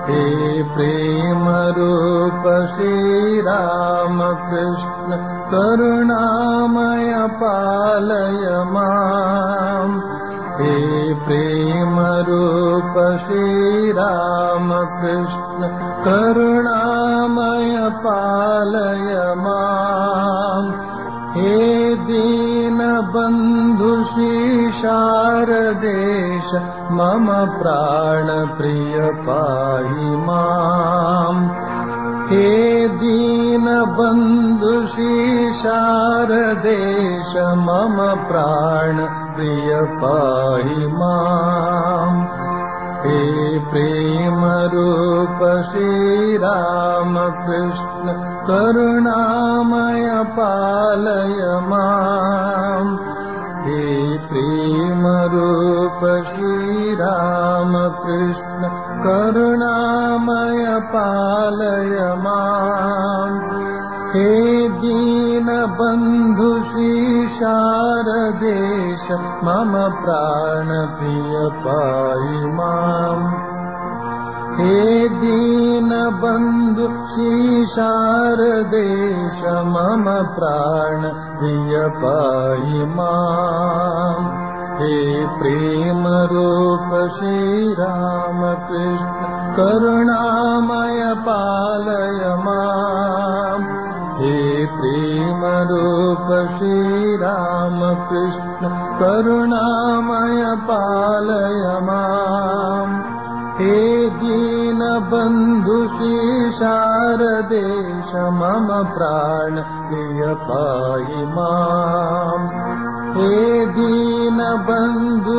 हे प्रेमरूप श्रीरामकृष्ण करुणामय पालय माम् हे प्रेमरूप श्रीरामकृष्ण करुणामय पालय माम् हे दीनबन्धु शारदेश मम प्राणप्रिय पाहि माम् हे दीनबन्धु शारदेश मम प्राणप्रिय पाहि माम् हे प्रेमरूप श्रीरामकृष्ण करुणामय पालय माम् हे प्रेमरूप श्रीरामकृष्ण करुणामय पालय माम् हे दीनबन्धु शारदेश मम प्राणप्रिय पाहि माम् हे दीनबन्धु शारदेश मम प्राणप्रिय पाहि माम् हे प्रेमरूप श्रीरामकृष्ण करुणामय पालय माम् हे प्रेमरूप श्रीरामकृष्ण करुणामय पालय माम् हे दीनबन्धु शारदेश मम प्राण प्रिय पाहि माम् हे दीनबन्धु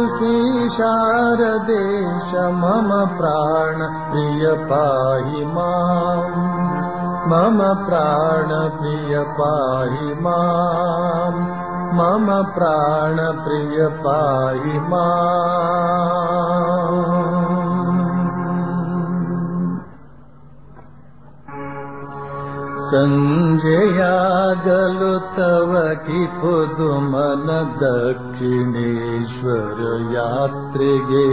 शारदेश मम प्राण प्रिय पाहि माम् मम प्राणप्रिय पाहि माम् मम प्राणप्रिय पाहि माम् सञ्जयागलु तव कि पुदुमन दक्षिणेश्वर यात्रिगे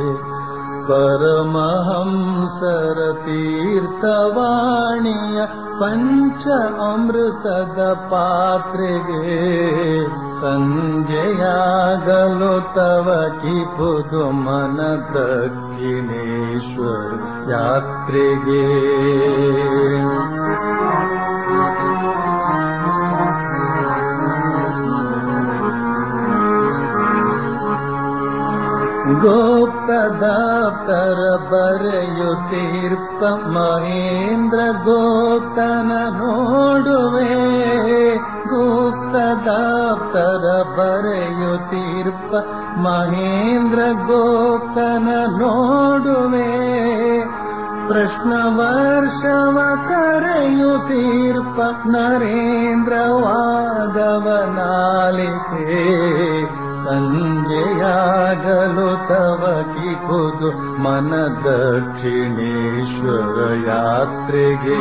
परमहंसर तीर्थवाणीय पञ्च अमृतद पात्रिगे सञ्जयागलो तव कि पुदुमन दक्षिणेश्वर यात्रिगे गोप्तदाप्तर बರೆಯುತ್ತೀರ್ಪ ಮಹೇಂದ್ರ ಗೋಪ್ತನ ನೋಡುವೆ ಗುಪ್ತದಾಪ್ತರ ಬರೆಯುತ್ತೀರ್ಪ ಮಹೇಂದ್ರ ಗೋಪ್ತನ ನೋಡುವೆ ಪ್ರಶ್ನ ವರ್ಷವ ಕರೆಯುತ್ತೀರ್ಪ ನರೇಂದ್ರ ವಾದವನಾಲಿಕೆ ಸಂಜೆಯಾಗಲು ತವ ಕಿಪುದು ಮನ ದಕ್ಷಿಣೇಶ್ವರ ಯಾತ್ರೆಗೆ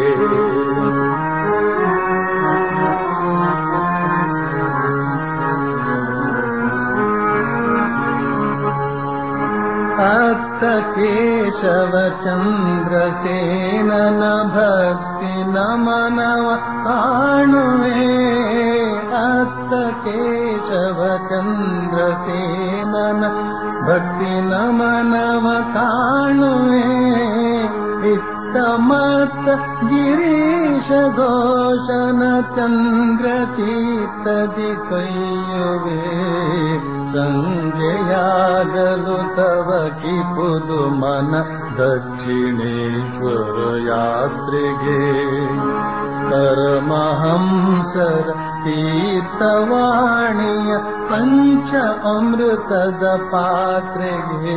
ಅತ್ತ ಕೇಶವ ಚಂದ್ರಸೇನನ ಭಕ್ತಿ ನಮನವ ಕಾಣುವೆ ಅತ್ತ ಕೇಶವ ಚಂದ್ರಸೇನನ ಭಕ್ತಿ ನಮನವ ಕಾಣುವೆ ಇತ್ತ ಮತ್ತ ಗಿರೀಶ ಘೋಷನ ಚಂದ್ರ ಚೀತದಿ ಕೈಯುವೆ ಸಂಜೆಯಾಗಲು ತವ ಕಿಪುದು ಮನ ದಕ್ಷಿಣೇಶ್ವರ ಯಾತ್ರೆಗೆ ಪರಮಹಂಸರ ತೀರ್ಥವಾಣಿಯ ಪಂಚ ಅಮೃತದ ಪಾತ್ರೆಗೆ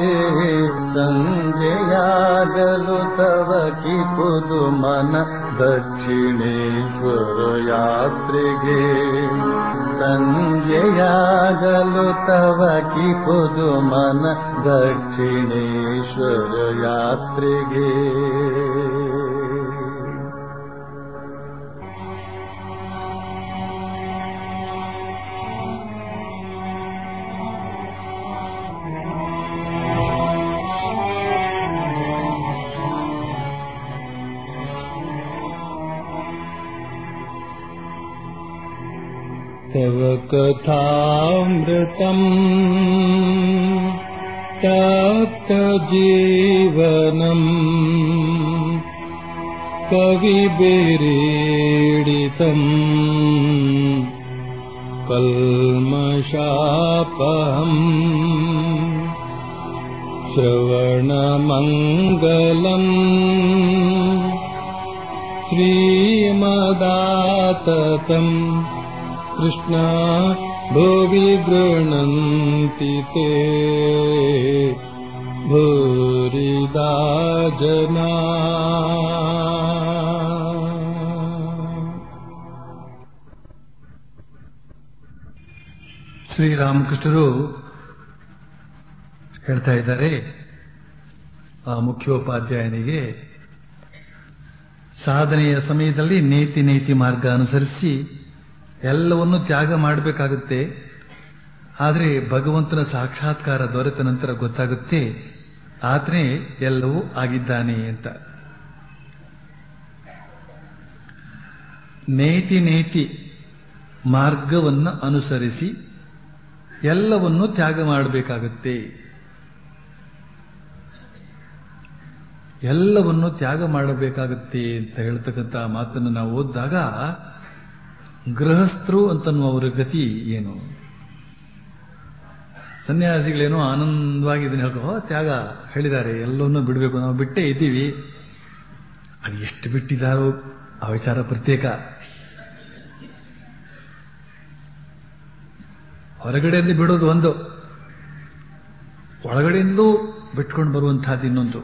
ಸಂಜೆಯಾಗಲು ತವ ಕಿಪುದು ಮನ ದಕ್ಷಿಣೇಶ್ವರ ಯಾತ್ರೆಗೆ ಸಂಜೆಯಾಗಲು ತವ ಕಿಪುದು ಮನ ದಕ್ಷಿಣೇಶ್ವರ ಯಾತ್ರೆಗೆ तव कथामृतम् तप्तजीवनम् कविभिरीडितम् कल्मषापहम् श्रवणमङ्गलम् श्रीमदाततम् कृष्णा भुवि गृह्णन्ति ते भूरिदा जना ಶ್ರೀರಾಮಕೃಷ್ಣರು ಹೇಳ್ತಾ ಇದ್ದಾರೆ ಆ ಮುಖ್ಯೋಪಾಧ್ಯಾಯನಿಗೆ ಸಾಧನೆಯ ಸಮಯದಲ್ಲಿ ನೇತಿ ನೇತಿ ಮಾರ್ಗ ಅನುಸರಿಸಿ ಎಲ್ಲವನ್ನು ತ್ಯಾಗ ಮಾಡಬೇಕಾಗುತ್ತೆ ಆದರೆ ಭಗವಂತನ ಸಾಕ್ಷಾತ್ಕಾರ ದೊರೆತ ನಂತರ ಗೊತ್ತಾಗುತ್ತೆ ಆತನೇ ಎಲ್ಲವೂ ಆಗಿದ್ದಾನೆ ಅಂತ ನೇತಿ ನೇತಿ ಮಾರ್ಗವನ್ನು ಅನುಸರಿಸಿ ಎಲ್ಲವನ್ನು ತ್ಯಾಗ ಮಾಡಬೇಕಾಗುತ್ತೆ ಎಲ್ಲವನ್ನು ತ್ಯಾಗ ಮಾಡಬೇಕಾಗುತ್ತೆ ಅಂತ ಹೇಳ್ತಕ್ಕಂಥ ಮಾತನ್ನು ನಾವು ಓದಿದಾಗ ಗೃಹಸ್ಥರು ಅಂತನ್ನುವರ ಗತಿ ಏನು ಸನ್ಯಾಸಿಗಳೇನೋ ಆನಂದವಾಗಿ ಇದನ್ನ ಹೇಳ್ಕೋ ತ್ಯಾಗ ಹೇಳಿದ್ದಾರೆ ಎಲ್ಲವನ್ನೂ ಬಿಡಬೇಕು ನಾವು ಬಿಟ್ಟೇ ಇದ್ದೀವಿ ಅದು ಎಷ್ಟು ಬಿಟ್ಟಿದ್ದಾರೋ ಆ ವಿಚಾರ ಪ್ರತ್ಯೇಕ ಹೊರಗಡೆಯಿಂದ ಬಿಡೋದು ಒಂದು ಒಳಗಡೆಯಿಂದಲೂ ಬಿಟ್ಕೊಂಡು ಬರುವಂತಹದ್ದು ಇನ್ನೊಂದು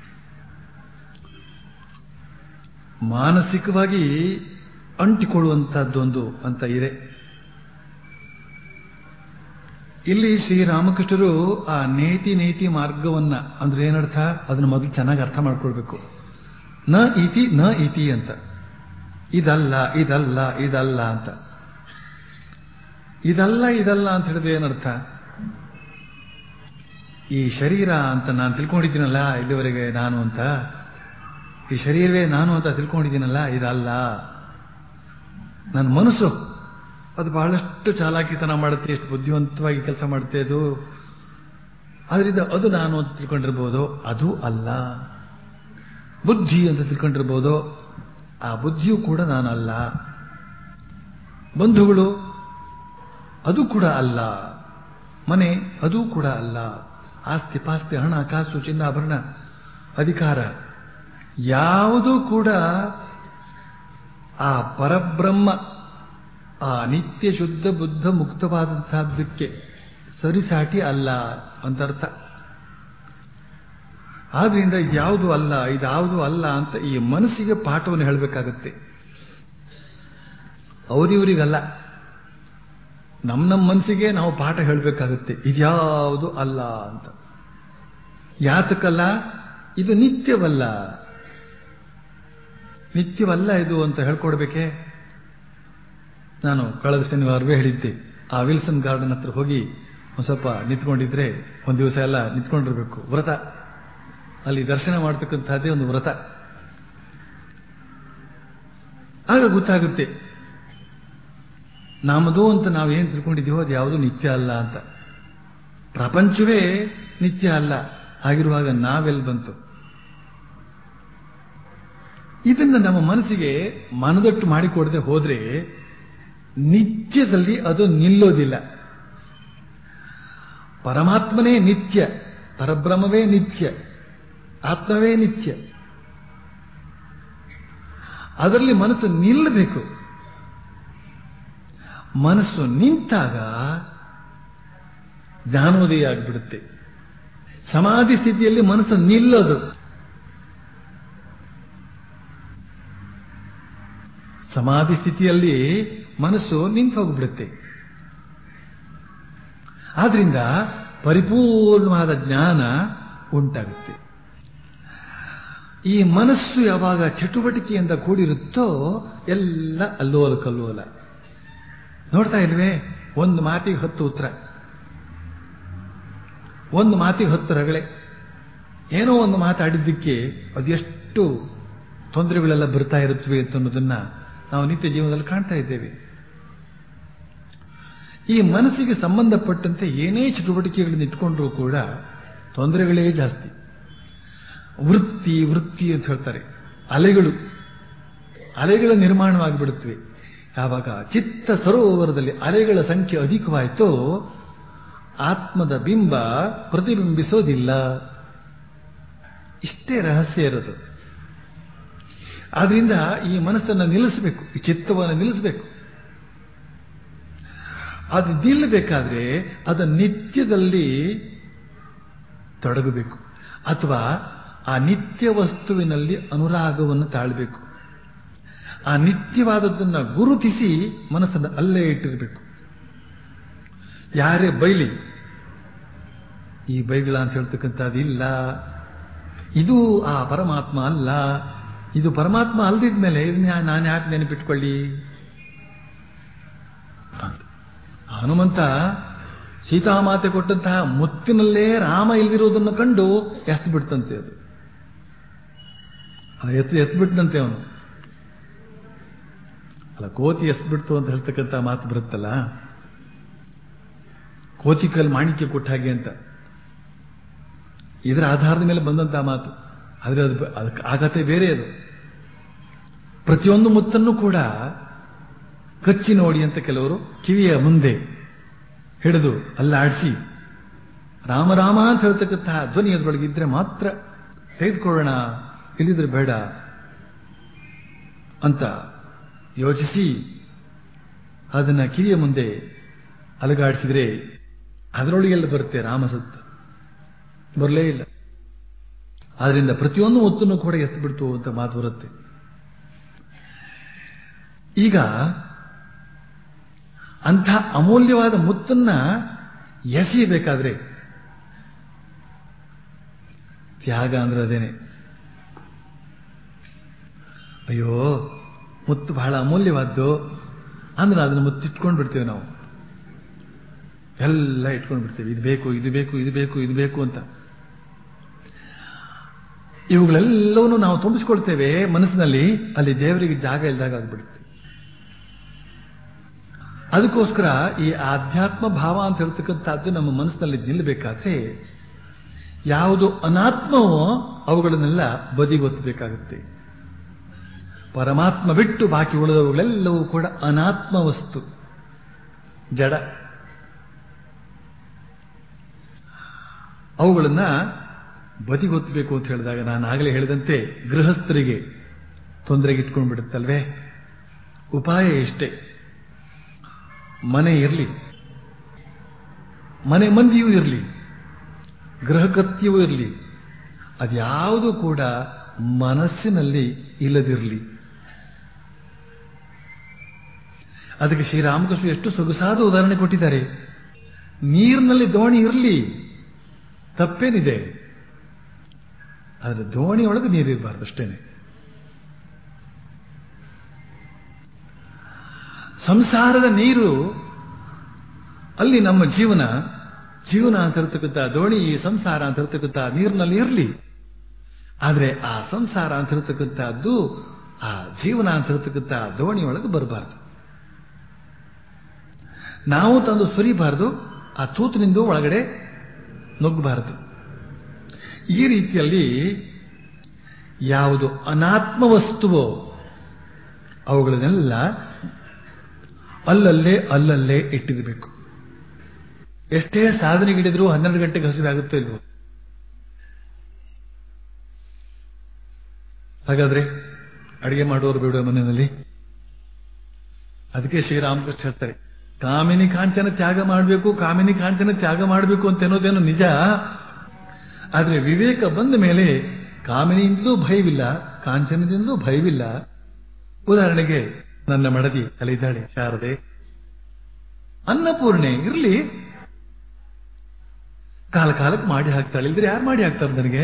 ಮಾನಸಿಕವಾಗಿ ಅಂಟಿಕೊಳ್ಳುವಂತಹದ್ದೊಂದು ಅಂತ ಇದೆ ಇಲ್ಲಿ ಶ್ರೀರಾಮಕೃಷ್ಣರು ಆ ನೇತಿ ನೇತಿ ಮಾರ್ಗವನ್ನ ಅಂದ್ರೆ ಏನರ್ಥ ಅದನ್ನ ಮೊದಲು ಚೆನ್ನಾಗಿ ಅರ್ಥ ಮಾಡ್ಕೊಳ್ಬೇಕು ನ ಇತಿ ನ ಇತಿ ಅಂತ ಇದಲ್ಲ ಇದಲ್ಲ ಇದಲ್ಲ ಅಂತ ಇದಲ್ಲ ಇದಲ್ಲ ಅಂತ ಹೇಳಿದ್ರೆ ಏನರ್ಥ ಈ ಶರೀರ ಅಂತ ನಾನು ತಿಳ್ಕೊಂಡಿದ್ದೀನಲ್ಲ ಇಲ್ಲಿವರೆಗೆ ನಾನು ಅಂತ ಈ ಶರೀರವೇ ನಾನು ಅಂತ ತಿಳ್ಕೊಂಡಿದ್ದೀನಲ್ಲ ಇದಲ್ಲ ನನ್ನ ಮನಸ್ಸು ಅದು ಬಹಳಷ್ಟು ಚಾಲಾಕಿತನ ಮಾಡುತ್ತೆ ಎಷ್ಟು ಬುದ್ಧಿವಂತವಾಗಿ ಕೆಲಸ ಮಾಡುತ್ತೆ ಅದು ಆದ್ರಿಂದ ಅದು ನಾನು ಅಂತ ತಿಳ್ಕೊಂಡಿರ್ಬೋದು ಅದು ಅಲ್ಲ ಬುದ್ಧಿ ಅಂತ ತಿಳ್ಕೊಂಡಿರ್ಬೋದು ಆ ಬುದ್ಧಿಯೂ ಕೂಡ ನಾನಲ್ಲ ಬಂಧುಗಳು ಅದು ಕೂಡ ಅಲ್ಲ ಮನೆ ಅದು ಕೂಡ ಅಲ್ಲ ಆಸ್ತಿ ಪಾಸ್ತಿ ಹಣ ಕಾಸು ಚಿನ್ನಾಭರಣ ಅಧಿಕಾರ ಯಾವುದೂ ಕೂಡ ಆ ಪರಬ್ರಹ್ಮ ಆ ನಿತ್ಯ ಶುದ್ಧ ಬುದ್ಧ ಮುಕ್ತವಾದಂತಹದ್ದಕ್ಕೆ ಸರಿಸಾಟಿ ಅಲ್ಲ ಅಂತರ್ಥ ಆದ್ರಿಂದ ಇದ್ಯಾವುದು ಅಲ್ಲ ಇದ್ಯಾವುದು ಅಲ್ಲ ಅಂತ ಈ ಮನಸ್ಸಿಗೆ ಪಾಠವನ್ನು ಹೇಳಬೇಕಾಗತ್ತೆ ಅವರಿವರಿಗಲ್ಲ ನಮ್ಮ ನಮ್ಮ ಮನಸ್ಸಿಗೆ ನಾವು ಪಾಠ ಹೇಳಬೇಕಾಗುತ್ತೆ ಇದ್ಯಾವುದು ಅಲ್ಲ ಅಂತ ಯಾತಕ್ಕಲ್ಲ ಇದು ನಿತ್ಯವಲ್ಲ ನಿತ್ಯವಲ್ಲ ಇದು ಅಂತ ಹೇಳ್ಕೊಡ್ಬೇಕೆ ನಾನು ಕಳೆದ ಶನಿವಾರವೇ ಹೇಳಿದ್ದೆ ಆ ವಿಲ್ಸನ್ ಗಾರ್ಡನ್ ಹತ್ರ ಹೋಗಿ ಒಂದು ಸ್ವಲ್ಪ ನಿಂತ್ಕೊಂಡಿದ್ರೆ ಒಂದು ದಿವಸ ಎಲ್ಲ ನಿಂತ್ಕೊಂಡಿರ್ಬೇಕು ವ್ರತ ಅಲ್ಲಿ ದರ್ಶನ ಮಾಡ್ತಕ್ಕಂಥದ್ದೇ ಒಂದು ವ್ರತ ಆಗ ಗೊತ್ತಾಗುತ್ತೆ ನಮ್ಮದು ಅಂತ ನಾವು ಏನು ತಿಳ್ಕೊಂಡಿದ್ದೀವೋ ಅದು ಯಾವುದು ನಿತ್ಯ ಅಲ್ಲ ಅಂತ ಪ್ರಪಂಚವೇ ನಿತ್ಯ ಅಲ್ಲ ಆಗಿರುವಾಗ ನಾವೆಲ್ಲಿ ಬಂತು ಇದನ್ನ ನಮ್ಮ ಮನಸ್ಸಿಗೆ ಮನದಟ್ಟು ಮಾಡಿಕೊಡದೆ ಹೋದ್ರೆ ನಿತ್ಯದಲ್ಲಿ ಅದು ನಿಲ್ಲೋದಿಲ್ಲ ಪರಮಾತ್ಮನೇ ನಿತ್ಯ ಪರಬ್ರಹ್ಮವೇ ನಿತ್ಯ ಆತ್ಮವೇ ನಿತ್ಯ ಅದರಲ್ಲಿ ಮನಸ್ಸು ನಿಲ್ಲಬೇಕು ಮನಸ್ಸು ನಿಂತಾಗ ಜ್ಞಾನೋದಯ ಆಗಿಬಿಡುತ್ತೆ ಸಮಾಧಿ ಸ್ಥಿತಿಯಲ್ಲಿ ಮನಸ್ಸು ನಿಲ್ಲೋದು ಸಮಾಧಿ ಸ್ಥಿತಿಯಲ್ಲಿ ಮನಸ್ಸು ನಿಂತು ಹೋಗ್ಬಿಡುತ್ತೆ ಆದ್ರಿಂದ ಪರಿಪೂರ್ಣವಾದ ಜ್ಞಾನ ಉಂಟಾಗುತ್ತೆ ಈ ಮನಸ್ಸು ಯಾವಾಗ ಚಟುವಟಿಕೆಯಿಂದ ಕೂಡಿರುತ್ತೋ ಎಲ್ಲ ಅಲ್ಲೋಲ ಕಲ್ಲೋಲ ನೋಡ್ತಾ ಇಲ್ವೇ ಒಂದು ಮಾತಿಗೆ ಹತ್ತು ಉತ್ತರ ಒಂದು ಮಾತಿಗೆ ಹತ್ತು ರಗಳೆ ಏನೋ ಒಂದು ಮಾತಾಡಿದ್ದಕ್ಕೆ ಅದೆಷ್ಟು ತೊಂದರೆಗಳೆಲ್ಲ ಬರ್ತಾ ಇರುತ್ತವೆ ಅಂತ ಅನ್ನೋದನ್ನ ನಾವು ನಿತ್ಯ ಜೀವನದಲ್ಲಿ ಕಾಣ್ತಾ ಇದ್ದೇವೆ ಈ ಮನಸ್ಸಿಗೆ ಸಂಬಂಧಪಟ್ಟಂತೆ ಏನೇ ಚಟುವಟಿಕೆಗಳನ್ನು ಇಟ್ಕೊಂಡ್ರೂ ಕೂಡ ತೊಂದರೆಗಳೇ ಜಾಸ್ತಿ ವೃತ್ತಿ ವೃತ್ತಿ ಅಂತ ಹೇಳ್ತಾರೆ ಅಲೆಗಳು ಅಲೆಗಳ ನಿರ್ಮಾಣವಾಗಿಬಿಡುತ್ತವೆ ಯಾವಾಗ ಚಿತ್ತ ಸರೋವರದಲ್ಲಿ ಅಲೆಗಳ ಸಂಖ್ಯೆ ಅಧಿಕವಾಯಿತೋ ಆತ್ಮದ ಬಿಂಬ ಪ್ರತಿಬಿಂಬಿಸೋದಿಲ್ಲ ಇಷ್ಟೇ ರಹಸ್ಯ ಇರೋದು ಆದ್ರಿಂದ ಈ ಮನಸ್ಸನ್ನು ನಿಲ್ಲಿಸಬೇಕು ಈ ಚಿತ್ತವನ್ನು ನಿಲ್ಲಿಸಬೇಕು ಅದು ನಿಲ್ಲಬೇಕಾದ್ರೆ ಅದ ನಿತ್ಯದಲ್ಲಿ ತೊಡಗಬೇಕು ಅಥವಾ ಆ ನಿತ್ಯ ವಸ್ತುವಿನಲ್ಲಿ ಅನುರಾಗವನ್ನು ತಾಳಬೇಕು ಆ ನಿತ್ಯವಾದದ್ದನ್ನ ಗುರುತಿಸಿ ಮನಸ್ಸನ್ನು ಅಲ್ಲೇ ಇಟ್ಟಿರಬೇಕು ಯಾರೇ ಬೈಲಿ ಈ ಬೈಗಳ ಅಂತ ಹೇಳ್ತಕ್ಕಂಥದ್ದು ಇಲ್ಲ ಇದು ಆ ಪರಮಾತ್ಮ ಅಲ್ಲ ಇದು ಪರಮಾತ್ಮ ಅಲ್ದಿದ್ಮೇಲೆ ಇದನ್ನ ನಾನು ಯಾಕೆ ನೆನಪಿಟ್ಕೊಳ್ಳಿ ಹನುಮಂತ ಸೀತಾಮಾತೆ ಕೊಟ್ಟಂತಹ ಮುತ್ತಿನಲ್ಲೇ ರಾಮ ಇಲ್ದಿರೋದನ್ನು ಕಂಡು ಎತ್ತು ಬಿಡ್ತಂತೆ ಅದು ಆ ಎತ್ತು ಎತ್ತು ಬಿಟ್ಟಂತೆ ಅವನು ಅಲ್ಲ ಕೋತಿ ಎಸ್ ಬಿಡ್ತು ಅಂತ ಹೇಳ್ತಕ್ಕಂಥ ಮಾತು ಬರುತ್ತಲ್ಲ ಕೋತಿ ಕಲ್ ಮಾಣಿಕ್ಯ ಕೊಟ್ಟ ಹಾಗೆ ಅಂತ ಇದರ ಆಧಾರದ ಮೇಲೆ ಬಂದಂತಹ ಮಾತು ಆದ್ರೆ ಅದು ಅದಕ್ಕೆ ಆಗತ್ತೆ ಬೇರೆ ಅದು ಪ್ರತಿಯೊಂದು ಮುತ್ತನ್ನು ಕೂಡ ಕಚ್ಚಿ ನೋಡಿ ಅಂತ ಕೆಲವರು ಕಿವಿಯ ಮುಂದೆ ಹಿಡಿದು ಅಲ್ಲಾಡಿಸಿ ರಾಮ ರಾಮ ಅಂತ ಹೇಳ್ತಕ್ಕಂತಹ ಧ್ವನಿ ಅದರೊಳಗೆ ಇದ್ರೆ ಮಾತ್ರ ತೆಗೆದುಕೊಳ್ಳೋಣ ಇಲ್ಲಿದ್ರೆ ಬೇಡ ಅಂತ ಯೋಚಿಸಿ ಅದನ್ನ ಕಿವಿಯ ಮುಂದೆ ಅಲಗಾಡಿಸಿದ್ರೆ ಅದರೊಳಗೆಲ್ಲ ಬರುತ್ತೆ ರಾಮಸತ್ತು ಬರಲೇ ಇಲ್ಲ ಆದ್ರಿಂದ ಪ್ರತಿಯೊಂದು ಒತ್ತನ್ನು ಕೂಡ ಎತ್ತು ಬಿಡ್ತು ಅಂತ ಮಾತು ಬರುತ್ತೆ ಈಗ ಅಂಥ ಅಮೂಲ್ಯವಾದ ಮುತ್ತನ್ನ ಎಸೆಯಬೇಕಾದ್ರೆ ತ್ಯಾಗ ಅಂದ್ರೆ ಅದೇನೆ ಅಯ್ಯೋ ಮುತ್ತು ಬಹಳ ಅಮೂಲ್ಯವಾದ್ದು ಅಂದ್ರೆ ಅದನ್ನು ಮುತ್ತಿಟ್ಕೊಂಡು ಬಿಡ್ತೇವೆ ನಾವು ಎಲ್ಲ ಇಟ್ಕೊಂಡು ಬಿಡ್ತೇವೆ ಇದು ಬೇಕು ಇದು ಬೇಕು ಇದು ಬೇಕು ಇದು ಬೇಕು ಅಂತ ಇವುಗಳೆಲ್ಲವನ್ನು ನಾವು ತುಂಬಿಸ್ಕೊಳ್ತೇವೆ ಮನಸ್ಸಿನಲ್ಲಿ ಅಲ್ಲಿ ದೇವರಿಗೆ ಜಾಗ ಇಲ್ದಾಗ ಆಗ್ಬಿಡುತ್ತೆ ಅದಕ್ಕೋಸ್ಕರ ಈ ಆಧ್ಯಾತ್ಮ ಭಾವ ಅಂತ ಹೇಳ್ತಕ್ಕಂಥದ್ದು ನಮ್ಮ ಮನಸ್ಸಿನಲ್ಲಿ ನಿಲ್ಲಬೇಕಾದ್ರೆ ಯಾವುದು ಅನಾತ್ಮವೋ ಅವುಗಳನ್ನೆಲ್ಲ ಬದಿಗೊತ್ತಬೇಕಾಗುತ್ತೆ ಪರಮಾತ್ಮ ಬಿಟ್ಟು ಬಾಕಿ ಉಳಿದವುಗಳೆಲ್ಲವೂ ಕೂಡ ಅನಾತ್ಮ ವಸ್ತು ಜಡ ಅವುಗಳನ್ನ ಬದಿಗೊತ್ತಬೇಕು ಅಂತ ಹೇಳಿದಾಗ ನಾನು ಆಗಲೇ ಹೇಳಿದಂತೆ ಗೃಹಸ್ಥರಿಗೆ ತೊಂದರೆಗೆ ಇಟ್ಕೊಂಡು ಬಿಡುತ್ತಲ್ವೇ ಉಪಾಯ ಇಷ್ಟೇ ಮನೆ ಇರಲಿ ಮನೆ ಮಂದಿಯೂ ಇರಲಿ ಗೃಹಕೃತ್ಯವೂ ಇರಲಿ ಅದ್ಯಾವುದು ಕೂಡ ಮನಸ್ಸಿನಲ್ಲಿ ಇಲ್ಲದಿರಲಿ ಅದಕ್ಕೆ ಶ್ರೀರಾಮಕೃಷ್ಣ ಎಷ್ಟು ಸೊಗಸಾದ ಉದಾಹರಣೆ ಕೊಟ್ಟಿದ್ದಾರೆ ನೀರಿನಲ್ಲಿ ದೋಣಿ ಇರಲಿ ತಪ್ಪೇನಿದೆ ಆದರೆ ದೋಣಿ ಒಳಗೆ ನೀರಿರಬಾರ್ದು ಅಷ್ಟೇನೆ ಸಂಸಾರದ ನೀರು ಅಲ್ಲಿ ನಮ್ಮ ಜೀವನ ಜೀವನ ಅಂತ ಇರ್ತಕ್ಕಂಥ ದೋಣಿ ಈ ಸಂಸಾರ ಅಂತ ಇರ್ತಕ್ಕಂಥ ನೀರಿನಲ್ಲಿ ಇರಲಿ ಆದರೆ ಆ ಸಂಸಾರ ಅಂತ ಇರ್ತಕ್ಕಂಥದ್ದು ಆ ಜೀವನ ಅಂತ ಇರ್ತಕ್ಕಂಥ ದೋಣಿಯೊಳಗೆ ಬರಬಾರ್ದು ನಾವು ತಂದು ಸುರಿಬಾರದು ಆ ತೂತಿನಿಂದ ಒಳಗಡೆ ನುಗ್ಗಬಾರದು ಈ ರೀತಿಯಲ್ಲಿ ಯಾವುದು ಅನಾತ್ಮ ವಸ್ತುವೋ ಅವುಗಳನ್ನೆಲ್ಲ ಅಲ್ಲಲ್ಲೇ ಅಲ್ಲಲ್ಲೇ ಇಟ್ಟಿರಬೇಕು ಎಷ್ಟೇ ಸಾಧನೆಗಿಡಿದ್ರು ಹನ್ನೆರಡು ಗಂಟೆಗೆ ಹಸಿವೆ ಆಗುತ್ತೋ ಇಲ್ವೋ ಹಾಗಾದ್ರೆ ಅಡಿಗೆ ಮಾಡುವವರು ಬಿಡುವ ಮನೆಯಲ್ಲಿ ಅದಕ್ಕೆ ಶ್ರೀರಾಮಕೃಷ್ಣ ಹೇಳ್ತಾರೆ ಕಾಮಿನಿ ಕಾಂಚನ ತ್ಯಾಗ ಮಾಡಬೇಕು ಕಾಮಿನಿ ಕಾಂಚನ ತ್ಯಾಗ ಮಾಡಬೇಕು ಅಂತ ಅನ್ನೋದೇನು ನಿಜ ಆದ್ರೆ ವಿವೇಕ ಬಂದ ಮೇಲೆ ಕಾಮಿನಿಯಿಂದಲೂ ಭಯವಿಲ್ಲ ಕಾಂಚನದಿಂದಲೂ ಭಯವಿಲ್ಲ ಉದಾಹರಣೆಗೆ ನನ್ನ ಮಡದಿ ಅಲ್ಲಿದ್ದಾಳೆ ಶಾರದೆ ಅನ್ನಪೂರ್ಣೆ ಇರ್ಲಿ ಕಾಲ ಕಾಲಕ್ಕೆ ಮಾಡಿ ಹಾಕ್ತಾಳೆ ಇಲ್ದ್ರೆ ಯಾರು ಮಾಡಿ ಹಾಕ್ತಾರೆ ನನಗೆ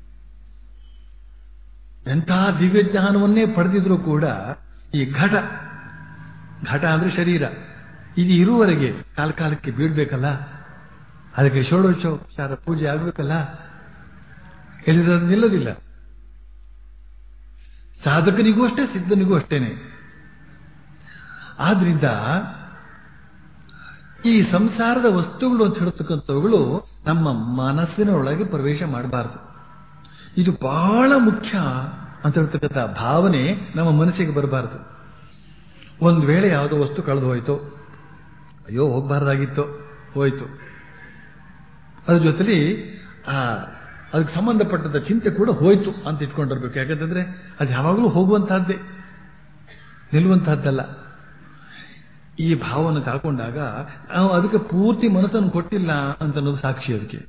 ಎಂಥ ದಿವ್ಯ ಜ್ಞಾನವನ್ನೇ ಪಡೆದಿದ್ರು ಕೂಡ ಈ ಘಟ ಘಟ ಅಂದ್ರೆ ಶರೀರ ಇದು ಇರುವವರೆಗೆ ಕಾಲ ಕಾಲಕ್ಕೆ ಬೀಳ್ಬೇಕಲ್ಲ ಅದಕ್ಕೆ ಷೋಡೋಪಚಾರ ಪೂಜೆ ಆಗ್ಬೇಕಲ್ಲ ಹೇಳಿದ್ರೆ ನಿಲ್ಲೋದಿಲ್ಲ ಸಾಧಕನಿಗೂ ಅಷ್ಟೇ ಸಿದ್ಧನಿಗೂ ಅಷ್ಟೇನೆ ಆದ್ರಿಂದ ಈ ಸಂಸಾರದ ವಸ್ತುಗಳು ಅಂತ ಹೇಳ್ತಕ್ಕಂಥವುಗಳು ನಮ್ಮ ಮನಸ್ಸಿನ ಒಳಗೆ ಪ್ರವೇಶ ಮಾಡಬಾರದು ಇದು ಬಹಳ ಮುಖ್ಯ ಅಂತ ಹೇಳ್ತಕ್ಕಂಥ ಭಾವನೆ ನಮ್ಮ ಮನಸ್ಸಿಗೆ ಬರಬಾರದು ಒಂದು ವೇಳೆ ಯಾವುದೋ ವಸ್ತು ಕಳೆದು ಹೋಯ್ತು ಅಯ್ಯೋ ಹೋಗ್ಬಾರ್ದಾಗಿತ್ತು ಹೋಯ್ತು ಅದ್ರ ಜೊತೆಲಿ ಆ ಅದಕ್ಕೆ ಸಂಬಂಧಪಟ್ಟದ ಚಿಂತೆ ಕೂಡ ಹೋಯ್ತು ಅಂತ ಇಟ್ಕೊಂಡಿರ್ಬೇಕು ಯಾಕಂತಂದ್ರೆ ಅದು ಯಾವಾಗಲೂ ಹೋಗುವಂತಹದ್ದೇ ನಿಲ್ಲುವಂತಹದ್ದಲ್ಲ ಈ ಭಾವನೆ ತಾಕೊಂಡಾಗ ನಾವು ಅದಕ್ಕೆ ಪೂರ್ತಿ ಮನಸ್ಸನ್ನು ಕೊಟ್ಟಿಲ್ಲ ಅಂತ ಅನ್ನೋದು ಸಾಕ್ಷಿ ಅದಕ್ಕೆ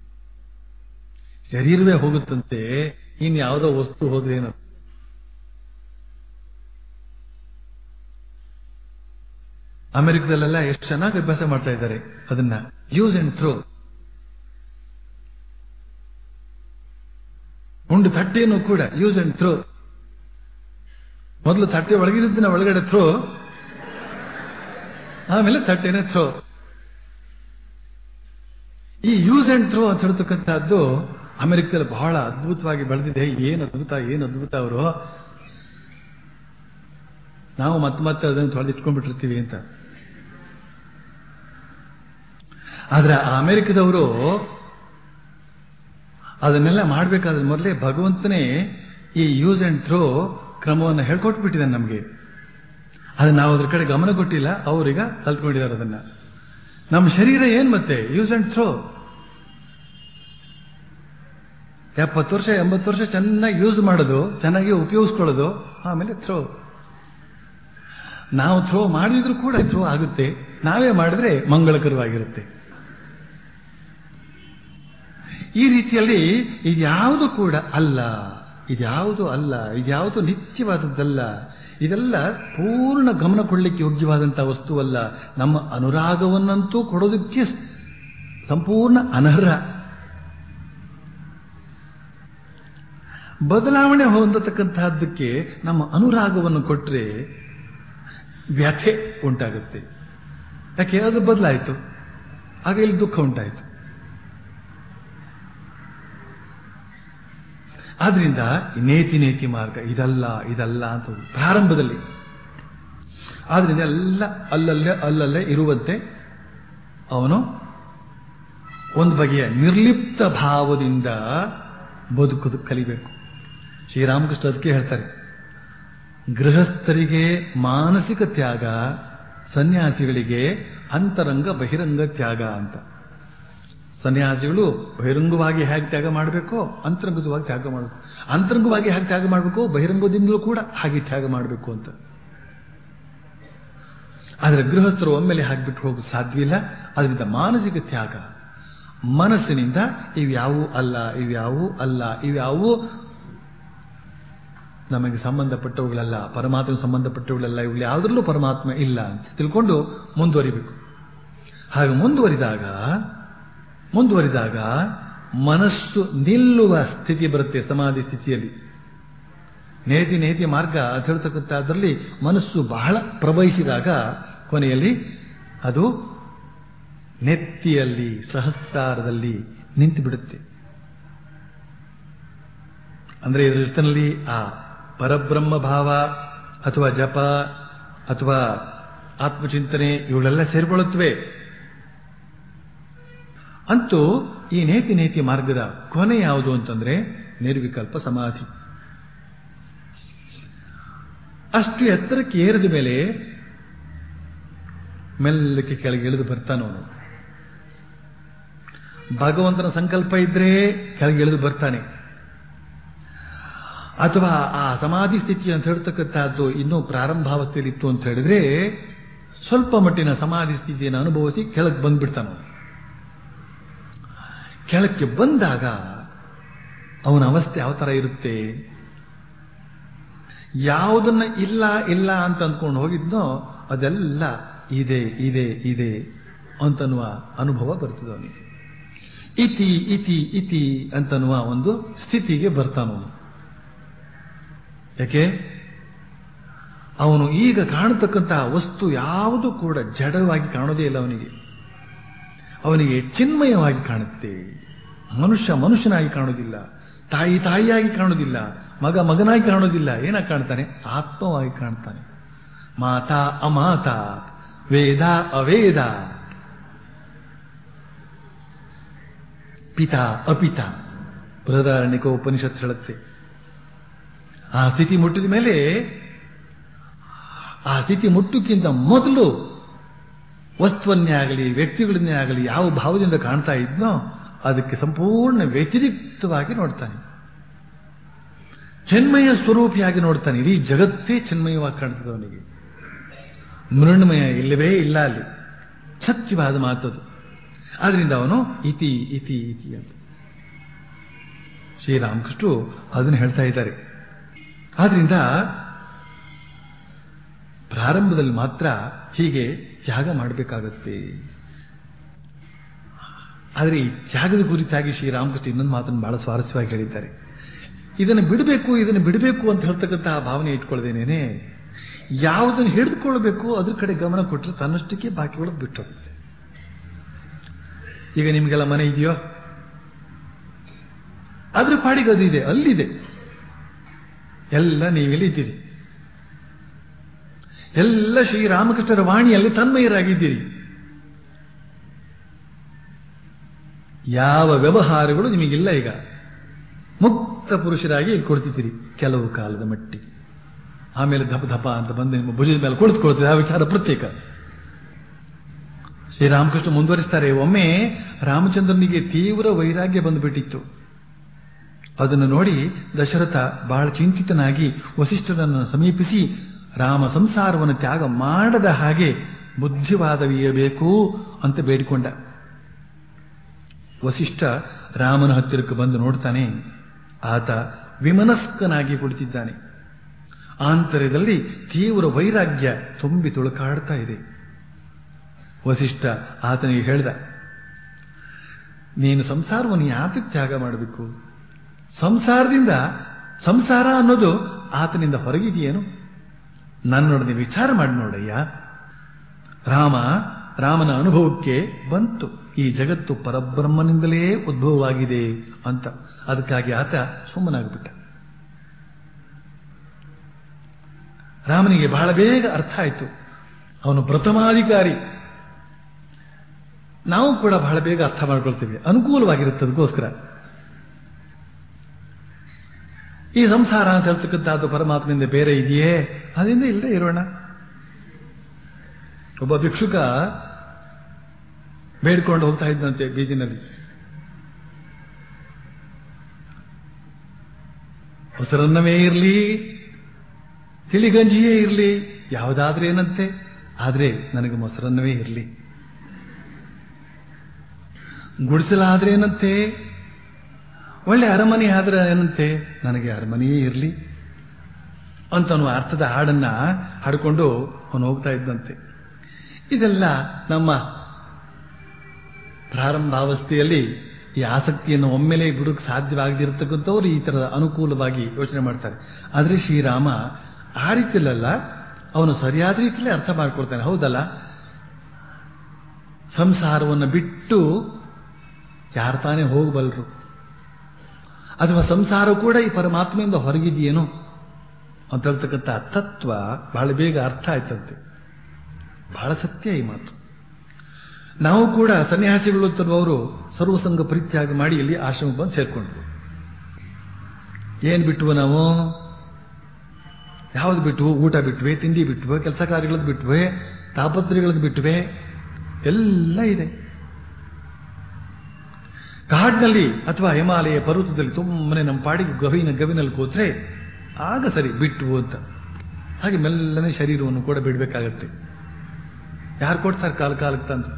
ಶರೀರವೇ ಹೋಗುತ್ತಂತೆ ಇನ್ ಯಾವುದೋ ವಸ್ತು ಹೋದ್ರೇನು ಅಮೆರಿಕದಲ್ಲೆಲ್ಲ ಎಷ್ಟು ಚೆನ್ನಾಗಿ ಅಭ್ಯಾಸ ಮಾಡ್ತಾ ಇದ್ದಾರೆ ಅದನ್ನ ಯೂಸ್ ಅಂಡ್ ಥ್ರೋ ಉಂಡು ತಟ್ಟೆಯನ್ನು ಕೂಡ ಯೂಸ್ ಅಂಡ್ ಥ್ರೋ ಮೊದಲು ತಟ್ಟೆ ಒಳಗಿದ್ದನ್ನ ಒಳಗಡೆ ಥ್ರೋ ಆಮೇಲೆ ತಟ್ಟೆನೆ ಥ್ರೋ ಈ ಯೂಸ್ ಅಂಡ್ ಥ್ರೋ ಅಂತ ಹೇಳ್ತಕ್ಕಂಥದ್ದು ಅಮೆರಿಕದಲ್ಲಿ ಬಹಳ ಅದ್ಭುತವಾಗಿ ಬೆಳೆದಿದೆ ಏನು ಅದ್ಭುತ ಏನು ಅದ್ಭುತ ಅವರು ನಾವು ಮತ್ತೆ ಮತ್ತೆ ಅದನ್ನು ತೊಳೆದಿಟ್ಕೊಂಡ್ಬಿಟ್ಟಿರ್ತೀವಿ ಅಂತ ಆದ್ರೆ ಆ ಅಮೆರಿಕದವರು ಅದನ್ನೆಲ್ಲ ಮಾಡಬೇಕಾದ್ರೆ ಮೊದಲೇ ಭಗವಂತನೇ ಈ ಯೂಸ್ ಅಂಡ್ ಥ್ರೋ ಕ್ರಮವನ್ನು ಹೇಳ್ಕೊಟ್ಬಿಟ್ಟಿದ್ದಾನೆ ನಮಗೆ ಅದು ನಾವು ಅದ್ರ ಕಡೆ ಗಮನ ಕೊಟ್ಟಿಲ್ಲ ಅವರೀಗ ಕಲ್ತ್ಕೊಂಡಿದ್ದಾರೆ ಅದನ್ನ ನಮ್ಮ ಶರೀರ ಏನ್ ಮತ್ತೆ ಯೂಸ್ ಅಂಡ್ ಥ್ರೋ ಎಪ್ಪತ್ತು ವರ್ಷ ಎಂಬತ್ತು ವರ್ಷ ಚೆನ್ನಾಗಿ ಯೂಸ್ ಮಾಡೋದು ಚೆನ್ನಾಗಿ ಉಪಯೋಗಿಸ್ಕೊಳ್ಳೋದು ಆಮೇಲೆ ಥ್ರೋ ನಾವು ಥ್ರೋ ಮಾಡಿದ್ರು ಕೂಡ ಥ್ರೋ ಆಗುತ್ತೆ ನಾವೇ ಮಾಡಿದ್ರೆ ಮಂಗಳಕರವಾಗಿರುತ್ತೆ ಈ ರೀತಿಯಲ್ಲಿ ಇದ್ಯಾವುದು ಕೂಡ ಅಲ್ಲ ಇದ್ಯಾವುದು ಅಲ್ಲ ಇದ್ಯಾವುದು ನಿತ್ಯವಾದದ್ದಲ್ಲ ಇದೆಲ್ಲ ಪೂರ್ಣ ಗಮನ ಕೊಡಲಿಕ್ಕೆ ಯೋಗ್ಯವಾದಂತಹ ವಸ್ತುವಲ್ಲ ನಮ್ಮ ಅನುರಾಗವನ್ನಂತೂ ಕೊಡೋದಕ್ಕೆ ಸಂಪೂರ್ಣ ಅನರ್ಹ ಬದಲಾವಣೆ ಹೊಂದತಕ್ಕಂತಹದ್ದಕ್ಕೆ ನಮ್ಮ ಅನುರಾಗವನ್ನು ಕೊಟ್ಟರೆ ವ್ಯಥೆ ಉಂಟಾಗುತ್ತೆ ಯಾಕೆ ಅದು ಬದಲಾಯಿತು ಆಗ ಇಲ್ಲಿ ದುಃಖ ಉಂಟಾಯಿತು ಆದ್ರಿಂದ ನೇತಿ ನೇತಿ ಮಾರ್ಗ ಇದಲ್ಲ ಇದಲ್ಲ ಅಂತ ಪ್ರಾರಂಭದಲ್ಲಿ ಆದ್ರಿಂದ ಎಲ್ಲ ಅಲ್ಲಲ್ಲೇ ಅಲ್ಲಲ್ಲೇ ಇರುವಂತೆ ಅವನು ಒಂದು ಬಗೆಯ ನಿರ್ಲಿಪ್ತ ಭಾವದಿಂದ ಬದುಕುದು ಕಲಿಬೇಕು ಶ್ರೀರಾಮಕೃಷ್ಣ ಅದಕ್ಕೆ ಹೇಳ್ತಾರೆ ಗೃಹಸ್ಥರಿಗೆ ಮಾನಸಿಕ ತ್ಯಾಗ ಸನ್ಯಾಸಿಗಳಿಗೆ ಅಂತರಂಗ ಬಹಿರಂಗ ತ್ಯಾಗ ಅಂತ ಸನ್ಯಾಸಿಗಳು ಬಹಿರಂಗವಾಗಿ ಹೇಗೆ ತ್ಯಾಗ ಮಾಡಬೇಕೋ ಅಂತರಂಗವಾಗಿ ತ್ಯಾಗ ಮಾಡಬೇಕು ಅಂತರಂಗವಾಗಿ ಹೇಗೆ ತ್ಯಾಗ ಮಾಡಬೇಕು ಬಹಿರಂಗದಿಂದಲೂ ಕೂಡ ಹಾಗೆ ತ್ಯಾಗ ಮಾಡಬೇಕು ಅಂತ ಆದರೆ ಗೃಹಸ್ಥರು ಒಮ್ಮೆಲೆ ಹಾಕಿಬಿಟ್ಟು ಹೋಗೋದು ಸಾಧ್ಯವಿಲ್ಲ ಅದರಿಂದ ಮಾನಸಿಕ ತ್ಯಾಗ ಮನಸ್ಸಿನಿಂದ ಇವ್ಯಾವೂ ಅಲ್ಲ ಇವ್ಯಾವೂ ಅಲ್ಲ ಇವ್ಯಾವೂ ನಮಗೆ ಸಂಬಂಧಪಟ್ಟವುಗಳಲ್ಲ ಪರಮಾತ್ಮ ಸಂಬಂಧಪಟ್ಟವುಗಳಲ್ಲ ಇವುಗಳು ಯಾವುದರಲ್ಲೂ ಪರಮಾತ್ಮ ಇಲ್ಲ ಅಂತ ತಿಳ್ಕೊಂಡು ಮುಂದುವರಿಬೇಕು ಹಾಗೆ ಮುಂದುವರಿದಾಗ ಮುಂದುವರಿದಾಗ ಮನಸ್ಸು ನಿಲ್ಲುವ ಸ್ಥಿತಿ ಬರುತ್ತೆ ಸಮಾಧಿ ಸ್ಥಿತಿಯಲ್ಲಿ ನೇತಿ ನೇತಿ ಮಾರ್ಗ ಅಂತ ಹೇಳ್ತಕ್ಕಂಥ ಅದರಲ್ಲಿ ಮನಸ್ಸು ಬಹಳ ಪ್ರವಹಿಸಿದಾಗ ಕೊನೆಯಲ್ಲಿ ಅದು ನೆತ್ತಿಯಲ್ಲಿ ಸಹಸ್ರಾರದಲ್ಲಿ ನಿಂತು ಬಿಡುತ್ತೆ ಅಂದ್ರೆ ಇದರ ಜೊತೆಯಲ್ಲಿ ಆ ಪರಬ್ರಹ್ಮ ಭಾವ ಅಥವಾ ಜಪ ಅಥವಾ ಆತ್ಮಚಿಂತನೆ ಇವುಗಳೆಲ್ಲ ಸೇರ್ಕೊಳ್ಳುತ್ತವೆ ಅಂತೂ ಈ ನೇತಿ ನೇತಿ ಮಾರ್ಗದ ಕೊನೆ ಯಾವುದು ಅಂತಂದ್ರೆ ನಿರ್ವಿಕಲ್ಪ ಸಮಾಧಿ ಅಷ್ಟು ಎತ್ತರಕ್ಕೆ ಏರಿದ ಮೇಲೆ ಮೆಲ್ಲಕ್ಕೆ ಕೆಳಗೆ ಇಳಿದು ಬರ್ತಾನವನು ಭಗವಂತನ ಸಂಕಲ್ಪ ಇದ್ರೆ ಕೆಳಗೆ ಇಳಿದು ಬರ್ತಾನೆ ಅಥವಾ ಆ ಸಮಾಧಿ ಸ್ಥಿತಿ ಅಂತ ಹೇಳ್ತಕ್ಕಂಥದ್ದು ಇನ್ನೂ ಪ್ರಾರಂಭಾವಸ್ಥೆಯಲ್ಲಿ ಇತ್ತು ಅಂತ ಹೇಳಿದ್ರೆ ಸ್ವಲ್ಪ ಮಟ್ಟಿನ ಸಮಾಧಿ ಸ್ಥಿತಿಯನ್ನು ಅನುಭವಿಸಿ ಕೆಳಗೆ ಬಂದ್ಬಿಡ್ತಾನ ಕೆಳಕ್ಕೆ ಬಂದಾಗ ಅವನ ಅವಸ್ಥೆ ಯಾವ ತರ ಇರುತ್ತೆ ಯಾವುದನ್ನ ಇಲ್ಲ ಇಲ್ಲ ಅಂತ ಅಂದ್ಕೊಂಡು ಹೋಗಿದ್ನೋ ಅದೆಲ್ಲ ಇದೆ ಇದೆ ಇದೆ ಅಂತನ್ನುವ ಅನುಭವ ಬರ್ತದೆ ಅವನಿಗೆ ಇತಿ ಇತಿ ಇತಿ ಅಂತನ್ನುವ ಒಂದು ಸ್ಥಿತಿಗೆ ಬರ್ತಾನವನು ಯಾಕೆ ಅವನು ಈಗ ಕಾಣತಕ್ಕಂತಹ ವಸ್ತು ಯಾವುದು ಕೂಡ ಜಡವಾಗಿ ಕಾಣೋದೇ ಇಲ್ಲ ಅವನಿಗೆ ಅವನಿಗೆ ಚಿನ್ಮಯವಾಗಿ ಕಾಣುತ್ತೆ ಮನುಷ್ಯ ಮನುಷ್ಯನಾಗಿ ಕಾಣೋದಿಲ್ಲ ತಾಯಿ ತಾಯಿಯಾಗಿ ಕಾಣೋದಿಲ್ಲ ಮಗ ಮಗನಾಗಿ ಕಾಣೋದಿಲ್ಲ ಏನಾಗಿ ಕಾಣ್ತಾನೆ ಆತ್ಮವಾಗಿ ಕಾಣ್ತಾನೆ ಮಾತಾ ಅಮಾತ ವೇದ ಅವೇದ ಪಿತಾ ಅಪಿತ ಬೃಹದಾರಣ್ಯಕ ಉಪನಿಷತ್ ಹೇಳುತ್ತೆ ಆ ಸ್ಥಿತಿ ಮುಟ್ಟಿದ ಮೇಲೆ ಆ ಸ್ಥಿತಿ ಮುಟ್ಟಕ್ಕಿಂತ ಮೊದಲು ವಸ್ತುವನ್ನೇ ಆಗಲಿ ವ್ಯಕ್ತಿಗಳನ್ನೇ ಆಗಲಿ ಯಾವ ಭಾವದಿಂದ ಕಾಣ್ತಾ ಇದ್ನೋ ಅದಕ್ಕೆ ಸಂಪೂರ್ಣ ವ್ಯತಿರಿಕ್ತವಾಗಿ ನೋಡ್ತಾನೆ ಚಿನ್ಮಯ ಸ್ವರೂಪಿಯಾಗಿ ನೋಡ್ತಾನೆ ಇಡೀ ಜಗತ್ತೇ ಚಿನ್ಮಯವಾಗಿ ಕಾಣ್ತದೆ ಅವನಿಗೆ ಮೃಣ್ಮಯ ಇಲ್ಲವೇ ಇಲ್ಲ ಅಲ್ಲಿ ಸತ್ಯವಾದ ಮಾತದು ಆದ್ರಿಂದ ಅವನು ಇತಿ ಇತಿ ಇತಿ ಅಂತ ಶ್ರೀರಾಮಕೃಷ್ಣರು ಅದನ್ನು ಹೇಳ್ತಾ ಇದ್ದಾರೆ ಆದ್ರಿಂದ ಪ್ರಾರಂಭದಲ್ಲಿ ಮಾತ್ರ ಹೀಗೆ ತ್ಯಾಗ ಮಾಡಬೇಕಾಗತ್ತೆ ಆದರೆ ಈ ತ್ಯಾಗದ ಕುರಿತಾಗಿ ಶ್ರೀರಾಮಕೃಷ್ಣ ಇನ್ನೊಂದು ಮಾತನ್ನು ಬಹಳ ಸ್ವಾರಸ್ಯವಾಗಿ ಹೇಳಿದ್ದಾರೆ ಇದನ್ನು ಬಿಡಬೇಕು ಇದನ್ನು ಬಿಡಬೇಕು ಅಂತ ಹೇಳ್ತಕ್ಕಂಥ ಆ ಭಾವನೆ ಇಟ್ಕೊಳ್ದೇನೇನೆ ಯಾವುದನ್ನು ಹಿಡಿದುಕೊಳ್ಬೇಕು ಅದ್ರ ಕಡೆ ಗಮನ ಕೊಟ್ಟರೆ ತನ್ನಷ್ಟಕ್ಕೆ ಬಾಕಿಗಳು ಬಿಟ್ಟು ಹೋಗುತ್ತೆ ಈಗ ನಿಮಗೆಲ್ಲ ಮನೆ ಇದೆಯೋ ಅದ್ರ ಪಾಡಿಗೆ ಅದು ಇದೆ ಅಲ್ಲಿದೆ ಎಲ್ಲ ನೀವೆಲ್ಲಿ ಇದ್ದೀರಿ ಎಲ್ಲ ಶ್ರೀರಾಮಕೃಷ್ಣರ ವಾಣಿಯಲ್ಲಿ ತನ್ಮಯರಾಗಿದ್ದೀರಿ ಯಾವ ವ್ಯವಹಾರಗಳು ನಿಮಗಿಲ್ಲ ಈಗ ಮುಕ್ತ ಪುರುಷರಾಗಿ ಇಲ್ಲಿ ಕೊಡ್ತಿದ್ದೀರಿ ಕೆಲವು ಕಾಲದ ಮಟ್ಟಿಗೆ ಆಮೇಲೆ ಧಪ ಧಪ ಅಂತ ಬಂದು ನಿಮ್ಮ ಭುಜದ ಮೇಲೆ ಕುಳಿತುಕೊಳ್ತೀರಿ ಆ ವಿಚಾರ ಪ್ರತ್ಯೇಕ ಶ್ರೀರಾಮಕೃಷ್ಣ ಮುಂದುವರಿಸ್ತಾರೆ ಒಮ್ಮೆ ರಾಮಚಂದ್ರನಿಗೆ ತೀವ್ರ ವೈರಾಗ್ಯ ಬಂದುಬಿಟ್ಟಿತ್ತು ಅದನ್ನು ನೋಡಿ ದಶರಥ ಬಹಳ ಚಿಂತಿತನಾಗಿ ವಸಿಷ್ಠರನ್ನು ಸಮೀಪಿಸಿ ರಾಮ ಸಂಸಾರವನ್ನು ತ್ಯಾಗ ಮಾಡದ ಹಾಗೆ ಬುದ್ಧಿವಾದವೀಯಬೇಕು ಅಂತ ಬೇಡಿಕೊಂಡ ವಸಿಷ್ಠ ರಾಮನ ಹತ್ತಿರಕ್ಕೆ ಬಂದು ನೋಡ್ತಾನೆ ಆತ ವಿಮನಸ್ಕನಾಗಿ ಕುಳಿತಿದ್ದಾನೆ ಆಂತರ್ಯದಲ್ಲಿ ತೀವ್ರ ವೈರಾಗ್ಯ ತುಂಬಿ ತುಳುಕಾಡ್ತಾ ಇದೆ ವಸಿಷ್ಠ ಆತನಿಗೆ ಹೇಳ್ದ ನೀನು ಸಂಸಾರವನ್ನು ಯಾತಕ್ಕೆ ತ್ಯಾಗ ಮಾಡಬೇಕು ಸಂಸಾರದಿಂದ ಸಂಸಾರ ಅನ್ನೋದು ಆತನಿಂದ ಹೊರಗಿದೆಯೇನು ನನ್ನೊಡನೆ ವಿಚಾರ ಮಾಡಿ ನೋಡಯ್ಯ ರಾಮ ರಾಮನ ಅನುಭವಕ್ಕೆ ಬಂತು ಈ ಜಗತ್ತು ಪರಬ್ರಹ್ಮನಿಂದಲೇ ಉದ್ಭವವಾಗಿದೆ ಅಂತ ಅದಕ್ಕಾಗಿ ಆತ ಸುಮ್ಮನಾಗ್ಬಿಟ್ಟ ರಾಮನಿಗೆ ಬಹಳ ಬೇಗ ಅರ್ಥ ಆಯಿತು ಅವನು ಪ್ರಥಮಾಧಿಕಾರಿ ನಾವು ಕೂಡ ಬಹಳ ಬೇಗ ಅರ್ಥ ಮಾಡ್ಕೊಳ್ತೀವಿ ಅನುಕೂಲವಾಗಿರುತ್ತೆ ಅದಕ್ಕೋಸ್ಕರ ಈ ಸಂಸಾರ ಅಂತ ಹೇಳ್ತಕ್ಕಂಥದ್ದು ಪರಮಾತ್ಮದಿಂದ ಬೇರೆ ಇದೆಯೇ ಅದರಿಂದ ಇಲ್ಲದೆ ಇರೋಣ ಒಬ್ಬ ಭಿಕ್ಷುಕ ಬೇಡ್ಕೊಂಡು ಹೋಗ್ತಾ ಇದ್ದಂತೆ ಬೀದಿನಲ್ಲಿ ಮೊಸರನ್ನವೇ ಇರಲಿ ತಿಳಿಗಂಜಿಯೇ ಇರಲಿ ಯಾವುದಾದ್ರೂ ಏನಂತೆ ಆದ್ರೆ ನನಗೆ ಮೊಸರನ್ನವೇ ಇರಲಿ ಗುಡಿಸಲಾದ್ರೆ ಏನಂತೆ ಒಳ್ಳೆ ಅರಮನೆ ಆದ್ರೆ ಏನಂತೆ ನನಗೆ ಅರಮನೆಯೇ ಇರಲಿ ಅಂತ ಅನ್ನುವ ಅರ್ಥದ ಹಾಡನ್ನ ಹಾಡಿಕೊಂಡು ಅವನು ಹೋಗ್ತಾ ಇದ್ದಂತೆ ಇದೆಲ್ಲ ನಮ್ಮ ಪ್ರಾರಂಭಾವಸ್ಥೆಯಲ್ಲಿ ಈ ಆಸಕ್ತಿಯನ್ನು ಒಮ್ಮೆಲೆ ಬಿಡೋಕೆ ಸಾಧ್ಯವಾಗದಿರತಕ್ಕಂಥವ್ರು ಈ ತರದ ಅನುಕೂಲವಾಗಿ ಯೋಚನೆ ಮಾಡ್ತಾರೆ ಆದರೆ ಶ್ರೀರಾಮ ಆ ರೀತಿಯಲ್ಲ ಅವನು ಸರಿಯಾದ ರೀತಿಯಲ್ಲಿ ಅರ್ಥ ಮಾಡ್ಕೊಳ್ತಾನೆ ಹೌದಲ್ಲ ಸಂಸಾರವನ್ನು ಬಿಟ್ಟು ಯಾರು ತಾನೇ ಹೋಗಬಲ್ಲರು ಅಥವಾ ಸಂಸಾರ ಕೂಡ ಈ ಪರಮಾತ್ಮೆಯಿಂದ ಹೊರಗಿದೆಯೇನೋ ಅಂತ ಹೇಳ್ತಕ್ಕಂಥ ತತ್ವ ಬಹಳ ಬೇಗ ಅರ್ಥ ಆಯ್ತಂತೆ ಬಹಳ ಸತ್ಯ ಈ ಮಾತು ನಾವು ಕೂಡ ಸನ್ಯಾಸಿಗಳು ತರುವವರು ಸರ್ವಸಂಗ ಪರಿತ್ಯಾಗ ಮಾಡಿ ಇಲ್ಲಿ ಆಶ್ರಮ ಬಂದು ಸೇರ್ಕೊಂಡ್ರು ಏನ್ ಬಿಟ್ಟುವ ನಾವು ಯಾವ್ದು ಬಿಟ್ಟು ಊಟ ಬಿಟ್ವೆ ತಿಂಡಿ ಬಿಟ್ವೆ ಕೆಲಸ ಕಾರ್ಯಗಳದ್ದು ಬಿಟ್ವೆ ತಾಪತ್ರೆಗಳದ್ದು ಬಿಟ್ವೆ ಎಲ್ಲ ಇದೆ ಕಾಡಿನಲ್ಲಿ ಅಥವಾ ಹಿಮಾಲಯ ಪರ್ವತದಲ್ಲಿ ತುಂಬನೆ ನಮ್ಮ ಪಾಡಿಗೆ ಗವಿನ ಗವಿನಲ್ಲಿ ಕೂತ್ರೆ ಆಗ ಸರಿ ಬಿಟ್ಟು ಅಂತ ಹಾಗೆ ಮೆಲ್ಲನೆ ಶರೀರವನ್ನು ಕೂಡ ಬಿಡಬೇಕಾಗತ್ತೆ ಯಾರು ಕೊಡ್ತಾರೆ ಕಾಲ ಕಾಲಕ್ಕೆ ತಂದು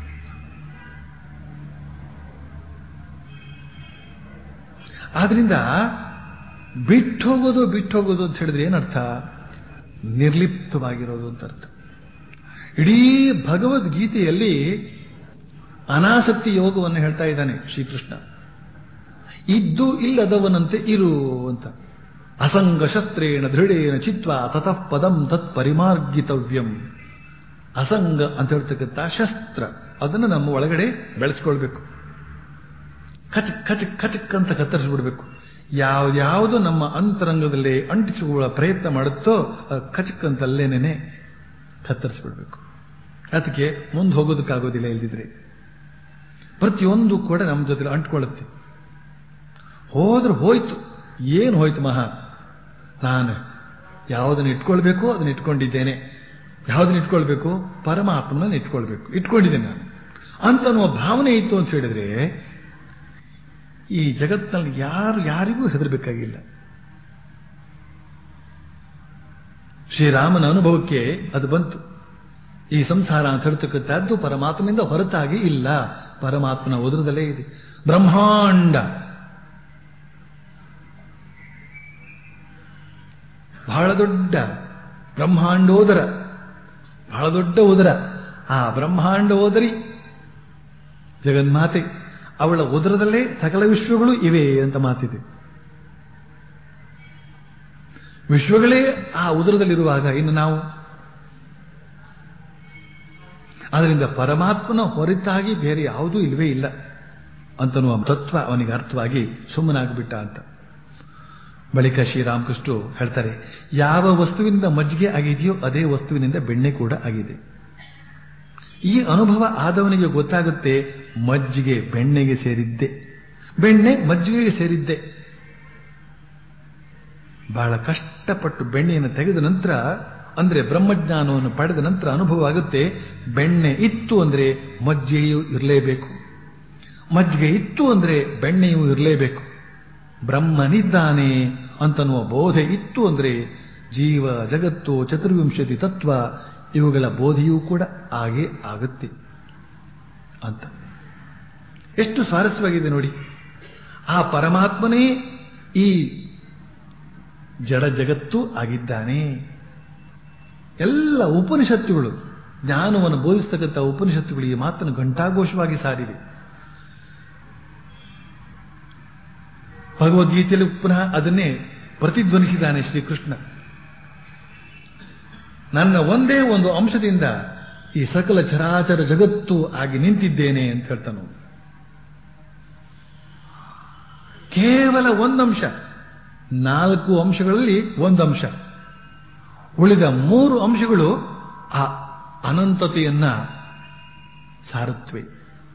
ಆದ್ರಿಂದ ಬಿಟ್ಟು ಹೋಗೋದು ಬಿಟ್ಟು ಹೋಗೋದು ಅಂತ ಹೇಳಿದ್ರೆ ಏನರ್ಥ ನಿರ್ಲಿಪ್ತವಾಗಿರೋದು ಅಂತ ಅರ್ಥ ಇಡೀ ಭಗವದ್ಗೀತೆಯಲ್ಲಿ ಅನಾಸಕ್ತಿ ಯೋಗವನ್ನು ಹೇಳ್ತಾ ಇದ್ದಾನೆ ಶ್ರೀಕೃಷ್ಣ ಇದ್ದು ಇಲ್ಲದವನಂತೆ ಇರು ಅಂತ ಅಸಂಗ ಶಸ್ತ್ರೇಣ ದೃಢೇನ ಚಿತ್ವ ತತಃ ಪದಂ ತತ್ ಪರಿಮಾರ್ಗಿತವ್ಯಂ ಅಸಂಗ ಅಂತ ಹೇಳ್ತಕ್ಕಂಥ ಶಸ್ತ್ರ ಅದನ್ನು ನಮ್ಮ ಒಳಗಡೆ ಬೆಳೆಸ್ಕೊಳ್ಬೇಕು ಕಚಕ್ ಕಚಕ್ ಕಚಕ್ ಅಂತ ಕತ್ತರಿಸ್ಬಿಡ್ಬೇಕು ಯಾವ್ದ್ಯಾವುದು ನಮ್ಮ ಅಂತರಂಗದಲ್ಲಿ ಅಂಟಿಸಿಕೊಳ್ಳುವ ಪ್ರಯತ್ನ ಮಾಡುತ್ತೋ ಕಚಕ್ ಅಂತಲ್ಲೇನೇನೆ ಕತ್ತರಿಸ್ಬಿಡ್ಬೇಕು ಅದಕ್ಕೆ ಮುಂದೆ ಹೋಗೋದಕ್ಕಾಗೋದಿಲ್ಲ ಇಲ್ದಿದ್ರೆ ಪ್ರತಿಯೊಂದು ಕೂಡ ನಮ್ಮ ಜೊತೆ ಅಂಟ್ಕೊಳ್ಳುತ್ತೆ ಹೋದ್ರೆ ಹೋಯ್ತು ಏನು ಹೋಯ್ತು ಮಹಾ ನಾನು ಯಾವುದನ್ನು ಇಟ್ಕೊಳ್ಬೇಕು ಅದನ್ನ ಇಟ್ಕೊಂಡಿದ್ದೇನೆ ಯಾವುದನ್ನ ಇಟ್ಕೊಳ್ಬೇಕು ಪರಮಾತ್ಮನ ಇಟ್ಕೊಳ್ಬೇಕು ಇಟ್ಕೊಂಡಿದ್ದೇನೆ ನಾನು ಅಂತ ಅನ್ನುವ ಭಾವನೆ ಇತ್ತು ಅಂತ ಹೇಳಿದ್ರೆ ಈ ಜಗತ್ತಿನಲ್ಲಿ ಯಾರು ಯಾರಿಗೂ ಹೆದರಬೇಕಾಗಿಲ್ಲ ಶ್ರೀರಾಮನ ಅನುಭವಕ್ಕೆ ಅದು ಬಂತು ಈ ಸಂಸಾರ ಅಂತ ಹೇಳ್ತಕ್ಕಂಥದ್ದು ಪರಮಾತ್ಮನಿಂದ ಹೊರತಾಗಿ ಇಲ್ಲ ಪರಮಾತ್ಮನ ಉದರದಲ್ಲೇ ಇದೆ ಬ್ರಹ್ಮಾಂಡ ಬಹಳ ದೊಡ್ಡ ಬ್ರಹ್ಮಾಂಡೋದರ ಬಹಳ ದೊಡ್ಡ ಉದರ ಆ ಬ್ರಹ್ಮಾಂಡೋದರಿ ಜಗನ್ಮಾತೆ ಅವಳ ಉದರದಲ್ಲೇ ಸಕಲ ವಿಶ್ವಗಳು ಇವೆ ಅಂತ ಮಾತಿದೆ ವಿಶ್ವಗಳೇ ಆ ಉದರದಲ್ಲಿರುವಾಗ ಇನ್ನು ನಾವು ಅದರಿಂದ ಪರಮಾತ್ಮನ ಹೊರತಾಗಿ ಬೇರೆ ಯಾವುದೂ ಇಲ್ವೇ ಇಲ್ಲ ಅಂತನ್ನುವ ತತ್ವ ಅವನಿಗೆ ಅರ್ಥವಾಗಿ ಸುಮ್ಮನಾಗ್ಬಿಟ್ಟ ಅಂತ ಬಳಿಕ ಶ್ರೀರಾಮಕೃಷ್ಣರು ಹೇಳ್ತಾರೆ ಯಾವ ವಸ್ತುವಿನಿಂದ ಮಜ್ಜಿಗೆ ಆಗಿದೆಯೋ ಅದೇ ವಸ್ತುವಿನಿಂದ ಬೆಣ್ಣೆ ಕೂಡ ಆಗಿದೆ ಈ ಅನುಭವ ಆದವನಿಗೆ ಗೊತ್ತಾಗುತ್ತೆ ಮಜ್ಜಿಗೆ ಬೆಣ್ಣೆಗೆ ಸೇರಿದ್ದೆ ಬೆಣ್ಣೆ ಮಜ್ಜಿಗೆಗೆ ಸೇರಿದ್ದೆ ಬಹಳ ಕಷ್ಟಪಟ್ಟು ಬೆಣ್ಣೆಯನ್ನು ತೆಗೆದ ನಂತರ ಅಂದ್ರೆ ಬ್ರಹ್ಮಜ್ಞಾನವನ್ನು ಪಡೆದ ನಂತರ ಅನುಭವ ಆಗುತ್ತೆ ಬೆಣ್ಣೆ ಇತ್ತು ಅಂದ್ರೆ ಮಜ್ಜಿಗೆಯೂ ಇರಲೇಬೇಕು ಮಜ್ಜಿಗೆ ಇತ್ತು ಅಂದ್ರೆ ಬೆಣ್ಣೆಯೂ ಇರಲೇಬೇಕು ಬ್ರಹ್ಮನಿದ್ದಾನೆ ಅಂತನ್ನುವ ಬೋಧೆ ಇತ್ತು ಅಂದ್ರೆ ಜೀವ ಜಗತ್ತು ಚತುರ್ವಿಂಶತಿ ತತ್ವ ಇವುಗಳ ಬೋಧೆಯೂ ಕೂಡ ಹಾಗೆ ಆಗುತ್ತೆ ಅಂತ ಎಷ್ಟು ಸ್ವಾರಸ್ಯವಾಗಿದೆ ನೋಡಿ ಆ ಪರಮಾತ್ಮನೇ ಈ ಜಡ ಜಗತ್ತು ಆಗಿದ್ದಾನೆ ಎಲ್ಲ ಉಪನಿಷತ್ತುಗಳು ಜ್ಞಾನವನ್ನು ಬೋಧಿಸ್ತಕ್ಕಂಥ ಉಪನಿಷತ್ತುಗಳು ಈ ಮಾತನ್ನು ಘಂಟಾಘೋಷವಾಗಿ ಸಾರಿವೆ ಭಗವದ್ಗೀತೆಯಲ್ಲಿ ಪುನಃ ಅದನ್ನೇ ಪ್ರತಿಧ್ವನಿಸಿದ್ದಾನೆ ಶ್ರೀಕೃಷ್ಣ ನನ್ನ ಒಂದೇ ಒಂದು ಅಂಶದಿಂದ ಈ ಸಕಲ ಚರಾಚರ ಜಗತ್ತು ಆಗಿ ನಿಂತಿದ್ದೇನೆ ಅಂತ ಹೇಳ್ತಾನು ಕೇವಲ ಒಂದಂಶ ನಾಲ್ಕು ಅಂಶಗಳಲ್ಲಿ ಒಂದು ಅಂಶ ಉಳಿದ ಮೂರು ಅಂಶಗಳು ಆ ಅನಂತತೆಯನ್ನ ಸಾರುತ್ತವೆ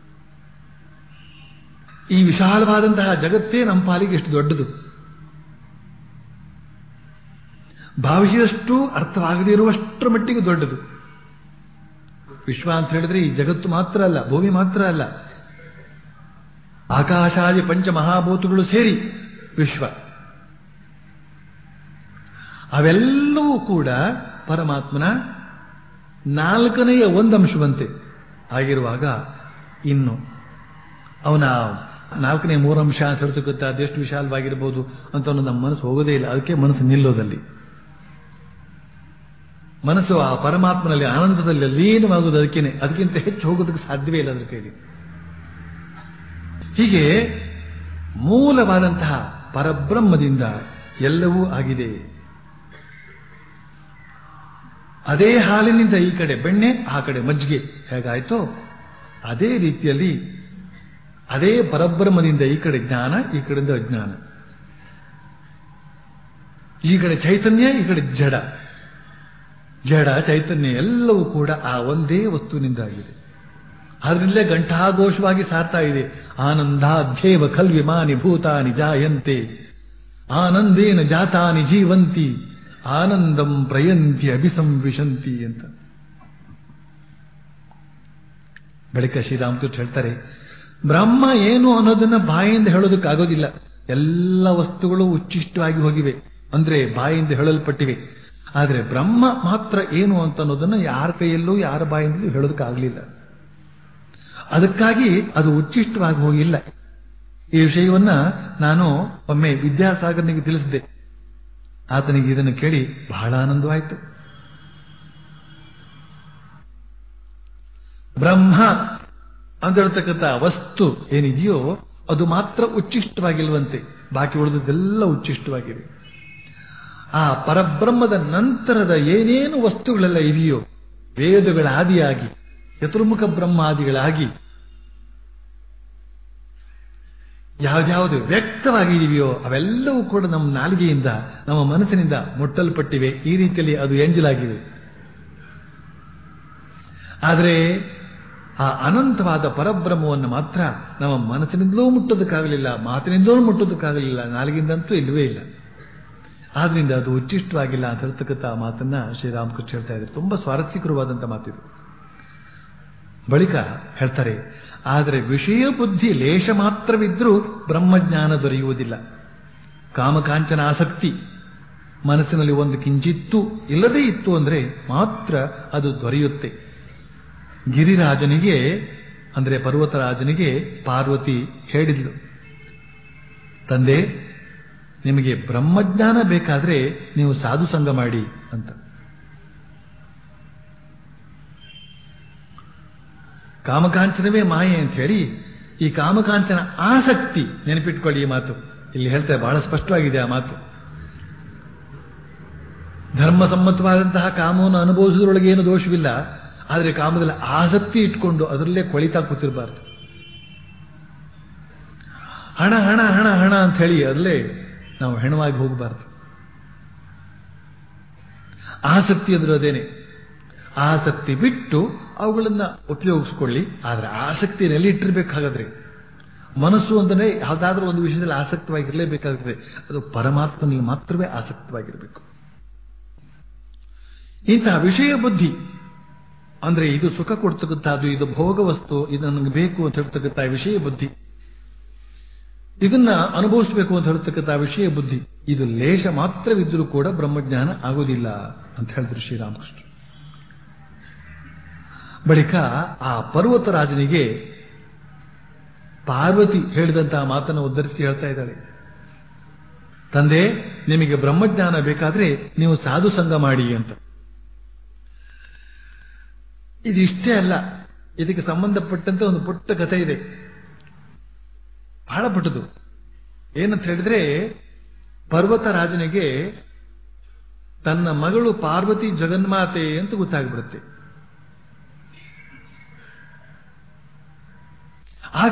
ಈ ವಿಶಾಲವಾದಂತಹ ಜಗತ್ತೇ ನಮ್ಮ ಪಾಲಿಗೆ ಎಷ್ಟು ದೊಡ್ಡದು ಭಾವಿಸಿದಷ್ಟು ಅರ್ಥವಾಗದೇ ಇರುವಷ್ಟರ ಮಟ್ಟಿಗೆ ದೊಡ್ಡದು ವಿಶ್ವ ಅಂತ ಹೇಳಿದ್ರೆ ಈ ಜಗತ್ತು ಮಾತ್ರ ಅಲ್ಲ ಭೂಮಿ ಮಾತ್ರ ಅಲ್ಲ ಆಕಾಶಾದಿ ಪಂಚಮಹಾಭೂತಗಳು ಸೇರಿ ವಿಶ್ವ ಅವೆಲ್ಲವೂ ಕೂಡ ಪರಮಾತ್ಮನ ನಾಲ್ಕನೆಯ ಒಂದಂಶವಂತೆ ಆಗಿರುವಾಗ ಇನ್ನು ಅವನ ನಾಲ್ಕನೇ ಮೂರಂಶ ಸರಿತಕ್ಕಂಥ ಅದೆಷ್ಟು ವಿಶಾಲವಾಗಿರ್ಬೋದು ಅಂತ ನಮ್ಮ ಮನಸ್ಸು ಹೋಗೋದೇ ಇಲ್ಲ ಅದಕ್ಕೆ ಮನಸ್ಸು ನಿಲ್ಲೋದಲ್ಲಿ ಮನಸ್ಸು ಆ ಪರಮಾತ್ಮನಲ್ಲಿ ಆನಂದದಲ್ಲಿ ಲೀನವಾಗುವುದು ಅದಕ್ಕೇನೆ ಅದಕ್ಕಿಂತ ಹೆಚ್ಚು ಹೋಗೋದಕ್ಕೆ ಸಾಧ್ಯವೇ ಇಲ್ಲ ಅದರ ಕೈಲಿ ಹೀಗೆ ಮೂಲವಾದಂತಹ ಪರಬ್ರಹ್ಮದಿಂದ ಎಲ್ಲವೂ ಆಗಿದೆ ಅದೇ ಹಾಲಿನಿಂದ ಈ ಕಡೆ ಬೆಣ್ಣೆ ಆ ಕಡೆ ಮಜ್ಜಿಗೆ ಹೇಗಾಯ್ತೋ ಅದೇ ರೀತಿಯಲ್ಲಿ ಅದೇ ಪರಬ್ರಹ್ಮದಿಂದ ಈ ಕಡೆ ಜ್ಞಾನ ಈ ಕಡೆಯಿಂದ ಅಜ್ಞಾನ ಈ ಕಡೆ ಚೈತನ್ಯ ಈ ಕಡೆ ಜಡ ಜಡ ಚೈತನ್ಯ ಎಲ್ಲವೂ ಕೂಡ ಆ ಒಂದೇ ವಸ್ತುವಿನಿಂದಾಗಿದೆ ಆದ್ರಿಂದಲೇ ಘಂಟಾಘೋಷವಾಗಿ ಸಾರ್ತಾ ಇದೆ ಆನಂದಾಧ್ಯೇವ ಖಲ್ವಿಮಾನಿ ಭೂತಾನಿ ಜಾಯಂತೆ ಆನಂದೇನ ಜಾತಾನಿ ಜೀವಂತಿ ಆನಂದಂ ಪ್ರಯಂತಿ ಅಭಿಸಂವಿಶಂತಿ ಅಂತ ಬಳಿಕ ಶ್ರೀರಾಮಕೃಷ್ಣ ಹೇಳ್ತಾರೆ ಬ್ರಹ್ಮ ಏನು ಅನ್ನೋದನ್ನ ಬಾಯಿಂದ ಹೇಳೋದಕ್ಕಾಗೋದಿಲ್ಲ ಎಲ್ಲ ವಸ್ತುಗಳು ಉಚ್ಚಿಷ್ಟವಾಗಿ ಹೋಗಿವೆ ಅಂದ್ರೆ ಬಾಯಿಂದ ಹೇಳಲ್ಪಟ್ಟಿವೆ ಆದರೆ ಬ್ರಹ್ಮ ಮಾತ್ರ ಏನು ಅಂತ ಅನ್ನೋದನ್ನ ಯಾರ ಕೈಯಲ್ಲೂ ಯಾರ ಬಾಯಿಂದಲೂ ಹೇಳೋದಕ್ಕಾಗಲಿಲ್ಲ ಅದಕ್ಕಾಗಿ ಅದು ಉಚ್ಚಿಷ್ಟವಾಗಿ ಹೋಗಿಲ್ಲ ಈ ವಿಷಯವನ್ನ ನಾನು ಒಮ್ಮೆ ವಿದ್ಯಾಸಾಗರ್ನಿಗೆ ತಿಳಿಸಿದ್ದೆ ಆತನಿಗೆ ಇದನ್ನು ಕೇಳಿ ಬಹಳ ಆನಂದವಾಯಿತು ಬ್ರಹ್ಮ ಅಂತ ಹೇಳ್ತಕ್ಕಂಥ ವಸ್ತು ಏನಿದೆಯೋ ಅದು ಮಾತ್ರ ಉಚ್ಚಿಷ್ಟವಾಗಿಲ್ವಂತೆ ಬಾಕಿ ಉಳಿದದೆಲ್ಲ ಉಚ್ಚಿಷ್ಟವಾಗಿವೆ ಆ ಪರಬ್ರಹ್ಮದ ನಂತರದ ಏನೇನು ವಸ್ತುಗಳೆಲ್ಲ ಇದೆಯೋ ವೇದಗಳ ಆದಿಯಾಗಿ ಚತುರ್ಮುಖ ಬ್ರಹ್ಮಾದಿಗಳಾಗಿ ಯಾವ್ದ್ಯಾವುದು ವ್ಯಕ್ತವಾಗಿದೆಯೋ ಅವೆಲ್ಲವೂ ಕೂಡ ನಮ್ಮ ನಾಲಿಗೆಯಿಂದ ನಮ್ಮ ಮನಸ್ಸಿನಿಂದ ಮುಟ್ಟಲ್ಪಟ್ಟಿವೆ ಈ ರೀತಿಯಲ್ಲಿ ಅದು ಎಂಜಲಾಗಿವೆ ಆದರೆ ಆ ಅನಂತವಾದ ಪರಬ್ರಹ್ಮವನ್ನು ಮಾತ್ರ ನಮ್ಮ ಮನಸ್ಸಿನಿಂದಲೂ ಮುಟ್ಟೋದಕ್ಕಾಗಲಿಲ್ಲ ಮಾತಿನಿಂದಲೂ ಮುಟ್ಟೋದಕ್ಕಾಗಲಿಲ್ಲ ನಾಲಿಗಿಂದಂತೂ ಇಲ್ಲವೇ ಇಲ್ಲ ಆದ್ರಿಂದ ಅದು ಉಚ್ಚಿಷ್ಟವಾಗಿಲ್ಲ ಅಂತ ಹೇಳ್ತಕ್ಕಂಥ ಮಾತನ್ನ ಶ್ರೀರಾಮಕೃಷ್ಣ ಹೇಳ್ತಾ ಇದ್ದಾರೆ ತುಂಬಾ ಸ್ವಾರಸ್ಯಕರವಾದಂಥ ಮಾತಿದು ಬಳಿಕ ಹೇಳ್ತಾರೆ ಆದರೆ ವಿಷಯ ಬುದ್ಧಿ ಲೇಷ ಮಾತ್ರವಿದ್ರೂ ಬ್ರಹ್ಮಜ್ಞಾನ ದೊರೆಯುವುದಿಲ್ಲ ಕಾಮಕಾಂಚನ ಆಸಕ್ತಿ ಮನಸ್ಸಿನಲ್ಲಿ ಒಂದು ಕಿಂಚಿತ್ತು ಇಲ್ಲದೇ ಇತ್ತು ಅಂದ್ರೆ ಮಾತ್ರ ಅದು ದೊರೆಯುತ್ತೆ ಗಿರಿರಾಜನಿಗೆ ಅಂದ್ರೆ ಪರ್ವತರಾಜನಿಗೆ ಪಾರ್ವತಿ ಹೇಳಿದ್ಲು ತಂದೆ ನಿಮಗೆ ಬ್ರಹ್ಮಜ್ಞಾನ ಬೇಕಾದ್ರೆ ನೀವು ಸಾಧು ಸಂಘ ಮಾಡಿ ಅಂತ ಕಾಮಕಾಂಚನವೇ ಮಾಯೆ ಅಂತ ಹೇಳಿ ಈ ಕಾಮಕಾಂಚನ ಆಸಕ್ತಿ ನೆನಪಿಟ್ಕೊಳ್ಳಿ ಈ ಮಾತು ಇಲ್ಲಿ ಹೇಳ್ತಾರೆ ಬಹಳ ಸ್ಪಷ್ಟವಾಗಿದೆ ಆ ಮಾತು ಧರ್ಮಸಮ್ಮತವಾದಂತಹ ಕಾಮವನ್ನು ಅನುಭವಿಸುವುದರೊಳಗೆ ಏನು ದೋಷವಿಲ್ಲ ಆದರೆ ಕಾಮದಲ್ಲಿ ಆಸಕ್ತಿ ಇಟ್ಕೊಂಡು ಅದರಲ್ಲೇ ಕೊಳಿತಾ ಕೂತಿರಬಾರ್ದು ಹಣ ಹಣ ಹಣ ಹಣ ಅಂತ ಹೇಳಿ ಅದರಲ್ಲೇ ನಾವು ಹೆಣವಾಗಿ ಹೋಗಬಾರ್ದು ಆಸಕ್ತಿ ಅಂದ್ರೆ ಅದೇನೆ ಆಸಕ್ತಿ ಬಿಟ್ಟು ಅವುಗಳನ್ನ ಉಪಯೋಗಿಸ್ಕೊಳ್ಳಿ ಆದ್ರೆ ಆಸಕ್ತಿಯಲ್ಲಿ ಇಟ್ಟಿರ್ಬೇಕಾಗಾದ್ರೆ ಮನಸ್ಸು ಅಂದ್ರೆ ಯಾವುದಾದ್ರೂ ಒಂದು ವಿಷಯದಲ್ಲಿ ಆಸಕ್ತವಾಗಿರಲೇಬೇಕಾಗುತ್ತೆ ಅದು ಪರಮಾತ್ಮನಿಗೆ ಮಾತ್ರವೇ ಆಸಕ್ತವಾಗಿರಬೇಕು ಇಂತಹ ವಿಷಯ ಬುದ್ಧಿ ಅಂದ್ರೆ ಇದು ಸುಖ ಕೊಡ್ತಕ್ಕಂಥದ್ದು ಇದು ಭೋಗ ವಸ್ತು ಇದು ನನಗೆ ಬೇಕು ಅಂತ ಹೇಳ್ತಕ್ಕಂಥ ವಿಷಯ ಬುದ್ಧಿ ಇದನ್ನ ಅನುಭವಿಸಬೇಕು ಅಂತ ಹೇಳ್ತಕ್ಕಂಥ ವಿಷಯ ಬುದ್ಧಿ ಇದು ಲೇಷ ಮಾತ್ರವಿದ್ದರೂ ಕೂಡ ಬ್ರಹ್ಮಜ್ಞಾನ ಆಗೋದಿಲ್ಲ ಅಂತ ಹೇಳಿದ್ರು ಶ್ರೀರಾಮಕೃಷ್ಣ ಬಳಿಕ ಆ ಪರ್ವತರಾಜನಿಗೆ ಪಾರ್ವತಿ ಹೇಳಿದಂತಹ ಮಾತನ್ನು ಉದ್ಧರಿಸಿ ಹೇಳ್ತಾ ಇದ್ದಾಳೆ ತಂದೆ ನಿಮಗೆ ಬ್ರಹ್ಮಜ್ಞಾನ ಬೇಕಾದ್ರೆ ನೀವು ಸಾಧು ಸಂಘ ಮಾಡಿ ಅಂತ ಇದಿಷ್ಟೇ ಅಲ್ಲ ಇದಕ್ಕೆ ಸಂಬಂಧಪಟ್ಟಂತೆ ಒಂದು ಪುಟ್ಟ ಕಥೆ ಇದೆ ಬಹಳ ಪುಟ್ಟದು ಏನಂತ ಹೇಳಿದ್ರೆ ಪರ್ವತರಾಜನಿಗೆ ತನ್ನ ಮಗಳು ಪಾರ್ವತಿ ಜಗನ್ಮಾತೆ ಅಂತ ಗೊತ್ತಾಗ್ಬಿಡುತ್ತೆ ಆಗ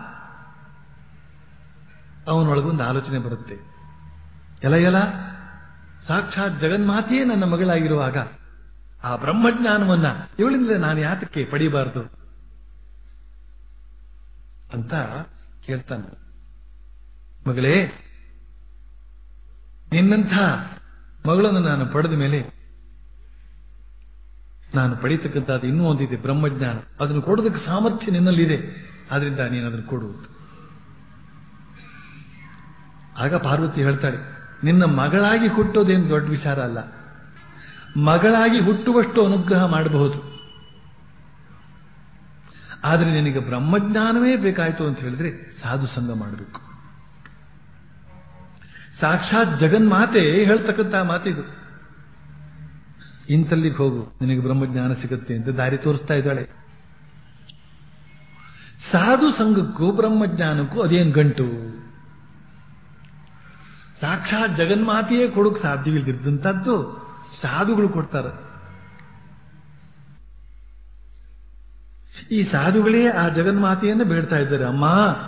ಅವನೊಳಗೊಂದು ಆಲೋಚನೆ ಬರುತ್ತೆ ಎಲ ಎಲ ಸಾಕ್ಷಾತ್ ಜಗನ್ಮಾತೆಯೇ ನನ್ನ ಮಗಳಾಗಿರುವಾಗ ಆ ಬ್ರಹ್ಮಜ್ಞಾನವನ್ನ ಇವಳಿಂದ ನಾನು ಯಾತಕ್ಕೆ ಪಡಿಬಾರದು ಅಂತ ಕೇಳ್ತಾನೆ ಮಗಳೇ ನಿನ್ನಂಥ ಮಗಳನ್ನು ನಾನು ಪಡೆದ ಮೇಲೆ ನಾನು ಪಡೀತಕ್ಕಂಥದ್ದು ಇನ್ನೂ ಒಂದಿದೆ ಬ್ರಹ್ಮಜ್ಞಾನ ಅದನ್ನು ಕೊಡೋದಕ್ಕೆ ಸಾಮರ್ಥ್ಯ ನಿನ್ನಲ್ಲಿದೆ ಆದ್ರಿಂದ ನೀನು ಅದನ್ನು ಕೊಡುವುದು ಆಗ ಪಾರ್ವತಿ ಹೇಳ್ತಾಳೆ ನಿನ್ನ ಮಗಳಾಗಿ ಹುಟ್ಟೋದೇನು ದೊಡ್ಡ ವಿಚಾರ ಅಲ್ಲ ಮಗಳಾಗಿ ಹುಟ್ಟುವಷ್ಟು ಅನುಗ್ರಹ ಮಾಡಬಹುದು ಆದರೆ ನಿನಗೆ ಬ್ರಹ್ಮಜ್ಞಾನವೇ ಬೇಕಾಯಿತು ಅಂತ ಹೇಳಿದ್ರೆ ಸಾಧು ಸಂಘ ಮಾಡಬೇಕು ಸಾಕ್ಷಾತ್ ಜಗನ್ಮಾತೆ ಹೇಳ್ತಕ್ಕಂಥ ಮಾತಿದು ಇಂತಲ್ಲಿಗೆ ಹೋಗು ನಿನಗೆ ಬ್ರಹ್ಮಜ್ಞಾನ ಸಿಗುತ್ತೆ ಅಂತ ದಾರಿ ತೋರಿಸ್ತಾ ಇದ್ದಾಳೆ ಸಾಧು ಸಂಘಕ್ಕೂ ಬ್ರಹ್ಮಜ್ಞಾನಕ್ಕೂ ಅದೇನು ಗಂಟು ಸಾಕ್ಷಾತ್ ಜಗನ್ಮಾತೆಯೇ ಕೊಡೋಕ್ ಸಾಧ್ಯವಿಲ್ಲದಿದ್ದಂಥದ್ದು ಸಾಧುಗಳು ಕೊಡ್ತಾರೆ ಈ ಸಾಧುಗಳೇ ಆ ಜಗನ್ಮಾತೆಯನ್ನು ಬೇಡ್ತಾ ಇದ್ದಾರೆ ಅಮ್ಮ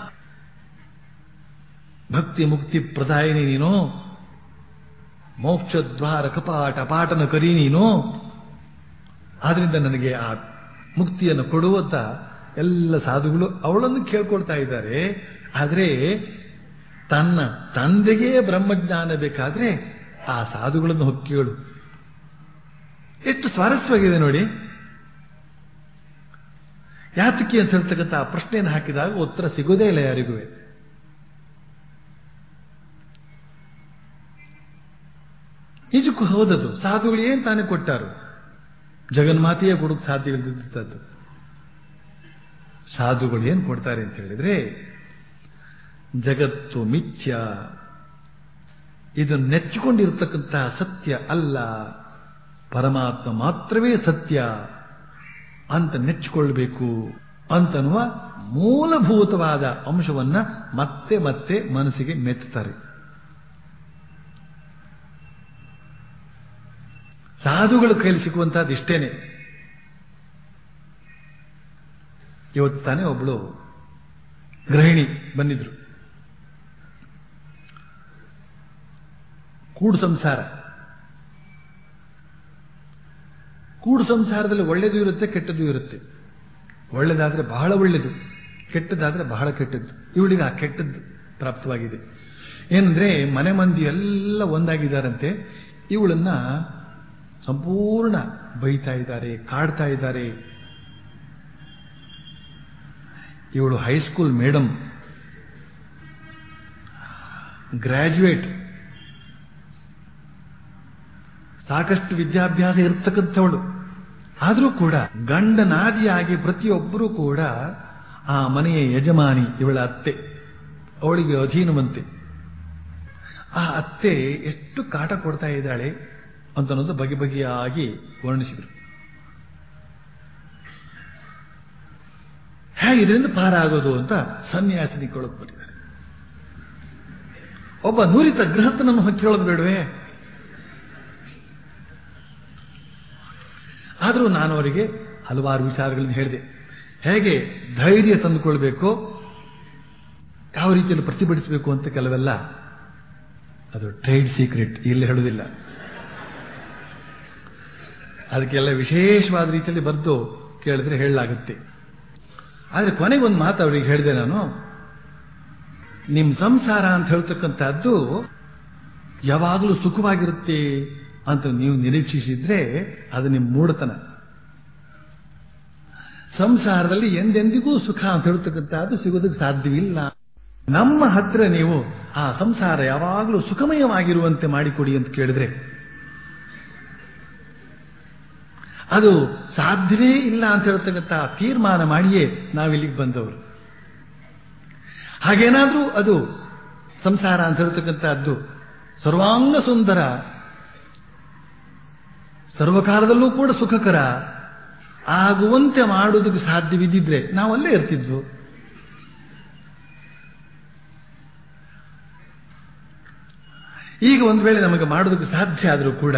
ಭಕ್ತಿ ಮುಕ್ತಿ ಪ್ರದಾಯಿನಿ ನೀನು ಮೋಕ್ಷ ದ್ವಾರ ಕಪಾಟ ಪಾಟನ ಕರಿ ನೀನು ಆದ್ರಿಂದ ನನಗೆ ಆ ಮುಕ್ತಿಯನ್ನು ಕೊಡುವಂತ ಎಲ್ಲ ಸಾಧುಗಳು ಅವಳನ್ನು ಕೇಳ್ಕೊಳ್ತಾ ಇದ್ದಾರೆ ಆದರೆ ತನ್ನ ತಂದೆಗೆ ಬ್ರಹ್ಮಜ್ಞಾನ ಬೇಕಾದ್ರೆ ಆ ಸಾಧುಗಳನ್ನು ಹೊಕ್ಕಿಗಳು ಎಷ್ಟು ಸ್ವಾರಸ್ಯವಾಗಿದೆ ನೋಡಿ ಯಾತಕ್ಕೆ ಅಂತ ಹೇಳ್ತಕ್ಕಂಥ ಆ ಪ್ರಶ್ನೆಯನ್ನು ಹಾಕಿದಾಗ ಉತ್ತರ ಸಿಗೋದೇ ಇಲ್ಲ ಯಾರಿಗೂ ನಿಜಕ್ಕೂ ಹೌದದು ಸಾಧುಗಳು ಏನ್ ತಾನೇ ಕೊಟ್ಟಾರು ಜಗನ್ಮಾತೆಯೇ ಕೊಡೋಕೆ ಸಾಧ್ಯ ಇಲ್ಲದಿದ್ದದ್ದು ಸಾಧುಗಳು ಏನ್ ಕೊಡ್ತಾರೆ ಅಂತ ಹೇಳಿದ್ರೆ ಜಗತ್ತು ಮಿಥ್ಯ ಇದು ನೆಚ್ಚಿಕೊಂಡಿರತಕ್ಕಂತಹ ಸತ್ಯ ಅಲ್ಲ ಪರಮಾತ್ಮ ಮಾತ್ರವೇ ಸತ್ಯ ಅಂತ ನೆಚ್ಚಿಕೊಳ್ಬೇಕು ಅಂತನ್ನುವ ಮೂಲಭೂತವಾದ ಅಂಶವನ್ನ ಮತ್ತೆ ಮತ್ತೆ ಮನಸ್ಸಿಗೆ ಮೆತ್ತುತ್ತಾರೆ ಸಾಧುಗಳು ಕೈಲಿ ಸಿಗುವಂತಹದ್ದು ಇಷ್ಟೇನೆ ಇವತ್ತು ತಾನೇ ಒಬ್ಳು ಗೃಹಿಣಿ ಬಂದಿದ್ರು ಕೂಡು ಸಂಸಾರ ಕೂಡು ಸಂಸಾರದಲ್ಲಿ ಒಳ್ಳೆಯದು ಇರುತ್ತೆ ಕೆಟ್ಟದ್ದು ಇರುತ್ತೆ ಒಳ್ಳೆದಾದ್ರೆ ಬಹಳ ಒಳ್ಳೆದು ಕೆಟ್ಟದಾದ್ರೆ ಬಹಳ ಕೆಟ್ಟದ್ದು ಇವಳಿಗೆ ಆ ಕೆಟ್ಟದ್ದು ಪ್ರಾಪ್ತವಾಗಿದೆ ಏನಂದ್ರೆ ಮನೆ ಮಂದಿ ಎಲ್ಲ ಒಂದಾಗಿದ್ದಾರಂತೆ ಇವಳನ್ನ ಸಂಪೂರ್ಣ ಬೈತಾ ಇದ್ದಾರೆ ಕಾಡ್ತಾ ಇದ್ದಾರೆ ಇವಳು ಹೈಸ್ಕೂಲ್ ಮೇಡಮ್ ಗ್ರಾಜ್ಯುಯೇಟ್ ಸಾಕಷ್ಟು ವಿದ್ಯಾಭ್ಯಾಸ ಇರ್ತಕ್ಕಂಥವಳು ಆದರೂ ಕೂಡ ಗಂಡನಾದಿಯಾಗಿ ಪ್ರತಿಯೊಬ್ಬರೂ ಕೂಡ ಆ ಮನೆಯ ಯಜಮಾನಿ ಇವಳ ಅತ್ತೆ ಅವಳಿಗೆ ಅಧೀನವಂತೆ ಆ ಅತ್ತೆ ಎಷ್ಟು ಕಾಟ ಕೊಡ್ತಾ ಇದ್ದಾಳೆ ಅಂತ ಅನ್ನೋದು ಬಗೆ ಬಗೆಯಾಗಿ ವರ್ಣಿಸಿದರು ಹೇಗೆ ಇದರಿಂದ ಪಾರಾಗೋದು ಅಂತ ಸನ್ಯಾಸಿನಿಗೊಳಗೆ ಬರೆದಿದ್ದಾರೆ ಒಬ್ಬ ನುರಿತ ಗೃಹಸ್ಥನನ್ನು ಕೇಳೋದು ಬೇಡವೇ ಆದರೂ ನಾನು ಅವರಿಗೆ ಹಲವಾರು ವಿಚಾರಗಳನ್ನು ಹೇಳಿದೆ ಹೇಗೆ ಧೈರ್ಯ ತಂದುಕೊಳ್ಬೇಕು ಯಾವ ರೀತಿಯಲ್ಲಿ ಪ್ರತಿಭಟಿಸಬೇಕು ಅಂತ ಕೆಲವೆಲ್ಲ ಅದು ಟ್ರೇಡ್ ಸೀಕ್ರೆಟ್ ಇಲ್ಲಿ ಹೇಳುವುದಿಲ್ಲ ಅದಕ್ಕೆಲ್ಲ ವಿಶೇಷವಾದ ರೀತಿಯಲ್ಲಿ ಬರೆದು ಕೇಳಿದ್ರೆ ಹೇಳಲಾಗುತ್ತೆ ಆದರೆ ಕೊನೆಗೆ ಒಂದು ಮಾತು ಅವರಿಗೆ ಹೇಳಿದೆ ನಾನು ನಿಮ್ಮ ಸಂಸಾರ ಅಂತ ಹೇಳ್ತಕ್ಕಂಥದ್ದು ಯಾವಾಗಲೂ ಸುಖವಾಗಿರುತ್ತೆ ಅಂತ ನೀವು ನಿರೀಕ್ಷಿಸಿದ್ರೆ ಅದು ನಿಮ್ಮ ಮೂಢತನ ಸಂಸಾರದಲ್ಲಿ ಎಂದೆಂದಿಗೂ ಸುಖ ಅಂತ ಹೇಳ್ತಕ್ಕಂಥದ್ದು ಸಿಗೋದಕ್ಕೆ ಸಾಧ್ಯವಿಲ್ಲ ನಮ್ಮ ಹತ್ರ ನೀವು ಆ ಸಂಸಾರ ಯಾವಾಗಲೂ ಸುಖಮಯವಾಗಿರುವಂತೆ ಮಾಡಿಕೊಡಿ ಅಂತ ಕೇಳಿದ್ರೆ ಅದು ಸಾಧ್ಯವೇ ಇಲ್ಲ ಅಂತ ಹೇಳ್ತಕ್ಕಂಥ ತೀರ್ಮಾನ ಮಾಡಿಯೇ ನಾವಿಲ್ಲಿಗೆ ಬಂದವರು ಹಾಗೇನಾದ್ರೂ ಅದು ಸಂಸಾರ ಅಂತ ಹೇಳ್ತಕ್ಕಂಥದ್ದು ಸರ್ವಾಂಗ ಸುಂದರ ಸರ್ವಕಾಲದಲ್ಲೂ ಕೂಡ ಸುಖಕರ ಆಗುವಂತೆ ಮಾಡುವುದಕ್ಕೆ ಸಾಧ್ಯವಿದ್ದಿದ್ರೆ ನಾವಲ್ಲೇ ಇರ್ತಿದ್ವು ಈಗ ಒಂದು ವೇಳೆ ನಮಗೆ ಮಾಡೋದಕ್ಕೆ ಸಾಧ್ಯ ಆದರೂ ಕೂಡ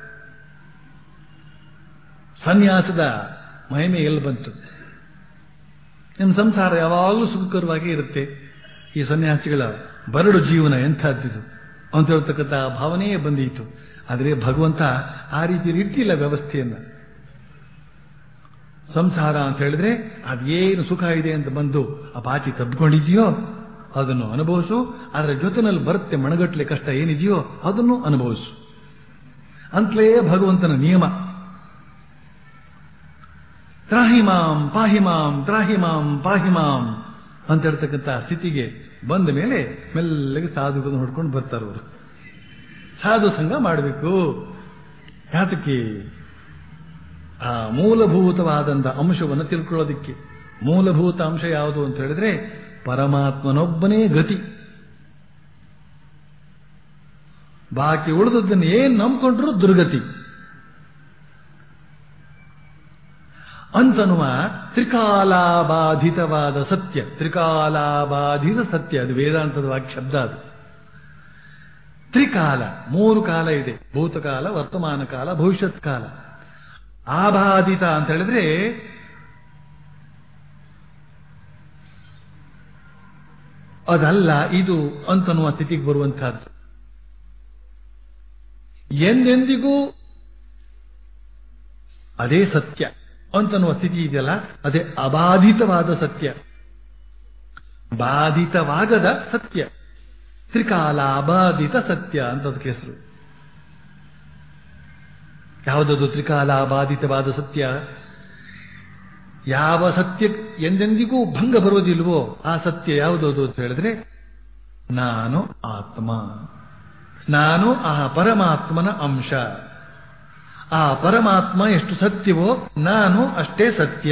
ಸನ್ಯಾಸದ ಮಹಿಮೆ ಎಲ್ಲಿ ಬಂತು ನಿಮ್ಮ ಸಂಸಾರ ಯಾವಾಗಲೂ ಸುಖಕರವಾಗಿ ಇರುತ್ತೆ ಈ ಸನ್ಯಾಸಿಗಳ ಬರಡು ಜೀವನ ಎಂಥದ್ದಿದು ಅಂತ ಹೇಳ್ತಕ್ಕಂಥ ಭಾವನೆಯೇ ಬಂದೀತು ಆದರೆ ಭಗವಂತ ಆ ರೀತಿ ಇಟ್ಟಿಲ್ಲ ವ್ಯವಸ್ಥೆಯನ್ನ ಸಂಸಾರ ಅಂತ ಹೇಳಿದ್ರೆ ಅದೇನು ಸುಖ ಇದೆ ಅಂತ ಬಂದು ಆ ಪಾಚಿ ತಬ್ಕೊಂಡಿದೆಯೋ ಅದನ್ನು ಅನುಭವಿಸು ಅದರ ಜೊತೆನಲ್ಲಿ ಬರುತ್ತೆ ಮಣಗಟ್ಲೆ ಕಷ್ಟ ಏನಿದೆಯೋ ಅದನ್ನು ಅನುಭವಿಸು ಅಂತಲೇ ಭಗವಂತನ ನಿಯಮ ತ್ರಾಹಿಮಾಂ ಪಾಹಿಮಾಂ ತ್ರಾಹಿಮಾಂ ಪಾಹಿಮಾಂ ಅಂತ ಹೇಳ್ತಕ್ಕಂಥ ಸ್ಥಿತಿಗೆ ಬಂದ ಮೇಲೆ ಮೆಲ್ಲಗೆ ಸಾಧುಗಳನ್ನು ಹೊಡ್ಕೊಂಡು ಬರ್ತಾರೆ ಅವರು ಸಾಧು ಸಂಘ ಮಾಡಬೇಕು ಯಾತಕ್ಕೆ ಆ ಮೂಲಭೂತವಾದಂಥ ಅಂಶವನ್ನು ತಿಳ್ಕೊಳ್ಳೋದಿಕ್ಕೆ ಮೂಲಭೂತ ಅಂಶ ಯಾವುದು ಅಂತ ಹೇಳಿದ್ರೆ ಪರಮಾತ್ಮನೊಬ್ಬನೇ ಗತಿ ಬಾಕಿ ಉಳಿದದ್ದನ್ನು ಏನ್ ನಂಬ್ಕೊಂಡ್ರು ದುರ್ಗತಿ ಅಂತನ್ನುವ ತ್ರಿಕಾಲಾಬಾಧಿತವಾದ ಸತ್ಯ ತ್ರಿಕಾಲಾಬಾಧಿತ ಸತ್ಯ ಅದು ವೇದಾಂತದ ವಾಕ್ಯ ಶಬ್ದ ಅದು ತ್ರಿಕಾಲ ಮೂರು ಕಾಲ ಇದೆ ಭೂತಕಾಲ ವರ್ತಮಾನ ಕಾಲ ಭವಿಷ್ಯತ್ ಕಾಲ ಆಬಾಧಿತ ಅಂತ ಹೇಳಿದ್ರೆ ಅದಲ್ಲ ಇದು ಅಂತನ್ನುವ ಸ್ಥಿತಿಗೆ ಬರುವಂತಹದ್ದು ಎಂದೆಂದಿಗೂ ಅದೇ ಸತ್ಯ ಅಂತನ್ನುವ ಸ್ಥಿತಿ ಇದೆಯಲ್ಲ ಅದೇ ಅಬಾಧಿತವಾದ ಸತ್ಯ ಬಾಧಿತವಾಗದ ಸತ್ಯ ತ್ರಿಕಾಲ ಅಬಾಧಿತ ಸತ್ಯ ಅಂತ ಅದಕ್ಕೆ ಹೆಸರು ಯಾವುದದು ತ್ರಿಕಾಲ ಬಾಧಿತವಾದ ಸತ್ಯ ಯಾವ ಸತ್ಯ ಎಂದೆಂದಿಗೂ ಭಂಗ ಬರುವುದಿಲ್ವೋ ಆ ಸತ್ಯ ಯಾವುದದು ಅಂತ ಹೇಳಿದ್ರೆ ನಾನು ಆತ್ಮ ನಾನು ಆ ಪರಮಾತ್ಮನ ಅಂಶ ಆ ಪರಮಾತ್ಮ ಎಷ್ಟು ಸತ್ಯವೋ ನಾನು ಅಷ್ಟೇ ಸತ್ಯ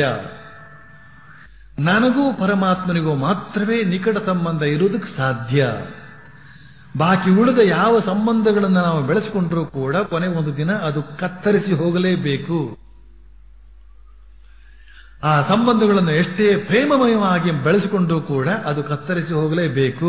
ನನಗೂ ಪರಮಾತ್ಮನಿಗೂ ಮಾತ್ರವೇ ನಿಕಟ ಸಂಬಂಧ ಇರುವುದಕ್ಕೆ ಸಾಧ್ಯ ಬಾಕಿ ಉಳಿದ ಯಾವ ಸಂಬಂಧಗಳನ್ನು ನಾವು ಬೆಳೆಸಿಕೊಂಡ್ರೂ ಕೂಡ ಕೊನೆ ಒಂದು ದಿನ ಅದು ಕತ್ತರಿಸಿ ಹೋಗಲೇಬೇಕು ಆ ಸಂಬಂಧಗಳನ್ನು ಎಷ್ಟೇ ಪ್ರೇಮಮಯವಾಗಿ ಬೆಳೆಸಿಕೊಂಡರೂ ಕೂಡ ಅದು ಕತ್ತರಿಸಿ ಹೋಗಲೇಬೇಕು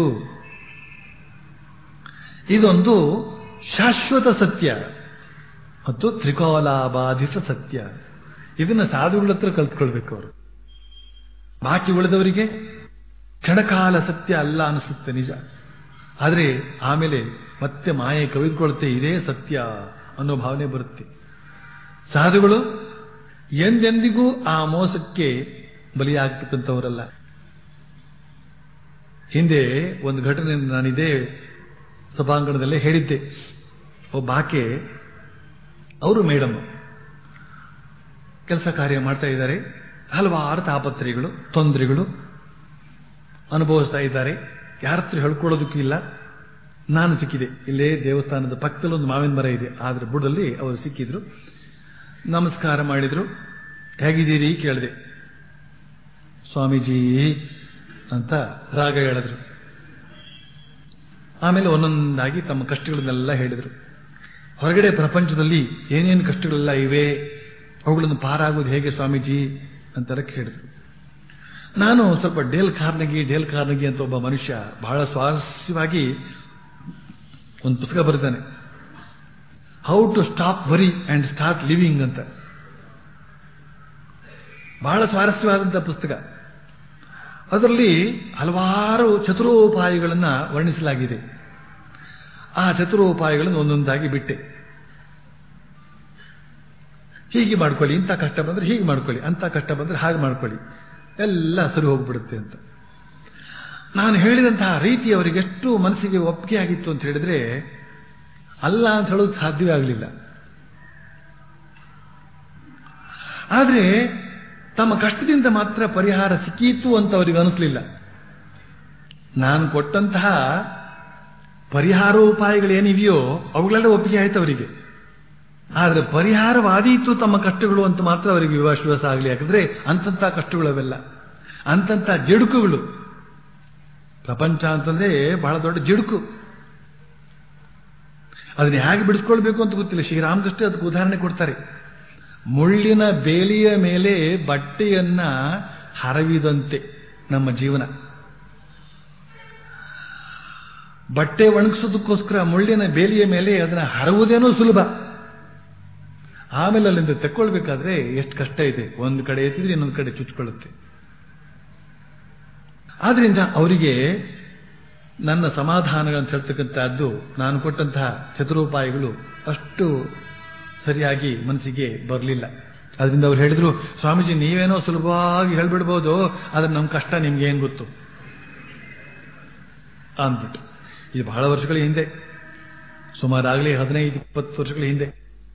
ಇದೊಂದು ಶಾಶ್ವತ ಸತ್ಯ ಮತ್ತು ತ್ರಿಕೋಲಾಬಾಧಿತ ಸತ್ಯ ಇದನ್ನ ಸಾಧುಗಳ ಹತ್ರ ಕಲ್ತ್ಕೊಳ್ಬೇಕು ಅವರು ಬಾಕಿ ಉಳಿದವರಿಗೆ ಕ್ಷಣಕಾಲ ಸತ್ಯ ಅಲ್ಲ ಅನಿಸುತ್ತೆ ನಿಜ ಆದರೆ ಆಮೇಲೆ ಮತ್ತೆ ಮಾಯೆ ಕವಿದುಕೊಳುತ್ತೆ ಇದೇ ಸತ್ಯ ಅನ್ನೋ ಭಾವನೆ ಬರುತ್ತೆ ಸಾಧುಗಳು ಎಂದೆಂದಿಗೂ ಆ ಮೋಸಕ್ಕೆ ಬಲಿಯಾಗ್ತಕ್ಕಂಥವರಲ್ಲ ಹಿಂದೆ ಒಂದು ಘಟನೆ ನಾನಿದೇ ಸಭಾಂಗಣದಲ್ಲೇ ಹೇಳಿದ್ದೆ ಒಬ್ಬ ಆಕೆ ಅವರು ಮೇಡಮ್ ಕೆಲಸ ಕಾರ್ಯ ಮಾಡ್ತಾ ಇದ್ದಾರೆ ಹಲವಾರು ತಾಪತ್ರೆಗಳು ತೊಂದರೆಗಳು ಅನುಭವಿಸ್ತಾ ಇದ್ದಾರೆ ಯಾರ ಹತ್ರ ಹೇಳ್ಕೊಳ್ಳೋದಕ್ಕೂ ಇಲ್ಲ ನಾನು ಸಿಕ್ಕಿದೆ ಇಲ್ಲೇ ದೇವಸ್ಥಾನದ ಪಕ್ಕದಲ್ಲಿ ಒಂದು ಮಾವಿನ ಮರ ಇದೆ ಆದ್ರ ಬುಡದಲ್ಲಿ ಅವರು ಸಿಕ್ಕಿದ್ರು ನಮಸ್ಕಾರ ಮಾಡಿದ್ರು ಹೇಗಿದ್ದೀರಿ ಕೇಳಿದೆ ಸ್ವಾಮೀಜಿ ಅಂತ ರಾಗ ಹೇಳಿದ್ರು ಆಮೇಲೆ ಒಂದೊಂದಾಗಿ ತಮ್ಮ ಕಷ್ಟಗಳನ್ನೆಲ್ಲ ಹೇಳಿದರು ಹೊರಗಡೆ ಪ್ರಪಂಚದಲ್ಲಿ ಏನೇನು ಕಷ್ಟಗಳೆಲ್ಲ ಇವೆ ಅವುಗಳನ್ನು ಪಾರಾಗೋದು ಹೇಗೆ ಸ್ವಾಮೀಜಿ ಅಂತೆಲ್ಲ ಕೇಳಿದ್ರು ನಾನು ಸ್ವಲ್ಪ ಡೇಲ್ ಕಾರ್ನಗಿ ಡೇಲ್ ಕಾರ್ನಗಿ ಅಂತ ಒಬ್ಬ ಮನುಷ್ಯ ಬಹಳ ಸ್ವಾರಸ್ಯವಾಗಿ ಒಂದು ಪುಸ್ತಕ ಬರೆದಾನೆ how to stop worry and start living ಅಂತ ಬಹಳ ಸ್ವಾರಸ್ಯವಾದಂತಹ ಪುಸ್ತಕ ಅದರಲ್ಲಿ ಹಲವಾರು ಚತುರೋಪಾಯಗಳನ್ನು ವರ್ಣಿಸಲಾಗಿದೆ ಆ ಚತುರೋಪಾಯಗಳನ್ನು ಒಂದೊಂದಾಗಿ ಬಿಟ್ಟೆ ಹೀಗೆ ಮಾಡ್ಕೊಳ್ಳಿ ಇಂಥ ಕಷ್ಟ ಬಂದ್ರೆ ಹೀಗೆ ಮಾಡ್ಕೊಳ್ಳಿ ಅಂತ ಕಷ್ಟ ಬಂದ್ರೆ ಹಾಗೆ ಮಾಡ್ಕೊಳ್ಳಿ ಎಲ್ಲ ಸರಿ ಹೋಗ್ಬಿಡುತ್ತೆ ಅಂತ ನಾನು ಹೇಳಿದಂತಹ ರೀತಿ ಅವರಿಗೆ ಎಷ್ಟು ಮನಸ್ಸಿಗೆ ಒಪ್ಪಿಗೆ ಆಗಿತ್ತು ಅಂತ ಹೇಳಿದ್ರೆ ಅಲ್ಲ ಅಂತ ಹೇಳೋದು ಸಾಧ್ಯವೇ ಆಗಲಿಲ್ಲ ಆದರೆ ತಮ್ಮ ಕಷ್ಟದಿಂದ ಮಾತ್ರ ಪರಿಹಾರ ಸಿಕ್ಕೀತು ಅಂತ ಅವರಿಗೆ ಅನಿಸ್ಲಿಲ್ಲ ನಾನು ಕೊಟ್ಟಂತಹ ಪರಿಹಾರೋಪಾಯಗಳೇನಿವೆಯೋ ಅವುಗಳೆಲ್ಲ ಒಪ್ಪಿಗೆ ಆಯ್ತು ಅವರಿಗೆ ಆದರೆ ಪರಿಹಾರವಾದೀತು ತಮ್ಮ ಕಷ್ಟಗಳು ಅಂತ ಮಾತ್ರ ಅವರಿಗೆ ವಿಶ್ವಾಸ ಆಗಲಿ ಯಾಕಂದ್ರೆ ಅಂತಂಥ ಕಷ್ಟಗಳು ಅವೆಲ್ಲ ಅಂತಂಥ ಜಡುಕುಗಳು ಪ್ರಪಂಚ ಅಂತಂದ್ರೆ ಬಹಳ ದೊಡ್ಡ ಜಡುಕು ಅದನ್ನ ಹೇಗೆ ಬಿಡಿಸ್ಕೊಳ್ಬೇಕು ಅಂತ ಗೊತ್ತಿಲ್ಲ ಶ್ರೀರಾಮಕೃಷ್ಣ ಅದಕ್ಕೆ ಉದಾಹರಣೆ ಕೊಡ್ತಾರೆ ಮುಳ್ಳಿನ ಬೇಲಿಯ ಮೇಲೆ ಬಟ್ಟೆಯನ್ನ ಹರವಿದಂತೆ ನಮ್ಮ ಜೀವನ ಬಟ್ಟೆ ಒಣಗಿಸೋದಕ್ಕೋಸ್ಕರ ಮುಳ್ಳಿನ ಬೇಲಿಯ ಮೇಲೆ ಅದನ್ನ ಹರವುದೇನೋ ಸುಲಭ ಆಮೇಲೆ ಅಲ್ಲಿಂದ ತಕ್ಕೊಳ್ಬೇಕಾದ್ರೆ ಎಷ್ಟು ಕಷ್ಟ ಇದೆ ಒಂದು ಕಡೆ ಎತ್ತಿದ್ರೆ ಇನ್ನೊಂದು ಕಡೆ ಚುಚ್ಕೊಳ್ಳುತ್ತೆ ಆದ್ರಿಂದ ಅವರಿಗೆ ನನ್ನ ಸಮಾಧಾನಗಳನ್ನು ಹೇಳ್ತಕ್ಕಂಥದ್ದು ನಾನು ಕೊಟ್ಟಂತಹ ಚತುರೋಪಾಯಗಳು ಅಷ್ಟು ಸರಿಯಾಗಿ ಮನಸ್ಸಿಗೆ ಬರಲಿಲ್ಲ ಅದರಿಂದ ಅವ್ರು ಹೇಳಿದ್ರು ಸ್ವಾಮೀಜಿ ನೀವೇನೋ ಸುಲಭವಾಗಿ ಹೇಳ್ಬಿಡ್ಬೋದು ಆದ್ರೆ ನಮ್ಮ ಕಷ್ಟ ನಿಮ್ಗೆ ಏನ್ ಗೊತ್ತು ಅಂದ್ಬಿಟ್ಟು ಇದು ಬಹಳ ವರ್ಷಗಳ ಹಿಂದೆ ಸುಮಾರಾಗಲಿ ಹದಿನೈದು ಇಪ್ಪತ್ತು ವರ್ಷಗಳ ಹಿಂದೆ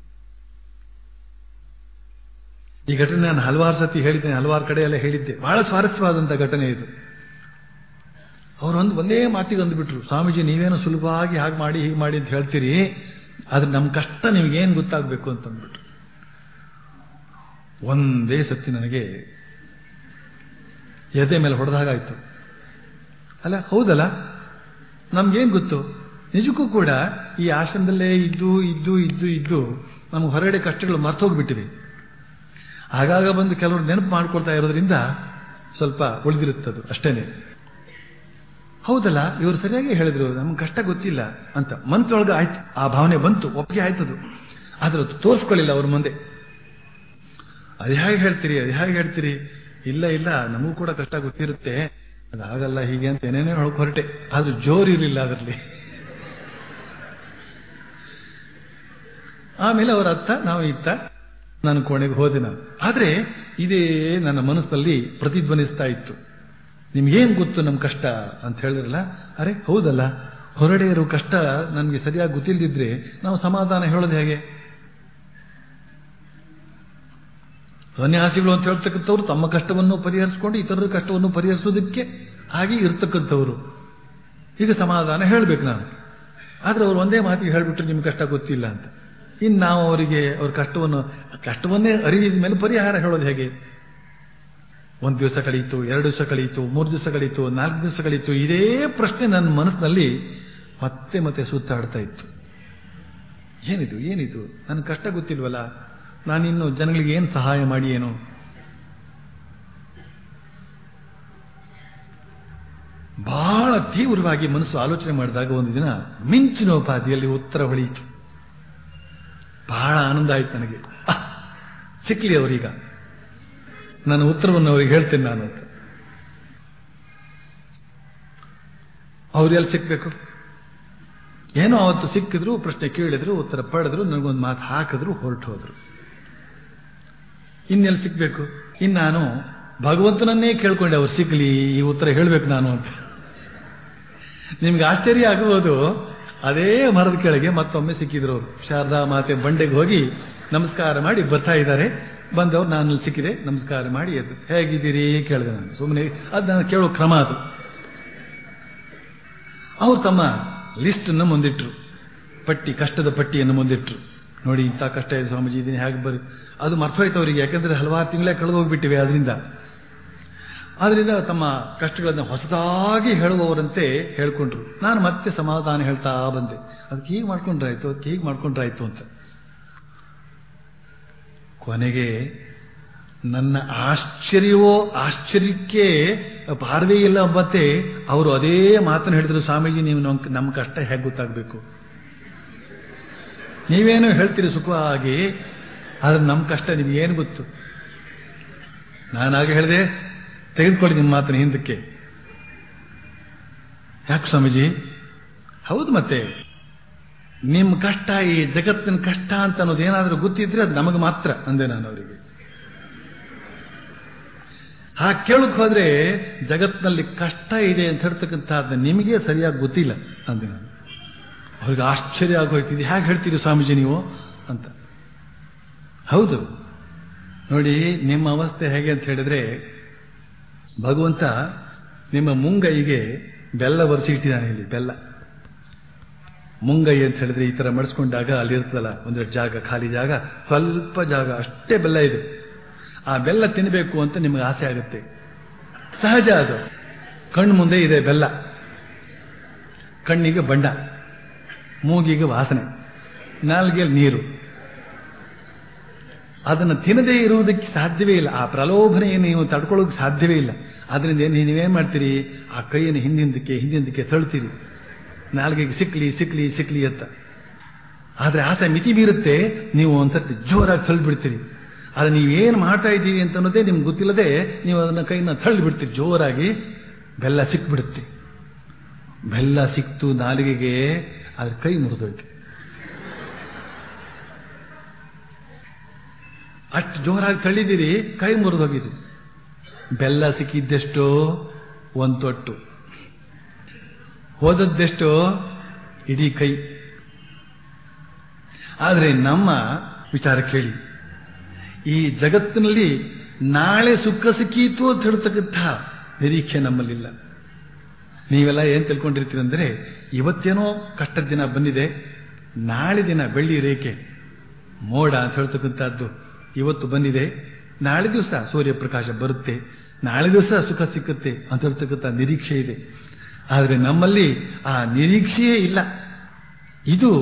ಈ ಘಟನೆ ನಾನು ಹಲವಾರು ಸತಿ ಹೇಳಿದ್ದೇನೆ ಹಲವಾರು ಕಡೆ ಎಲ್ಲ ಹೇಳಿದ್ದೆ ಬಹಳ ಸ್ವಾರಸ್ಯವಾದಂಥ ಘಟನೆ ಇದು ಅವರೊಂದು ಒಂದೇ ಮಾತಿಗೆ ಅಂದ್ಬಿಟ್ರು ಸ್ವಾಮೀಜಿ ನೀವೇನೋ ಸುಲಭವಾಗಿ ಹಾಗೆ ಮಾಡಿ ಹೀಗೆ ಮಾಡಿ ಅಂತ ಹೇಳ್ತೀರಿ ಆದ್ರೆ ನಮ್ಮ ಕಷ್ಟ ನಿಮ್ಗೇನು ಗೊತ್ತಾಗಬೇಕು ಅಂತ ಅಂದ್ಬಿಟ್ರು ಒಂದೇ ಸತಿ ನನಗೆ ಎದೆ ಮೇಲೆ ಹೊಡೆದಾಗಾಯ್ತು ಅಲ್ಲ ಹೌದಲ್ಲ ನಮ್ಗೇನ್ ಗೊತ್ತು ನಿಜಕ್ಕೂ ಕೂಡ ಈ ಆಶ್ರಮದಲ್ಲೇ ಇದ್ದು ಇದ್ದು ಇದ್ದು ಇದ್ದು ನಮ್ಗೆ ಹೊರಗಡೆ ಕಷ್ಟಗಳು ಮರ್ತೋಗ್ಬಿಟ್ಟಿವೆ ಆಗಾಗ ಬಂದು ಕೆಲವರು ನೆನಪು ಮಾಡ್ಕೊಳ್ತಾ ಇರೋದ್ರಿಂದ ಸ್ವಲ್ಪ ಉಳಿದಿರುತ್ತದು ಅಷ್ಟೇನೆ ಹೌದಲ್ಲ ಇವರು ಸರಿಯಾಗಿ ಹೇಳಿದ್ರು ನಮ್ಗೆ ಕಷ್ಟ ಗೊತ್ತಿಲ್ಲ ಅಂತ ಮಂತ್ರೊಳಗೆ ಆಯ್ತು ಆ ಭಾವನೆ ಬಂತು ಒಪ್ಪಿಗೆ ಆಯ್ತದು ಆದ್ರೆ ಅದು ತೋರಿಸ್ಕೊಳ್ಳಿಲ್ಲ ಅವ್ರ ಮುಂದೆ ಅದು ಹೇಗೆ ಹೇಳ್ತೀರಿ ಅದು ಹೇಗೆ ಹೇಳ್ತೀರಿ ಇಲ್ಲ ಇಲ್ಲ ನಮಗೂ ಕೂಡ ಕಷ್ಟ ಗೊತ್ತಿರುತ್ತೆ ಅದಾಗಲ್ಲ ಹೀಗೆ ಅಂತ ಏನೇನೋ ಹೇಳಕ್ ಹೊರಟೆ ಆದ್ರೆ ಜೋರು ಇರಲಿಲ್ಲ ಅದರಲ್ಲಿ ಆಮೇಲೆ ಅವರ ಅತ್ತ ನಾವು ಇತ್ತ ನಾನು ಕೋಣೆಗೆ ಹೋದೆ ನಾನು ಆದ್ರೆ ಇದೇ ನನ್ನ ಮನಸ್ಸಿನಲ್ಲಿ ಪ್ರತಿಧ್ವನಿಸ್ತಾ ಇತ್ತು ನಿಮ್ಗೇನ್ ಗೊತ್ತು ನಮ್ಮ ಕಷ್ಟ ಅಂತ ಹೇಳಿದ್ರಲ್ಲ ಅರೆ ಹೌದಲ್ಲ ಹೊರಡೆ ಇರೋ ಕಷ್ಟ ನನಗೆ ಸರಿಯಾಗಿ ಗೊತ್ತಿಲ್ಲದಿದ್ರೆ ನಾವು ಸಮಾಧಾನ ಹೇಳೋದು ಹೇಗೆ ಸನ್ಯಾಸಿಗಳು ಅಂತ ಹೇಳ್ತಕ್ಕಂಥವ್ರು ತಮ್ಮ ಕಷ್ಟವನ್ನು ಪರಿಹರಿಸಿಕೊಂಡು ಇತರರ ಕಷ್ಟವನ್ನು ಪರಿಹರಿಸೋದಕ್ಕೆ ಹಾಗೆ ಇರ್ತಕ್ಕಂಥವ್ರು ಈಗ ಸಮಾಧಾನ ಹೇಳಬೇಕು ನಾನು ಆದ್ರೆ ಅವ್ರು ಒಂದೇ ಮಾತಿಗೆ ಹೇಳ್ಬಿಟ್ರೆ ನಿಮ್ಗೆ ಕಷ್ಟ ಗೊತ್ತಿಲ್ಲ ಅಂತ ಇನ್ನು ನಾವು ಅವರಿಗೆ ಅವ್ರ ಕಷ್ಟವನ್ನು ಕಷ್ಟವನ್ನೇ ಅರಿವಿದ ಮೇಲೆ ಪರಿಹಾರ ಹೇಳೋದು ಹೇಗೆ ಒಂದು ದಿವಸ ಕಳೀತು ಎರಡು ದಿವಸ ಕಳೀತು ಮೂರು ದಿವಸ ಕಳೀತು ನಾಲ್ಕು ದಿವಸ ಕಳೀತು ಇದೇ ಪ್ರಶ್ನೆ ನನ್ನ ಮನಸ್ಸಿನಲ್ಲಿ ಮತ್ತೆ ಮತ್ತೆ ಸುತ್ತಾಡ್ತಾ ಇತ್ತು ಏನಿದು ಏನಿದು ನನ್ನ ಕಷ್ಟ ಗೊತ್ತಿಲ್ವಲ್ಲ ನಾನಿನ್ನು ಜನಗಳಿಗೆ ಏನು ಸಹಾಯ ಮಾಡಿ ಏನು ಬಹಳ ತೀವ್ರವಾಗಿ ಮನಸ್ಸು ಆಲೋಚನೆ ಮಾಡಿದಾಗ ಒಂದು ದಿನ ಮಿಂಚಿನೋಪಾದಿಯಲ್ಲಿ ಉತ್ತರ ಹೊಳೆಯಿತು ಬಹಳ ಆನಂದ ಆಯ್ತು ನನಗೆ ಅಹ್, ಸಿಕ್ಲಿ ಅವರೀಗ ನನ್ನ ಉತ್ತರವನ್ನು ಅವರಿಗೆ ಹೇಳ್ತೇನೆ ನಾನು ಅಂತ ಅವ್ರು ಎಲ್ಲಿ ಸಿಕ್ಬೇಕು ಏನೋ ಅವತ್ತು ಸಿಕ್ಕಿದ್ರು ಪ್ರಶ್ನೆ ಕೇಳಿದ್ರು ಉತ್ತರ ಪಡೆದ್ರು ನನಗೊಂದು ಮಾತು ಹಾಕಿದ್ರು ಹೊರಟು ಹೋದ್ರು ಇನ್ನೆಲ್ಲಿ ಸಿಕ್ಬೇಕು ಇನ್ನು ನಾನು ಭಗವಂತನನ್ನೇ ಕೇಳ್ಕೊಂಡೆ ಅವ್ರು ಸಿಗ್ಲಿ ಈ ಉತ್ತರ ಹೇಳ್ಬೇಕು ನಾನು ಅಂತ ನಿಮ್ಗೆ ಆಶ್ಚರ್ಯ ಆಗಬಹುದು ಅದೇ ಮರದ ಕೆಳಗೆ ಮತ್ತೊಮ್ಮೆ ಸಿಕ್ಕಿದ್ರು ಅವರು ಶಾರದಾ ಮಾತೆ ಬಂಡೆಗೆ ಹೋಗಿ ನಮಸ್ಕಾರ ಮಾಡಿ ಬರ್ತಾ ಇದ್ದಾರೆ ಬಂದವ್ರು ನಾನು ಸಿಕ್ಕಿದೆ ನಮಸ್ಕಾರ ಮಾಡಿ ಎದ್ದು ಹೇಗಿದ್ದೀರಿ ಕೇಳಿದೆ ನಾನು ಸುಮ್ಮನೆ ಅದು ನಾನು ಕೇಳೋ ಕ್ರಮ ಅದು ಅವ್ರು ತಮ್ಮ ಲಿಸ್ಟನ್ನು ಮುಂದಿಟ್ರು ಪಟ್ಟಿ ಕಷ್ಟದ ಪಟ್ಟಿಯನ್ನು ಮುಂದಿಟ್ರು ನೋಡಿ ಇಂಥ ಕಷ್ಟ ಇದೆ ಸ್ವಾಮೀಜಿ ಇದೀನಿ ಹೇಗೆ ಬರಿ ಅದು ಮರ್ತೋಯ್ತು ಅವರಿಗೆ ಯಾಕಂದ್ರೆ ಹಲವಾರು ತಿಂಗಳೇ ಕಳೆದು ಹೋಗ್ಬಿಟ್ಟಿವೆ ಅದರಿಂದ ಆದ್ರಿಂದ ತಮ್ಮ ಕಷ್ಟಗಳನ್ನು ಹೊಸದಾಗಿ ಹೇಳುವವರಂತೆ ಹೇಳ್ಕೊಂಡ್ರು ನಾನು ಮತ್ತೆ ಸಮಾಧಾನ ಹೇಳ್ತಾ ಬಂದೆ ಅದಕ್ಕೆ ಹೀಗೆ ಮಾಡ್ಕೊಂಡ್ರಾಯ್ತು ಅದಕ್ಕೆ ಹೀಗೆ ಮಾಡ್ಕೊಂಡ್ರಾಯ್ತು ಅಂತ ಕೊನೆಗೆ ನನ್ನ ಆಶ್ಚರ್ಯವೋ ಆಶ್ಚರ್ಯಕ್ಕೆ ಪಾರವೇ ಇಲ್ಲ ಮತ್ತೆ ಅವರು ಅದೇ ಮಾತನ್ನು ಹೇಳಿದ್ರು ಸ್ವಾಮೀಜಿ ನೀವು ನಮ್- ನಮ್ಮ ಕಷ್ಟ ಹೇಗೆ ಗೊತ್ತಾಗಬೇಕು ನೀವೇನು ಹೇಳ್ತೀರಿ ಸುಖವಾಗಿ ಆದ್ರೆ ನಮ್ಮ ಕಷ್ಟ ನಿಮ್ಗೇನು ಗೊತ್ತು ನಾನಾಗ ಹೇಳಿದೆ ತೆಗೆದುಕೊಳ್ಳಿ ನಿಮ್ಮ ಮಾತನ್ನ ಹಿಂದಕ್ಕೆ ಯಾಕೆ ಸ್ವಾಮೀಜಿ ಹೌದು ಮತ್ತೆ ನಿಮ್ಮ ಕಷ್ಟ ಈ ಜಗತ್ತಿನ ಕಷ್ಟ ಅಂತ ಅನ್ನೋದು ಏನಾದರೂ ಗೊತ್ತಿದ್ರೆ ಅದು ನಮಗೆ ಮಾತ್ರ ಅಂದೆ ನಾನು ಅವರಿಗೆ ಆ ಕೇಳಕ್ ಹೋದ್ರೆ ಜಗತ್ತಿನಲ್ಲಿ ಕಷ್ಟ ಇದೆ ಅಂತ ಹೇಳ್ತಕ್ಕಂಥದ್ದು ನಿಮಗೆ ಸರಿಯಾಗಿ ಗೊತ್ತಿಲ್ಲ ಅಂದೆ ನಾನು ಅವ್ರಿಗೆ ಆಶ್ಚರ್ಯ ಆಗೋಯ್ತು ಇದು ಹೇಗೆ ಹೇಳ್ತೀರಿ ಸ್ವಾಮೀಜಿ ನೀವು ಅಂತ ಹೌದು ನೋಡಿ ನಿಮ್ಮ ಅವಸ್ಥೆ ಹೇಗೆ ಅಂತ ಹೇಳಿದ್ರೆ ಭಗವಂತ ನಿಮ್ಮ ಮುಂಗೈಗೆ ಬೆಲ್ಲ ಒರೆಸಿ ಇಟ್ಟಿದ್ದಾನೆ ಇಲ್ಲಿ ಬೆಲ್ಲ ಮುಂಗೈ ಅಂತ ಹೇಳಿದ್ರೆ ಈ ತರ ಮಡಿಸ್ಕೊಂಡಾಗ ಅಲ್ಲಿರ್ತದಲ್ಲ ಒಂದೆರಡು ಜಾಗ ಖಾಲಿ ಜಾಗ ಸ್ವಲ್ಪ ಜಾಗ ಅಷ್ಟೇ ಬೆಲ್ಲ ಇದೆ ಆ ಬೆಲ್ಲ ತಿನ್ನಬೇಕು ಅಂತ ನಿಮಗೆ ಆಸೆ ಆಗುತ್ತೆ ಸಹಜ ಅದು ಕಣ್ಣು ಮುಂದೆ ಇದೆ ಬೆಲ್ಲ ಕಣ್ಣಿಗೆ ಬಣ್ಣ ಮೂಗಿಗೆ ವಾಸನೆ ನಾಲ್ಗೆಯಲ್ಲಿ ನೀರು ಅದನ್ನು ತಿನ್ನದೇ ಇರುವುದಕ್ಕೆ ಸಾಧ್ಯವೇ ಇಲ್ಲ ಆ ಪ್ರಲೋಭನೆಯನ್ನು ನೀವು ತಡ್ಕೊಳ್ಳೋಕೆ ಸಾಧ್ಯವೇ ಇಲ್ಲ ಅದರಿಂದ ಏನು ನೀವೇನ್ ಮಾಡ್ತೀರಿ ಆ ಕೈಯನ್ನು ಹಿಂದಿಂದಕ್ಕೆ ಹಿಂದಿಂದಕ್ಕೆ ತಳ್ತೀರಿ ನಾಲ್ಗೆಗೆ ಸಿಕ್ಲಿ ಸಿಕ್ಲಿ ಸಿಕ್ಲಿ ಅಂತ ಆದ್ರೆ ಆಸೆ ಮಿತಿ ಮೀರುತ್ತೆ ನೀವು ಒಂದ್ಸತಿ ಜೋರಾಗಿ ತಳ್ಳಿಬಿಡ್ತೀರಿ ಆದ್ರೆ ನೀವೇನು ಮಾಡ್ತಾ ಇದ್ದೀವಿ ಅಂತ ಅನ್ನೋದೇ ನಿಮ್ಗೆ ಗೊತ್ತಿಲ್ಲದೆ ನೀವು ಅದನ್ನ ಕೈನ ತಳ್ಳಿಬಿಡ್ತೀರಿ ಜೋರಾಗಿ ಬೆಲ್ಲ ಸಿಕ್ಬಿಡುತ್ತೆ ಬೆಲ್ಲ ಸಿಕ್ತು ನಾಲಿಗೆಗೆ ಅದ್ರ ಕೈ ಮುರಿದೋಯ್ತು ಅಷ್ಟು ಜೋರಾಗಿ ತಳ್ಳಿದಿರಿ ಕೈ ಮುರಿದೋಗಿದೆ ಬೆಲ್ಲ ಸಿಕ್ಕಿದ್ದೆಷ್ಟೋ ಒಂದು ತೊಟ್ಟು ಹೋದದ್ದೆಷ್ಟೋ ಇಡೀ ಕೈ ಆದರೆ ನಮ್ಮ ವಿಚಾರ ಕೇಳಿ ಈ ಜಗತ್ತಿನಲ್ಲಿ ನಾಳೆ ಸುಖ ಸಿಕ್ಕೀತು ಅಂತ ಹೇಳ್ತಕ್ಕಂಥ ನಿರೀಕ್ಷೆ ನಮ್ಮಲ್ಲಿಲ್ಲ ನೀವೆಲ್ಲ ಏನ್ ತಿಳ್ಕೊಂಡಿರ್ತೀರಂದ್ರೆ ಇವತ್ತೇನೋ ಕಷ್ಟದ ದಿನ ಬಂದಿದೆ ನಾಳೆ ದಿನ ಬೆಳ್ಳಿ ರೇಖೆ ಮೋಡ ಅಂತ ಹೇಳ್ತಕ್ಕಂಥದ್ದು ಇವತ್ತು ಬಂದಿದೆ ನಾಳೆ ದಿವಸ ಸೂರ್ಯಪ್ರಕಾಶ ಬರುತ್ತೆ ನಾಳೆ ದಿವಸ ಸುಖ ಸಿಕ್ಕುತ್ತೆ ಅಂತ ಹೇಳ್ತಕ್ಕಂಥ ನಿರೀಕ್ಷೆ ಇದೆ ಆದರೆ ನಮ್ಮಲ್ಲಿ ಆ ನಿರೀಕ್ಷೆಯೇ ಇಲ್ಲ ಇದು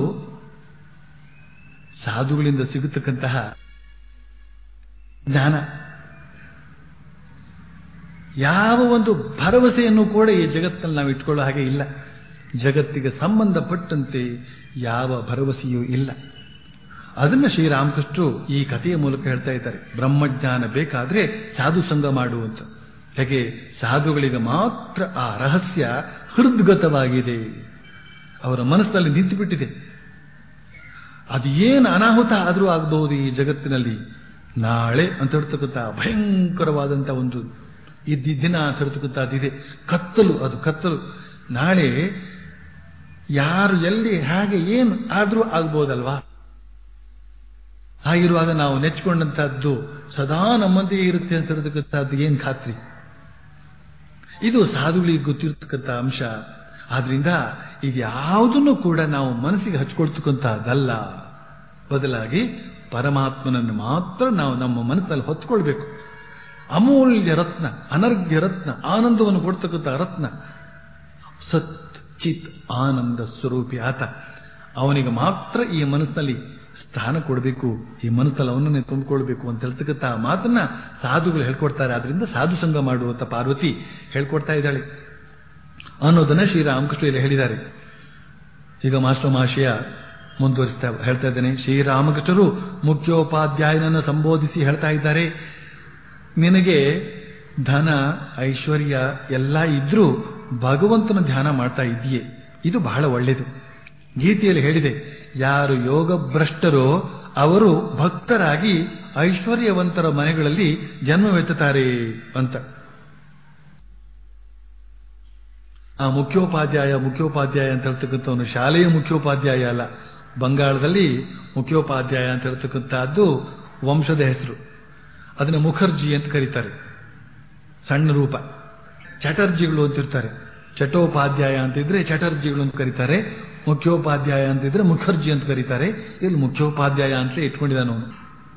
ಸಾಧುಗಳಿಂದ ಸಿಗತಕ್ಕಂತಹ ಜ್ಞಾನ ಯಾವ ಒಂದು ಭರವಸೆಯನ್ನು ಕೂಡ ಈ ಜಗತ್ತಲ್ಲಿ ನಾವು ಇಟ್ಕೊಳ್ಳೋ ಹಾಗೆ ಇಲ್ಲ ಜಗತ್ತಿಗೆ ಸಂಬಂಧಪಟ್ಟಂತೆ ಯಾವ ಭರವಸೆಯೂ ಇಲ್ಲ ಅದನ್ನ ಶ್ರೀರಾಮಕೃಷ್ಣರು ಈ ಕಥೆಯ ಮೂಲಕ ಹೇಳ್ತಾ ಇದ್ದಾರೆ ಬ್ರಹ್ಮಜ್ಞಾನ ಬೇಕಾದ್ರೆ ಸಾಧು ಸಂಘ ಮಾಡುವಂತ ಹೇಗೆ ಸಾಧುಗಳಿಗೆ ಮಾತ್ರ ಆ ರಹಸ್ಯ ಹೃದ್ಗತವಾಗಿದೆ ಅವರ ಮನಸ್ಸಿನಲ್ಲಿ ನಿಂತುಬಿಟ್ಟಿದೆ ಅದು ಏನು ಅನಾಹುತ ಆದರೂ ಆಗಬಹುದು ಈ ಜಗತ್ತಿನಲ್ಲಿ ನಾಳೆ ಅಂತ ಹೇಳ್ತಕ್ಕಂಥ ಭಯಂಕರವಾದಂಥ ಒಂದು ಇದ್ದ ದಿನ ಅಂತ ಹೇಳ್ತಕ್ಕಂಥದ್ದಿದೆ ಕತ್ತಲು ಅದು ಕತ್ತಲು ನಾಳೆ ಯಾರು ಎಲ್ಲಿ ಹಾಗೆ ಏನು ಆದರೂ ಆಗ್ಬೋದಲ್ವಾ ಹಾಗಿರುವಾಗ ನಾವು ನೆಚ್ಕೊಂಡಂತಹದ್ದು ಸದಾ ನಮ್ಮಂತೆಯೇ ಇರುತ್ತೆ ಅಂತ ಹೇಳ್ತಕ್ಕಂಥದ್ದು ಏನ್ ಖಾತ್ರಿ ಇದು ಸಾಧುಗಳಿಗೆ ಗೊತ್ತಿರತಕ್ಕಂಥ ಅಂಶ ಆದ್ರಿಂದ ಇದ್ಯಾವುದನ್ನು ಕೂಡ ನಾವು ಮನಸ್ಸಿಗೆ ಹಚ್ಕೊಳ್ತಕ್ಕಂಥದ್ದಲ್ಲ ಬದಲಾಗಿ ಪರಮಾತ್ಮನನ್ನು ಮಾತ್ರ ನಾವು ನಮ್ಮ ಮನಸ್ಸಲ್ಲಿ ಹೊತ್ಕೊಳ್ಬೇಕು ಅಮೂಲ್ಯ ರತ್ನ ಅನರ್ಘ್ಯ ರತ್ನ ಆನಂದವನ್ನು ಕೊಡ್ತಕ್ಕಂಥ ರತ್ನ ಸತ್ ಚಿತ್ ಆನಂದ ಸ್ವರೂಪಿ ಆತ ಅವನಿಗೆ ಮಾತ್ರ ಈ ಮನಸ್ಸಿನಲ್ಲಿ ಸ್ಥಾನ ಕೊಡಬೇಕು ಈ ಮನಸ್ಸಲ್ಲಿ ಅವನನ್ನೇ ತುಂಬಿಕೊಳ್ಬೇಕು ಅಂತ ಹೇಳ್ತಕ್ಕಂಥ ಮಾತನ್ನ ಸಾಧುಗಳು ಹೇಳ್ಕೊಡ್ತಾರೆ ಆದ್ರಿಂದ ಸಾಧು ಸಂಘ ಮಾಡುವಂತ ಪಾರ್ವತಿ ಹೇಳ್ಕೊಡ್ತಾ ಇದ್ದಾಳೆ ಅನ್ನೋದನ್ನ ಶ್ರೀರಾಮಕೃಷ್ಣ ಇಲ್ಲಿ ಹೇಳಿದ್ದಾರೆ ಈಗ ಮಾಸ್ಟರ್ ಮಹಾಶಯ ಮುಂದುವರಿಸ್ತಾ ಹೇಳ್ತಾ ಇದ್ದೇನೆ ಶ್ರೀರಾಮಕೃಷ್ಣರು ಮುಖ್ಯೋಪಾಧ್ಯಾಯನನ್ನು ಸಂಬೋಧಿಸಿ ಹೇಳ್ತಾ ಇದ್ದಾರೆ ನಿನಗೆ ಧನ ಐಶ್ವರ್ಯ ಎಲ್ಲ ಇದ್ರೂ ಭಗವಂತನ ಧ್ಯಾನ ಮಾಡ್ತಾ ಇದೆಯೇ ಇದು ಬಹಳ ಒಳ್ಳೆಯದು ಗೀತೆಯಲ್ಲಿ ಹೇಳಿದೆ ಯಾರು ಯೋಗ ಭ್ರಷ್ಟರೋ ಅವರು ಭಕ್ತರಾಗಿ ಐಶ್ವರ್ಯವಂತರ ಮನೆಗಳಲ್ಲಿ ಜನ್ಮವೆತ್ತುತ್ತಾರೆ ಅಂತ ಆ ಮುಖ್ಯೋಪಾಧ್ಯಾಯ ಮುಖ್ಯೋಪಾಧ್ಯಾಯ ಅಂತ ಹೇಳ್ತಕ್ಕಂಥವನು ಶಾಲೆಯ ಮುಖ್ಯೋಪಾಧ್ಯಾಯ ಅಲ್ಲ ಬಂಗಾಳದಲ್ಲಿ ಮುಖ್ಯೋಪಾಧ್ಯಾಯ ಅಂತ ಹೇಳ್ತಕ್ಕಂಥದ್ದು ವಂಶದ ಹೆಸರು ಅದನ್ನ ಮುಖರ್ಜಿ ಅಂತ ಕರೀತಾರೆ ಸಣ್ಣ ರೂಪ ಚಟರ್ಜಿಗಳು ಅಂತಿರ್ತಾರೆ ಚಟೋಪಾಧ್ಯಾಯ ಅಂತಿದ್ರೆ ಚಟರ್ಜಿಗಳು ಅಂತ ಕರೀತಾರೆ ಮುಖ್ಯೋಪಾಧ್ಯಾಯ ಅಂತಿದ್ರೆ ಮುಖರ್ಜಿ ಅಂತ ಕರೀತಾರೆ ಇಲ್ಲಿ ಮುಖ್ಯೋಪಾಧ್ಯಾಯ ಅಂತಲೇ ಇಟ್ಕೊಂಡಿದ್ದಾನೆ ಅವನು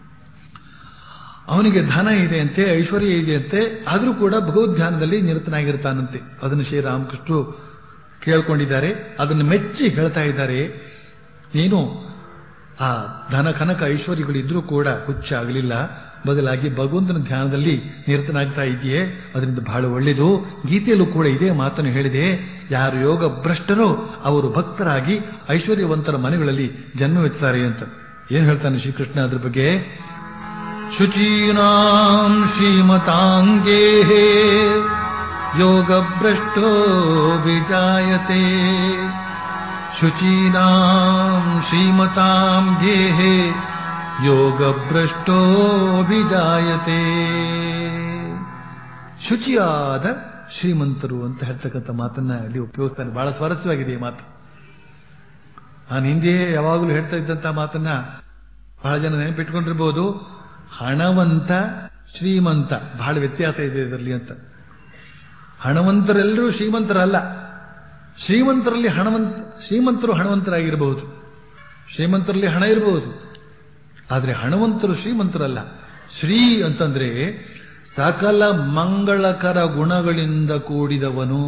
ಅವನಿಗೆ ಧನ ಇದೆ ಅಂತೆ ಐಶ್ವರ್ಯ ಇದೆ ಅಂತೆ ಆದರೂ ಕೂಡ ಭಗವದ್ಧ್ಯಾನದಲ್ಲಿ ನಿರತನಾಗಿರ್ತಾನಂತೆ ಅದನ್ನು ಶ್ರೀರಾಮಕೃಷ್ಣರು ಕೇಳ್ಕೊಂಡಿದ್ದಾರೆ ಅದನ್ನು ಮೆಚ್ಚಿ ಹೇಳ್ತಾ ಇದ್ದಾರೆ ನೀನು ಆ ಧನ ಕನಕ ಐಶ್ವರ್ಯಗಳಿದ್ರೂ ಕೂಡ ಹುಚ್ಚ ಆಗಲಿಲ್ಲ ಬದಲಾಗಿ ಭಗವಂತನ ಧ್ಯಾನದಲ್ಲಿ ನಿರತನಾಗ್ತಾ ಇದೆಯೇ ಅದರಿಂದ ಬಹಳ ಒಳ್ಳೆಯದು ಗೀತೆಯಲ್ಲೂ ಕೂಡ ಇದೇ ಮಾತನ್ನು ಹೇಳಿದೆ ಯಾರು ಯೋಗ ಭ್ರಷ್ಟರೋ ಅವರು ಭಕ್ತರಾಗಿ ಐಶ್ವರ್ಯವಂತರ ಮನೆಗಳಲ್ಲಿ ಜನ್ಮವೆತ್ತಾರೆ ಅಂತ ಏನ್ ಹೇಳ್ತಾನೆ ಶ್ರೀಕೃಷ್ಣ ಅದ್ರ ಬಗ್ಗೆ ಶುಚೀನಾಂ ಶ್ರೀಮತಾಂಗೇ ಯೋಗ ಭ್ರಷ್ಟೋ ವಿಜಾಯತೆ ಶುಚೀನಾಂ ಶ್ರೀಮತಾಂ ಗೇಹೆ ಯೋಗ ಭ್ರಷ್ಟೋ ವಿಜಾಯತೆ ಶುಚಿಯಾದ ಶ್ರೀಮಂತರು ಅಂತ ಹೇಳ್ತಕ್ಕಂಥ ಮಾತನ್ನ ಇಲ್ಲಿ ಉಪಯೋಗಿಸ್ತಾನೆ ಬಹಳ ಸ್ವಾರಸ್ಯವಾಗಿದೆ ಈ ಮಾತು ನಾನು ಹಿಂದೆ ಯಾವಾಗಲೂ ಹೇಳ್ತಾ ಇದ್ದಂತ ಮಾತನ್ನ ಬಹಳ ಜನ ನೆನಪಿಟ್ಕೊಂಡಿರ್ಬೋದು ಹಣವಂತ ಶ್ರೀಮಂತ ಬಹಳ ವ್ಯತ್ಯಾಸ ಇದೆ ಇದರಲ್ಲಿ ಅಂತ ಹಣವಂತರೆಲ್ಲರೂ ಶ್ರೀಮಂತರಲ್ಲ ಶ್ರೀಮಂತರಲ್ಲಿ ಹಣವಂತ ಶ್ರೀಮಂತರು ಹಣವಂತರಾಗಿರಬಹುದು ಶ್ರೀಮಂತರಲ್ಲಿ ಹಣ ಇರಬಹುದು ಆದರೆ ಹಣವಂತರು ಶ್ರೀಮಂತರಲ್ಲ ಶ್ರೀ ಅಂತಂದ್ರೆ ಸಕಲ ಮಂಗಳಕರ ಗುಣಗಳಿಂದ ಕೂಡಿದವನು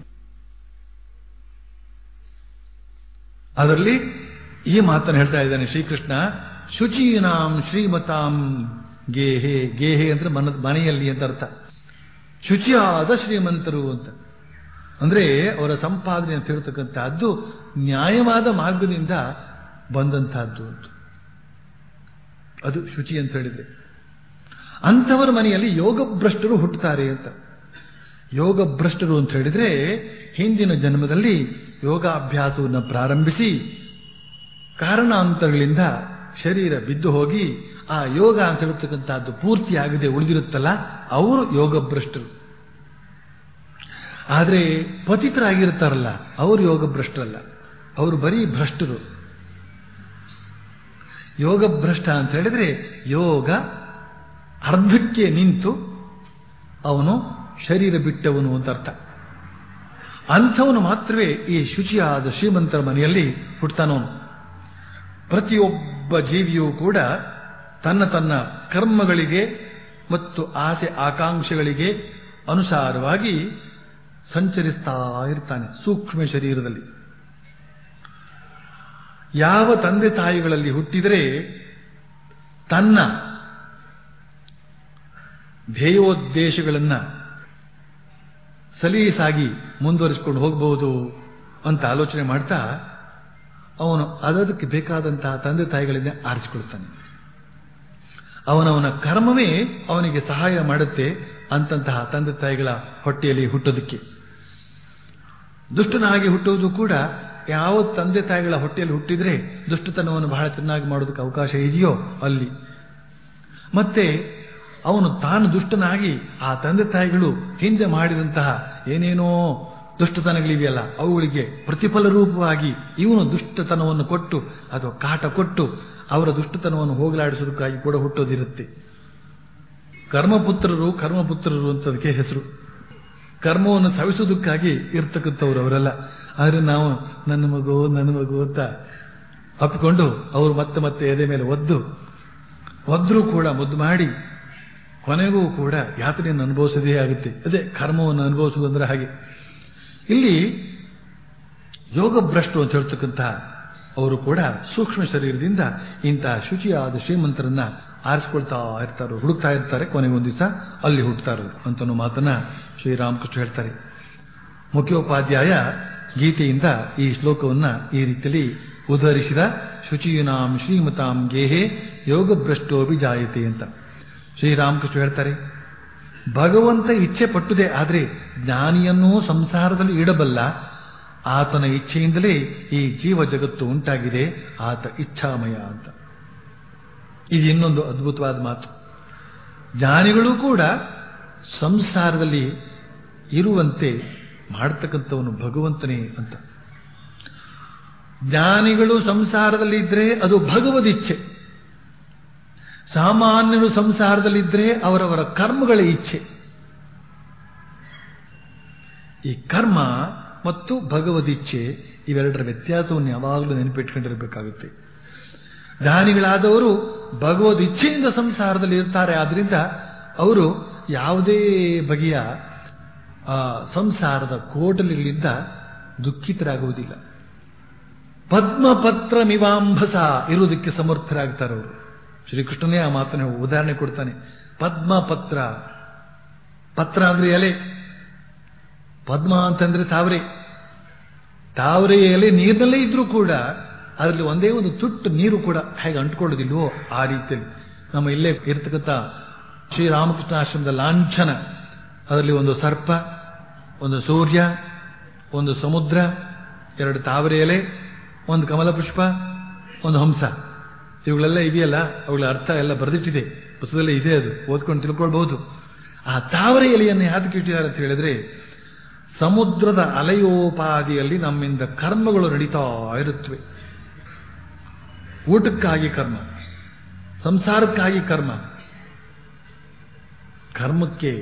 ಅದರಲ್ಲಿ ಈ ಮಾತನ್ನು ಹೇಳ್ತಾ ಇದ್ದಾನೆ ಶ್ರೀಕೃಷ್ಣ ಶುಚೀನಾಂ ಶ್ರೀಮತಾಂ ಗೇಹೆ ಗೇಹೆ ಅಂದ್ರೆ ಮನ ಮನೆಯಲ್ಲಿ ಅಂತ ಅರ್ಥ ಶುಚಿಯಾದ ಶ್ರೀಮಂತರು ಅಂತ ಅಂದ್ರೆ ಅವರ ಸಂಪಾದನೆ ಅಂತ ಹೇಳ್ತಕ್ಕಂಥದ್ದು ನ್ಯಾಯವಾದ ಮಾರ್ಗದಿಂದ ಬಂದಂತಹದ್ದು ಅಂತ ಅದು ಶುಚಿ ಅಂತ ಹೇಳಿದ್ರೆ ಅಂಥವರ ಮನೆಯಲ್ಲಿ ಯೋಗ ಭ್ರಷ್ಟರು ಹುಟ್ಟುತ್ತಾರೆ ಅಂತ ಯೋಗ ಭ್ರಷ್ಟರು ಅಂತ ಹೇಳಿದ್ರೆ ಹಿಂದಿನ ಜನ್ಮದಲ್ಲಿ ಯೋಗಾಭ್ಯಾಸವನ್ನು ಪ್ರಾರಂಭಿಸಿ ಕಾರಣಾಂತರಗಳಿಂದ ಶರೀರ ಬಿದ್ದು ಹೋಗಿ ಆ ಯೋಗ ಅಂತ ಹೇಳ್ತಕ್ಕಂಥದ್ದು ಪೂರ್ತಿ ಆಗದೆ ಉಳಿದಿರುತ್ತಲ್ಲ ಅವರು ಯೋಗ ಭ್ರಷ್ಟರು ಆದರೆ ಪತಿತರಾಗಿರ್ತಾರಲ್ಲ ಅವರು ಯೋಗ ಭ್ರಷ್ಟರಲ್ಲ ಅವರು ಬರೀ ಭ್ರಷ್ಟರು ಯೋಗ ಭ್ರಷ್ಟ ಅಂತ ಹೇಳಿದ್ರೆ ಯೋಗ ಅರ್ಧಕ್ಕೆ ನಿಂತು ಅವನು ಶರೀರ ಬಿಟ್ಟವನು ಅಂತ ಅರ್ಥ ಅಂಥವನು ಮಾತ್ರವೇ ಈ ಶುಚಿಯಾದ ಶ್ರೀಮಂತರ ಮನೆಯಲ್ಲಿ ಹುಟ್ಟುತ್ತಾನವನು ಪ್ರತಿಯೊಬ್ಬ ಜೀವಿಯೂ ಕೂಡ ತನ್ನ ತನ್ನ ಕರ್ಮಗಳಿಗೆ ಮತ್ತು ಆಸೆ ಆಕಾಂಕ್ಷೆಗಳಿಗೆ ಅನುಸಾರವಾಗಿ ಸಂಚರಿಸ್ತಾ ಇರ್ತಾನೆ ಸೂಕ್ಷ್ಮ ಶರೀರದಲ್ಲಿ ಯಾವ ತಂದೆ ತಾಯಿಗಳಲ್ಲಿ ಹುಟ್ಟಿದರೆ ತನ್ನ ಧ್ಯೇಯೋದ್ದೇಶಗಳನ್ನ ಸಲೀಸಾಗಿ ಮುಂದುವರಿಸಿಕೊಂಡು ಹೋಗಬಹುದು ಅಂತ ಆಲೋಚನೆ ಮಾಡ್ತಾ ಅವನು ಅದಕ್ಕೆ ಬೇಕಾದಂತಹ ತಂದೆ ತಾಯಿಗಳಿಂದ ಆರಿಸಿಕೊಳ್ತಾನೆ ಅವನವನ ಕರ್ಮವೇ ಅವನಿಗೆ ಸಹಾಯ ಮಾಡುತ್ತೆ ಅಂತಂತಹ ತಂದೆ ತಾಯಿಗಳ ಹೊಟ್ಟೆಯಲ್ಲಿ ಹುಟ್ಟೋದಕ್ಕೆ ದುಷ್ಟನಾಗಿ ಹುಟ್ಟುವುದು ಕೂಡ ಯಾವ ತಂದೆ ತಾಯಿಗಳ ಹೊಟ್ಟೆಯಲ್ಲಿ ಹುಟ್ಟಿದ್ರೆ ದುಷ್ಟತನವನ್ನು ಬಹಳ ಚೆನ್ನಾಗಿ ಮಾಡೋದಕ್ಕೆ ಅವಕಾಶ ಇದೆಯೋ ಅಲ್ಲಿ ಮತ್ತೆ ಅವನು ತಾನು ದುಷ್ಟನಾಗಿ ಆ ತಂದೆ ತಾಯಿಗಳು ಹಿಂದೆ ಮಾಡಿದಂತಹ ಏನೇನೋ ದುಷ್ಟತನಗಳಿವೆಯಲ್ಲ ಅವುಗಳಿಗೆ ಪ್ರತಿಫಲ ರೂಪವಾಗಿ ಇವನು ದುಷ್ಟತನವನ್ನು ಕೊಟ್ಟು ಅಥವಾ ಕಾಟ ಕೊಟ್ಟು ಅವರ ದುಷ್ಟತನವನ್ನು ಹೋಗಲಾಡಿಸೋದಕ್ಕಾಗಿ ಕೂಡ ಹುಟ್ಟೋದಿರುತ್ತೆ ಕರ್ಮಪುತ್ರರು ಕರ್ಮಪುತ್ರರು ಅಂತದಕ್ಕೆ ಹೆಸರು ಕರ್ಮವನ್ನು ಸವಿಸೋದಕ್ಕಾಗಿ ಇರ್ತಕ್ಕಂಥವ್ರು ಅವರೆಲ್ಲ ಆದರೆ ನಾವು ನನ್ನ ಮಗು ನನ್ನ ಮಗು ಅಂತ ಅಪ್ಪಿಕೊಂಡು ಅವರು ಮತ್ತೆ ಮತ್ತೆ ಎದೆ ಮೇಲೆ ಒದ್ದು ಒದ್ರೂ ಕೂಡ ಮುದ್ದು ಮಾಡಿ ಕೊನೆಗೂ ಕೂಡ ಯಾತನೆಯನ್ನು ಅನುಭವಿಸದೇ ಆಗುತ್ತೆ ಅದೇ ಕರ್ಮವನ್ನು ಅನುಭವಿಸುವುದಂದ್ರೆ ಹಾಗೆ ಇಲ್ಲಿ ಯೋಗ ಭ್ರಷ್ಟು ಅಂತ ಹೇಳ್ತಕ್ಕಂತಹ ಅವರು ಕೂಡ ಸೂಕ್ಷ್ಮ ಶರೀರದಿಂದ ಇಂತಹ ಶುಚಿಯಾದ ಶ್ರೀಮಂತರನ್ನ ಆರಿಸ್ಕೊಳ್ತಾ ಇರ್ತಾರೆ ಹುಡುಕ್ತಾ ಇರ್ತಾರೆ ಕೊನೆಗೆ ಒಂದು ದಿವಸ ಅಲ್ಲಿ ಹುಟ್ಟುತ್ತಾರೆ ಅಂತನೋ ಮಾತನ್ನ ಶ್ರೀರಾಮಕೃಷ್ಣ ಹೇಳ್ತಾರೆ ಮುಖ್ಯೋಪಾಧ್ಯಾಯ ಗೀತೆಯಿಂದ ಈ ಶ್ಲೋಕವನ್ನ ಈ ರೀತಿಯಲ್ಲಿ ಉದ್ಧರಿಸಿದ ಶುಚಿಯುನಾಂ ಶ್ರೀಮತಾಂ ಗೇಹೆ ಯೋಗ ಭ್ರಷ್ಟೋಭಿ ಜಾಯತೆ ಅಂತ ಶ್ರೀರಾಮಕೃಷ್ಣ ಹೇಳ್ತಾರೆ ಭಗವಂತ ಇಚ್ಛೆ ಪಟ್ಟುದೇ ಆದರೆ ಜ್ಞಾನಿಯನ್ನೂ ಸಂಸಾರದಲ್ಲಿ ಇಡಬಲ್ಲ ಆತನ ಇಚ್ಛೆಯಿಂದಲೇ ಈ ಜೀವ ಜಗತ್ತು ಉಂಟಾಗಿದೆ ಆತ ಇಚ್ಛಾಮಯ ಅಂತ ಇದು ಇನ್ನೊಂದು ಅದ್ಭುತವಾದ ಮಾತು ಜ್ಞಾನಿಗಳು ಕೂಡ ಸಂಸಾರದಲ್ಲಿ ಇರುವಂತೆ ಮಾಡ್ತಕ್ಕಂಥವನು ಭಗವಂತನೇ ಅಂತ ಜ್ಞಾನಿಗಳು ಸಂಸಾರದಲ್ಲಿ ಇದ್ರೆ ಅದು ಭಗವದಿಚ್ಛೆ ಸಾಮಾನ್ಯರು ಸಂಸಾರದಲ್ಲಿದ್ದರೆ ಅವರವರ ಕರ್ಮಗಳ ಇಚ್ಛೆ ಈ ಕರ್ಮ ಮತ್ತು ಭಗವದಿಚ್ಛೆ ಇವೆರಡರ ವ್ಯತ್ಯಾಸವನ್ನು ಯಾವಾಗಲೂ ನೆನಪಿಟ್ಕೊಂಡಿರಬೇಕಾಗುತ್ತೆ ಜ್ಞಾನಿಗಳಾದವರು ಭಗವದ್ ಇಚ್ಛೆಯಿಂದ ಸಂಸಾರದಲ್ಲಿ ಇರ್ತಾರೆ ಆದ್ರಿಂದ ಅವರು ಯಾವುದೇ ಬಗೆಯ ಆ, ಸಂಸಾರದ ಕೋಟಲಿಗಳಿಂದ ದುಃಖಿತರಾಗುವುದಿಲ್ಲ ಪದ್ಮಪತ್ರ ಮಿವಾಂಭಸ ಇರುವುದಕ್ಕೆ ಸಮರ್ಥರಾಗ್ತಾರೆ ಅವರು ಶ್ರೀಕೃಷ್ಣನೇ ಆ ಮಾತನ್ನು ಉದಾಹರಣೆ ಕೊಡ್ತಾನೆ ಪದ್ಮಪತ್ರ ಪತ್ರ ಅಂದ್ರೆ ಎಲೆ ಪದ್ಮ ಅಂತಂದ್ರೆ ತಾವರೆ ತಾವರೆ ಎಲೆ ನೀರಿನಲ್ಲೇ ಇದ್ರೂ ಕೂಡ ಅದರಲ್ಲಿ ಒಂದೇ ಒಂದು ತುಟ್ಟು ನೀರು ಕೂಡ ಹೇಗೆ ಅಂಟ್ಕೊಳ್ಳೋದಿಲ್ವೋ ಆ ರೀತಿಯಲ್ಲಿ ನಮ್ಮ ಇಲ್ಲೇ ಇರ್ತಕ್ಕಂಥ ಶ್ರೀರಾಮಕೃಷ್ಣ ಆಶ್ರಮದ ಲಾಂಛನ ಅದರಲ್ಲಿ ಒಂದು ಸರ್ಪ ಒಂದು ಸೂರ್ಯ ಒಂದು ಸಮುದ್ರ ಎರಡು ತಾವರೆ ಎಲೆ ಒಂದು ಕಮಲ ಪುಷ್ಪ ಒಂದು ಹಂಸ ಇವುಗಳೆಲ್ಲ ಇದೆಯಲ್ಲ ಅವುಗಳ ಅರ್ಥ ಎಲ್ಲ ಬರೆದಿಟ್ಟಿದೆ ಪುಸ್ತಕದಲ್ಲೇ ಇದೆ ಅದು ಓದ್ಕೊಂಡು ತಿಳ್ಕೊಳ್ಬಹುದು ಆ ತಾವರೆ ಎಲೆಯನ್ನು ಯಾತಕ್ಕೆ ಇಟ್ಟಿದ್ದಾರೆ ಅಂತ ಹೇಳಿದ್ರೆ ಸಮುದ್ರದ ಅಲೆಯೋಪಾದಿಯಲ್ಲಿ ನಮ್ಮಿಂದ ಕರ್ಮಗಳು ನಡೀತಾ ಇರುತ್ತವೆ ಊಟಕ್ಕಾಗಿ ಕರ್ಮ ಸಂಸಾರಕ್ಕಾಗಿ ಕರ್ಮ ಕರ್ಮಕ್ಕೆ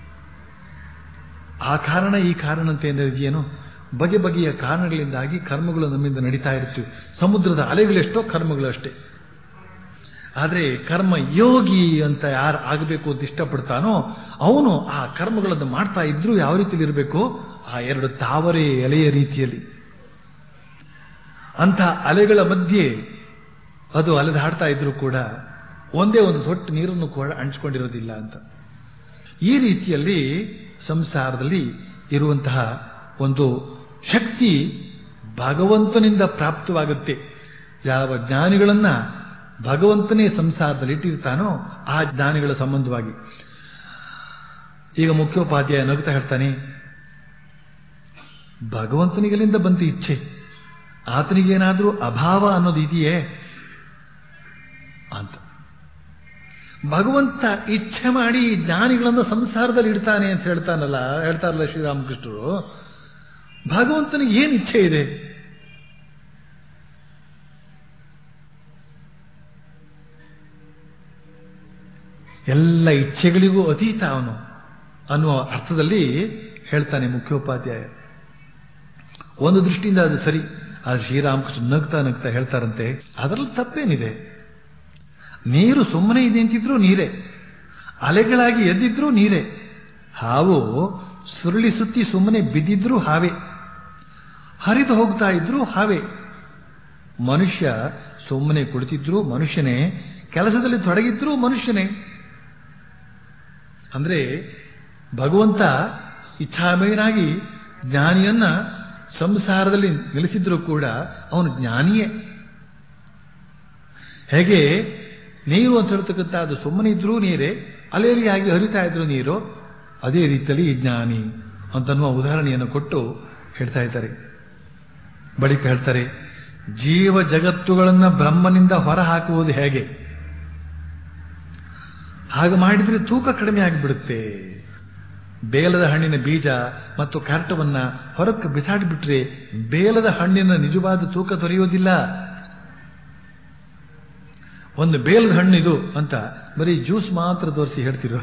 ಆ ಕಾರಣ ಈ ಕಾರಣ ಅಂತ ಏನಿದೆಯೇನೋ ಬಗೆ ಬಗೆಯ ಕಾರಣಗಳಿಂದಾಗಿ ಕರ್ಮಗಳು ನಮ್ಮಿಂದ ನಡೀತಾ ಇರುತ್ತವೆ ಸಮುದ್ರದ ಅಲೆಗಳೆಷ್ಟೋ ಕರ್ಮಗಳು ಅಷ್ಟೇ ಆದರೆ ಕರ್ಮ ಯೋಗಿ ಅಂತ ಯಾರು ಆಗಬೇಕು ಅಂತ ಇಷ್ಟಪಡ್ತಾನೋ ಅವನು ಆ ಕರ್ಮಗಳನ್ನು ಮಾಡ್ತಾ ಇದ್ರೂ ಯಾವ ರೀತಿಯಲ್ಲಿ ಇರಬೇಕು ಆ ಎರಡು ತಾವರೆ ಎಲೆಯ ರೀತಿಯಲ್ಲಿ ಅಂಥ ಅಲೆಗಳ ಮಧ್ಯೆ ಅದು ಅಲೆದಾಡ್ತಾ ಇದ್ರೂ ಕೂಡ ಒಂದೇ ಒಂದು ದೊಡ್ಡ ನೀರನ್ನು ಕೂಡ ಅಂಟಿಸ್ಕೊಂಡಿರೋದಿಲ್ಲ ಅಂತ ಈ ರೀತಿಯಲ್ಲಿ ಸಂಸಾರದಲ್ಲಿ ಇರುವಂತಹ ಒಂದು ಶಕ್ತಿ ಭಗವಂತನಿಂದ ಪ್ರಾಪ್ತವಾಗುತ್ತೆ ಯಾವ ಜ್ಞಾನಿಗಳನ್ನ ಭಗವಂತನೇ ಸಂಸಾರದಲ್ಲಿ ಇಟ್ಟಿರ್ತಾನೋ ಆ ಜ್ಞಾನಿಗಳ ಸಂಬಂಧವಾಗಿ ಈಗ ಮುಖ್ಯೋಪಾಧ್ಯಾಯ ನಗುತ್ತಾ ಹೇಳ್ತಾನೆ ಭಗವಂತನಿಗಲಿಂದ ಬಂತು ಇಚ್ಛೆ ಆತನಿಗೇನಾದ್ರೂ ಅಭಾವ ಅನ್ನೋದು ಇದೆಯೇ ಅಂತ ಭಗವಂತ ಇಚ್ಛೆ ಮಾಡಿ ಜ್ಞಾನಿಗಳನ್ನು ಸಂಸಾರದಲ್ಲಿ ಇಡ್ತಾನೆ ಅಂತ ಹೇಳ್ತಾನಲ್ಲ ಹೇಳ್ತಾರಲ್ಲ ಶ್ರೀರಾಮಕೃಷ್ಣರು ಭಗವಂತನಿಗೆ ಏನು ಇಚ್ಛೆ ಇದೆ ಎಲ್ಲ ಇಚ್ಛೆಗಳಿಗೂ ಅತೀತ ಅವನು ಅನ್ನುವ ಅರ್ಥದಲ್ಲಿ ಹೇಳ್ತಾನೆ ಮುಖ್ಯೋಪಾಧ್ಯಾಯ ಒಂದು ದೃಷ್ಟಿಯಿಂದ ಅದು ಸರಿ ಆದರೆ ಶ್ರೀರಾಮಕೃಷ್ಣ ನಗ್ತಾ ನಗ್ತಾ ಹೇಳ್ತಾರಂತೆ ಅದರಲ್ಲಿ ತಪ್ಪೇನಿದೆ ನೀರು ಸುಮ್ಮನೆ ಇದೆ ಅಂತಿದ್ರು ನೀರೇ ಅಲೆಗಳಾಗಿ ಎದ್ದಿದ್ರೂ ನೀರೇ ಹಾವು ಸುರುಳಿ ಸುತ್ತಿ ಸುಮ್ಮನೆ ಬಿದ್ದಿದ್ರೂ ಹಾವೇ ಹರಿದು ಹೋಗ್ತಾ ಇದ್ರು ಹಾವೇ ಮನುಷ್ಯ ಸುಮ್ಮನೆ ಕುಳಿತಿದ್ರು ಮನುಷ್ಯನೇ ಕೆಲಸದಲ್ಲಿ ತೊಡಗಿದ್ರೂ ಮನುಷ್ಯನೇ ಅಂದ್ರೆ ಭಗವಂತ ಇಚ್ಛಾಮಯನಾಗಿ ಜ್ಞಾನಿಯನ್ನ ಸಂಸಾರದಲ್ಲಿ ನಿಲ್ಲಿಸಿದ್ರೂ ಕೂಡ ಅವನು ಜ್ಞಾನಿಯೇ ಹೇಗೆ ನೀರು ಅಂತ ಹೇಳ್ತಕ್ಕಂಥ ಅದು ಸುಮ್ಮನೆ ಇದ್ರೂ ನೀರೇ ಅಲೆಯಲಿಯಾಗಿ ಹರಿತಾ ಇದ್ರು ನೀರು ಅದೇ ರೀತಿಯಲ್ಲಿ ಈ ಜ್ಞಾನಿ ಅಂತನ್ನುವ ಉದಾಹರಣೆಯನ್ನು ಕೊಟ್ಟು ಹೇಳ್ತಾ ಇದ್ದಾರೆ ಬಳಿಕ ಹೇಳ್ತಾರೆ ಜೀವ ಜಗತ್ತುಗಳನ್ನು ಬ್ರಹ್ಮನಿಂದ ಹೊರ ಹಾಕುವುದು ಹೇಗೆ ಹಾಗೆ ಮಾಡಿದ್ರೆ ತೂಕ ಕಡಿಮೆ ಆಗಿಬಿಡುತ್ತೆ ಬೇಲದ ಹಣ್ಣಿನ ಬೀಜ ಮತ್ತು ಕಾಟವನ್ನ ಹೊರಕ್ಕೆ ಬಿಸಾಡಿಬಿಟ್ರೆ ಬೇಲದ ಹಣ್ಣಿನ ನಿಜವಾದ ತೂಕ ದೊರೆಯೋದಿಲ್ಲ ಒಂದು ಬೇಲದ ಹಣ್ಣಿದು ಅಂತ ಬರೀ ಜ್ಯೂಸ್ ಮಾತ್ರ ತೋರಿಸಿ ಹೇಳ್ತಿರೋ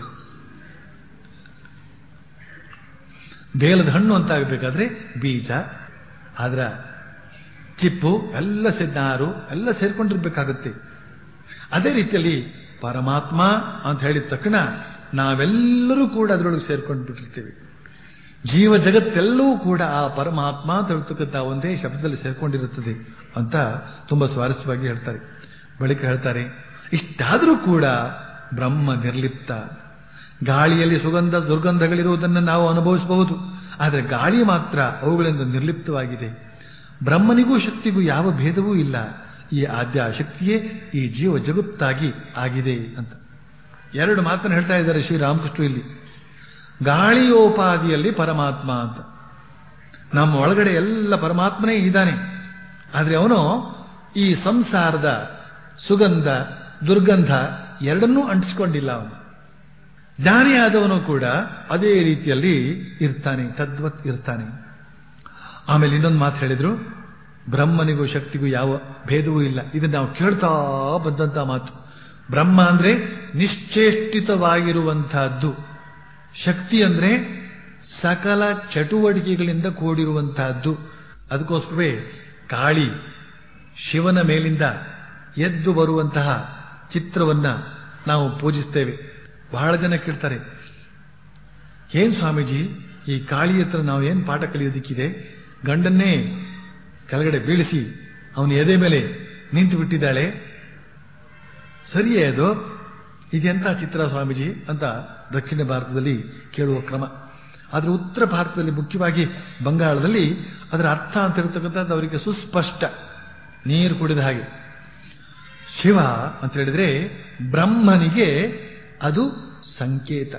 ಬೇಲದ ಹಣ್ಣು ಅಂತ ಆಗಬೇಕಾದ್ರೆ ಬೀಜ ಅದರ ಚಿಪ್ಪು ಎಲ್ಲ ನಾರು ಎಲ್ಲ ಸೇರ್ಕೊಂಡಿರ್ಬೇಕಾಗುತ್ತೆ ಅದೇ ರೀತಿಯಲ್ಲಿ ಪರಮಾತ್ಮ ಅಂತ ಹೇಳಿದ ತಕ್ಷಣ ನಾವೆಲ್ಲರೂ ಕೂಡ ಅದರೊಳಗೆ ಸೇರ್ಕೊಂಡು ಬಿಟ್ಟಿರ್ತೀವಿ ಜೀವ ಜಗತ್ತೆಲ್ಲವೂ ಕೂಡ ಆ ಪರಮಾತ್ಮ ಅಂತ ಹೇಳ್ತಕ್ಕಂಥ ಒಂದೇ ಶಬ್ದದಲ್ಲಿ ಸೇರ್ಕೊಂಡಿರುತ್ತದೆ ಅಂತ ತುಂಬಾ ಸ್ವಾರಸ್ಯವಾಗಿ ಹೇಳ್ತಾರೆ ಬಳಿಕ ಹೇಳ್ತಾರೆ ಇಷ್ಟಾದರೂ ಕೂಡ ಬ್ರಹ್ಮ ನಿರ್ಲಿಪ್ತ ಗಾಳಿಯಲ್ಲಿ ಸುಗಂಧ ದುರ್ಗಂಧಗಳಿರುವುದನ್ನು ನಾವು ಅನುಭವಿಸಬಹುದು ಆದರೆ ಗಾಳಿ ಮಾತ್ರ ಅವುಗಳಿಂದ ನಿರ್ಲಿಪ್ತವಾಗಿದೆ ಬ್ರಹ್ಮನಿಗೂ ಶಕ್ತಿಗೂ ಯಾವ ಭೇದವೂ ಇಲ್ಲ ಈ ಆದ್ಯ ಶಕ್ತಿಯೇ ಈ ಜೀವ ಜಗತ್ತಾಗಿ ಆಗಿದೆ ಅಂತ ಎರಡು ಮಾತನ್ನು ಹೇಳ್ತಾ ಇದ್ದಾರೆ ಶ್ರೀರಾಮಕೃಷ್ಣ ಇಲ್ಲಿ ಗಾಳಿಯೋಪಾದಿಯಲ್ಲಿ ಪರಮಾತ್ಮ ಅಂತ ನಮ್ಮ ಒಳಗಡೆ ಎಲ್ಲ ಪರಮಾತ್ಮನೇ ಇದ್ದಾನೆ ಆದ್ರೆ ಅವನು ಈ ಸಂಸಾರದ ಸುಗಂಧ ದುರ್ಗಂಧ ಎರಡನ್ನೂ ಅಂಟಿಸ್ಕೊಂಡಿಲ್ಲ ಅವನು ಜ್ಞಾನಿಯಾದವನು ಕೂಡ ಅದೇ ರೀತಿಯಲ್ಲಿ ಇರ್ತಾನೆ ತದ್ವತ್ ಇರ್ತಾನೆ ಆಮೇಲೆ ಇನ್ನೊಂದು ಮಾತು ಹೇಳಿದ್ರು ಬ್ರಹ್ಮನಿಗೂ ಶಕ್ತಿಗೂ ಯಾವ ಭೇದವೂ ಇಲ್ಲ ಇದನ್ನು ನಾವು ಕೇಳ್ತಾ ಬಂದಂತ ಮಾತು ಬ್ರಹ್ಮ ಅಂದ್ರೆ ನಿಶ್ಚೇಷ್ಟಿತವಾಗಿರುವಂತಹದ್ದು ಶಕ್ತಿ ಅಂದ್ರೆ ಸಕಲ ಚಟುವಟಿಕೆಗಳಿಂದ ಕೂಡಿರುವಂತಹದ್ದು ಅದಕ್ಕೋಸ್ಕರವೇ ಕಾಳಿ ಶಿವನ ಮೇಲಿಂದ ಎದ್ದು ಬರುವಂತಹ ಚಿತ್ರವನ್ನ ನಾವು ಪೂಜಿಸ್ತೇವೆ ಬಹಳ ಜನ ಕೇಳ್ತಾರೆ ಏನ್ ಸ್ವಾಮೀಜಿ ಈ ಕಾಳಿ ಹತ್ರ ನಾವು ಏನ್ ಪಾಠ ಕಲಿಯೋದಿಕ್ಕಿದೆ ಗಂಡನ್ನೇ ಕೆಳಗಡೆ ಬೀಳಿಸಿ ಅವನ ಎದೆ ಮೇಲೆ ನಿಂತು ಬಿಟ್ಟಿದ್ದಾಳೆ ಸರಿಯೇ ಅದು ಇದೆಂತ ಚಿತ್ರ ಸ್ವಾಮೀಜಿ ಅಂತ ದಕ್ಷಿಣ ಭಾರತದಲ್ಲಿ ಕೇಳುವ ಕ್ರಮ ಆದರೆ ಉತ್ತರ ಭಾರತದಲ್ಲಿ ಮುಖ್ಯವಾಗಿ ಬಂಗಾಳದಲ್ಲಿ ಅದರ ಅರ್ಥ ಅಂತ ಇರತಕ್ಕಂಥದ್ದು ಅವರಿಗೆ ಸುಸ್ಪಷ್ಟ ನೀರು ಕುಡಿದ ಹಾಗೆ ಶಿವ ಅಂತ ಹೇಳಿದ್ರೆ ಬ್ರಹ್ಮನಿಗೆ ಅದು ಸಂಕೇತ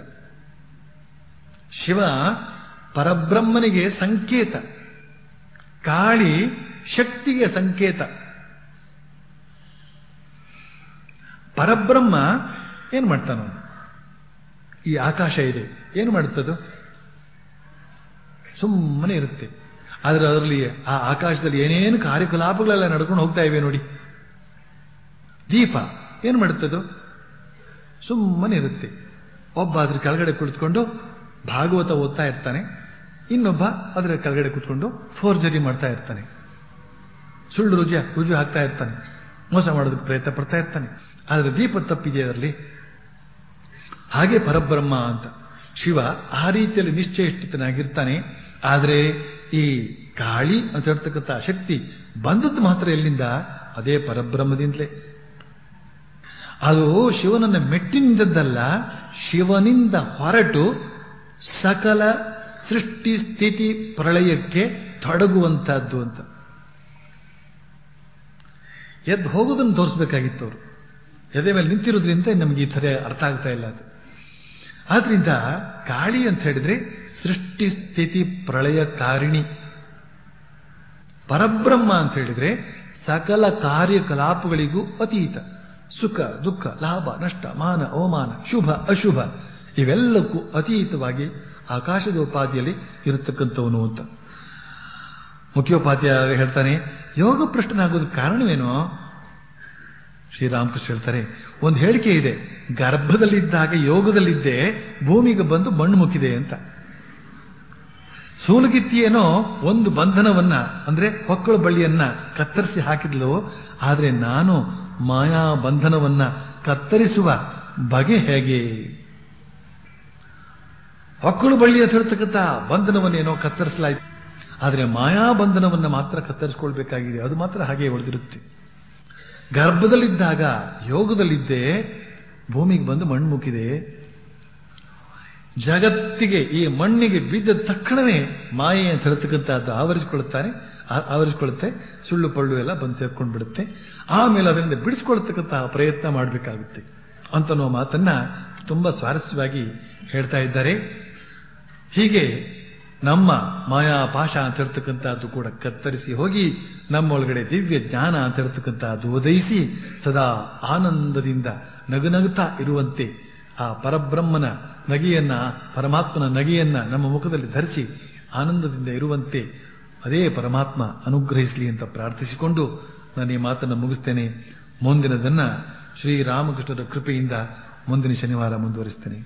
ಶಿವ ಪರಬ್ರಹ್ಮನಿಗೆ ಸಂಕೇತ ಕಾಳಿ ಶಕ್ತಿಗೆ ಸಂಕೇತ ಪರಬ್ರಹ್ಮ ಏನು ಮಾಡ್ತಾನ ಈ ಆಕಾಶ ಇದೆ ಏನು ಮಾಡುತ್ತದು ಸುಮ್ಮನೆ ಇರುತ್ತೆ ಆದರೆ ಅದರಲ್ಲಿ ಆ ಆಕಾಶದಲ್ಲಿ ಏನೇನು ಕಾರ್ಯಕಲಾಪಗಳೆಲ್ಲ ನಡ್ಕೊಂಡು ಹೋಗ್ತಾ ಇವೆ ನೋಡಿ ದೀಪ ಏನು ಮಾಡುತ್ತದು ಸುಮ್ಮನೆ ಇರುತ್ತೆ ಒಬ್ಬ ಅದ್ರ ಕೆಳಗಡೆ ಕುಳಿತುಕೊಂಡು ಭಾಗವತ ಓದ್ತಾ ಇರ್ತಾನೆ ಇನ್ನೊಬ್ಬ ಅದರ ಕೆಳಗಡೆ ಕುತ್ಕೊಂಡು ಫೋರ್ಜರಿ ಮಾಡ್ತಾ ಇರ್ತಾನೆ ಸುಳ್ಳು ರುಜು ರುಜು ಹಾಕ್ತಾ ಇರ್ತಾನೆ ಮೋಸ ಮಾಡೋದಕ್ಕೆ ಪ್ರಯತ್ನ ಪಡ್ತಾ ಇರ್ತಾನೆ ಆದರೆ ದೀಪ ತಪ್ಪಿದೆ ಅದರಲ್ಲಿ ಹಾಗೆ ಪರಬ್ರಹ್ಮ ಅಂತ ಶಿವ ಆ ರೀತಿಯಲ್ಲಿ ನಿಶ್ಚಯಿಷ್ಟಿತನಾಗಿರ್ತಾನೆ ಆದರೆ ಈ ಕಾಳಿ ಅಂತ ಹೇಳ್ತಕ್ಕಂಥ ಶಕ್ತಿ ಬಂದದ್ದು ಮಾತ್ರ ಎಲ್ಲಿಂದ ಅದೇ ಪರಬ್ರಹ್ಮದಿಂದಲೇ ಅದು ಶಿವನನ್ನ ಮೆಟ್ಟಿನಿಂದದ್ದಲ್ಲ ಶಿವನಿಂದ ಹೊರಟು ಸಕಲ ಸೃಷ್ಟಿ ಸ್ಥಿತಿ ಪ್ರಳಯಕ್ಕೆ ತೊಡಗುವಂತಹದ್ದು ಅಂತ ಎದ್ದು ಹೋಗೋದನ್ನು ತೋರಿಸ್ಬೇಕಾಗಿತ್ತು ಅವರು ಎದೆ ಮೇಲೆ ನಿಂತಿರೋದ್ರಿಂದ ನಮಗೆ ಈ ಥರ ಅರ್ಥ ಆಗ್ತಾ ಇಲ್ಲ ಅದು ಆದ್ರಿಂದ ಕಾಳಿ ಅಂತ ಹೇಳಿದ್ರೆ ಸೃಷ್ಟಿ ಸ್ಥಿತಿ ಪ್ರಳಯ ಕಾರಿಣಿ ಪರಬ್ರಹ್ಮ ಅಂತ ಹೇಳಿದ್ರೆ ಸಕಲ ಕಾರ್ಯಕಲಾಪಗಳಿಗೂ ಅತೀತ ಸುಖ ದುಃಖ ಲಾಭ ನಷ್ಟ ಮಾನ ಅವಮಾನ ಶುಭ ಅಶುಭ ಇವೆಲ್ಲಕ್ಕೂ ಅತೀತವಾಗಿ ಆಕಾಶದ ಉಪಾಧಿಯಲ್ಲಿ ಇರತಕ್ಕಂಥವನು ಅಂತ ಮುಖ್ಯೋಪಾಧ್ಯಾಯ ಹೇಳ್ತಾನೆ ಯೋಗ ಭ್ರಷ್ಟನಾಗೋದಕ್ಕೆ ಕಾರಣವೇನೋ ಶ್ರೀರಾಮಕೃಷ್ಣ ಹೇಳ್ತಾರೆ ಒಂದು ಹೇಳಿಕೆ ಇದೆ ಗರ್ಭದಲ್ಲಿದ್ದಾಗ ಯೋಗದಲ್ಲಿದ್ದೆ ಭೂಮಿಗೆ ಬಂದು ಮಣ್ಣು ಮುಕ್ಕಿದೆ ಅಂತ ಸೂಲಗಿತ್ತಿಯೇನೋ ಒಂದು ಬಂಧನವನ್ನ ಅಂದ್ರೆ ಹೊಕ್ಕಳ ಬಳ್ಳಿಯನ್ನ ಕತ್ತರಿಸಿ ಹಾಕಿದ್ಲು ಆದ್ರೆ ನಾನು ಮಾಯಾ ಬಂಧನವನ್ನ ಕತ್ತರಿಸುವ ಬಗೆ ಹೇಗೆ ಹೊಕ್ಕಳು ಬಳ್ಳಿ ಅಂತ ಹೇಳ್ತಕ್ಕಂಥ ಬಂಧನವನ್ನೇನೋ ಕತ್ತರಿಸಲಾಯಿತು ಆದರೆ ಮಾಯಾ ಬಂಧನವನ್ನ ಮಾತ್ರ ಕತ್ತರಿಸಿಕೊಳ್ಬೇಕಾಗಿದೆ ಅದು ಮಾತ್ರ ಹಾಗೆ ಉಳಿದಿರುತ್ತೆ ಗರ್ಭದಲ್ಲಿದ್ದಾಗ ಯೋಗದಲ್ಲಿದ್ದೇ ಭೂಮಿಗೆ ಬಂದು ಮಣ್ಣು ಮುಕ್ಕಿದೆ ಜಗತ್ತಿಗೆ ಈ ಮಣ್ಣಿಗೆ ಬಿದ್ದ ತಕ್ಷಣವೇ ಮಾಯೆ ಅಂತ ಹೇಳ್ತಕ್ಕಂಥದ್ದು ಆವರಿಸಿಕೊಳ್ಳುತ್ತಾನೆ ಆವರಿಸಿಕೊಳ್ಳುತ್ತೆ ಸುಳ್ಳು ಪಳ್ಳು ಎಲ್ಲ ಬಂದು ಸೇರ್ಕೊಂಡು ಬಿಡುತ್ತೆ ಆಮೇಲೆ ಅದರಿಂದ ಬಿಡಿಸ್ಕೊಳ್ತಕ್ಕಂತಹ ಪ್ರಯತ್ನ ಮಾಡಬೇಕಾಗುತ್ತೆ ಅಂತನೋ ಮಾತನ್ನ ತುಂಬಾ ಸ್ವಾರಸ್ಯವಾಗಿ ಹೇಳ್ತಾ ಇದ್ದಾರೆ ಹೀಗೆ ನಮ್ಮ ಮಾಯಾ ಪಾಶ ಅಂತ ಇರ್ತಕ್ಕಂಥದ್ದು ಕೂಡ ಕತ್ತರಿಸಿ ಹೋಗಿ ನಮ್ಮೊಳಗಡೆ ದಿವ್ಯ ಜ್ಞಾನ ಅಂತ ಇರ್ತಕ್ಕಂಥದ್ದು ಉದಯಿಸಿ ಸದಾ ಆನಂದದಿಂದ ನಗುನಗುತ್ತಾ ಇರುವಂತೆ ಆ ಪರಬ್ರಹ್ಮನ ನಗೆಯನ್ನ ಪರಮಾತ್ಮನ ನಗೆಯನ್ನ ನಮ್ಮ ಮುಖದಲ್ಲಿ ಧರಿಸಿ ಆನಂದದಿಂದ ಇರುವಂತೆ ಅದೇ ಪರಮಾತ್ಮ ಅನುಗ್ರಹಿಸಲಿ ಅಂತ ಪ್ರಾರ್ಥಿಸಿಕೊಂಡು ನಾನು ಈ ಮಾತನ್ನು ಮುಗಿಸ್ತೇನೆ ಮುಂದಿನದನ್ನ ಶ್ರೀರಾಮಕೃಷ್ಣರ ಕೃಪೆಯಿಂದ ಮುಂದಿನ ಶನಿವಾರ ಮುಂದುವರಿಸ್ತೇನೆ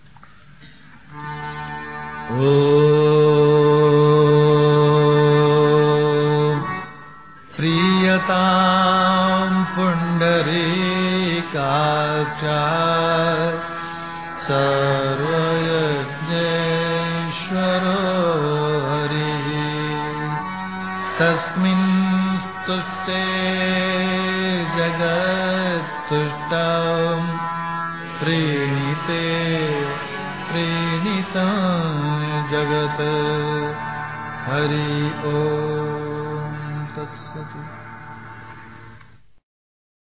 ಓ प्रीयतां पुण्डरीकाक्षा सर्वयज्ञेश्वरो हरिः तस्मिन् स्तुष्टे जगत्तुष्टम् प्रीणिते प्रीणितं जगत् हरि ॐ तत्सत्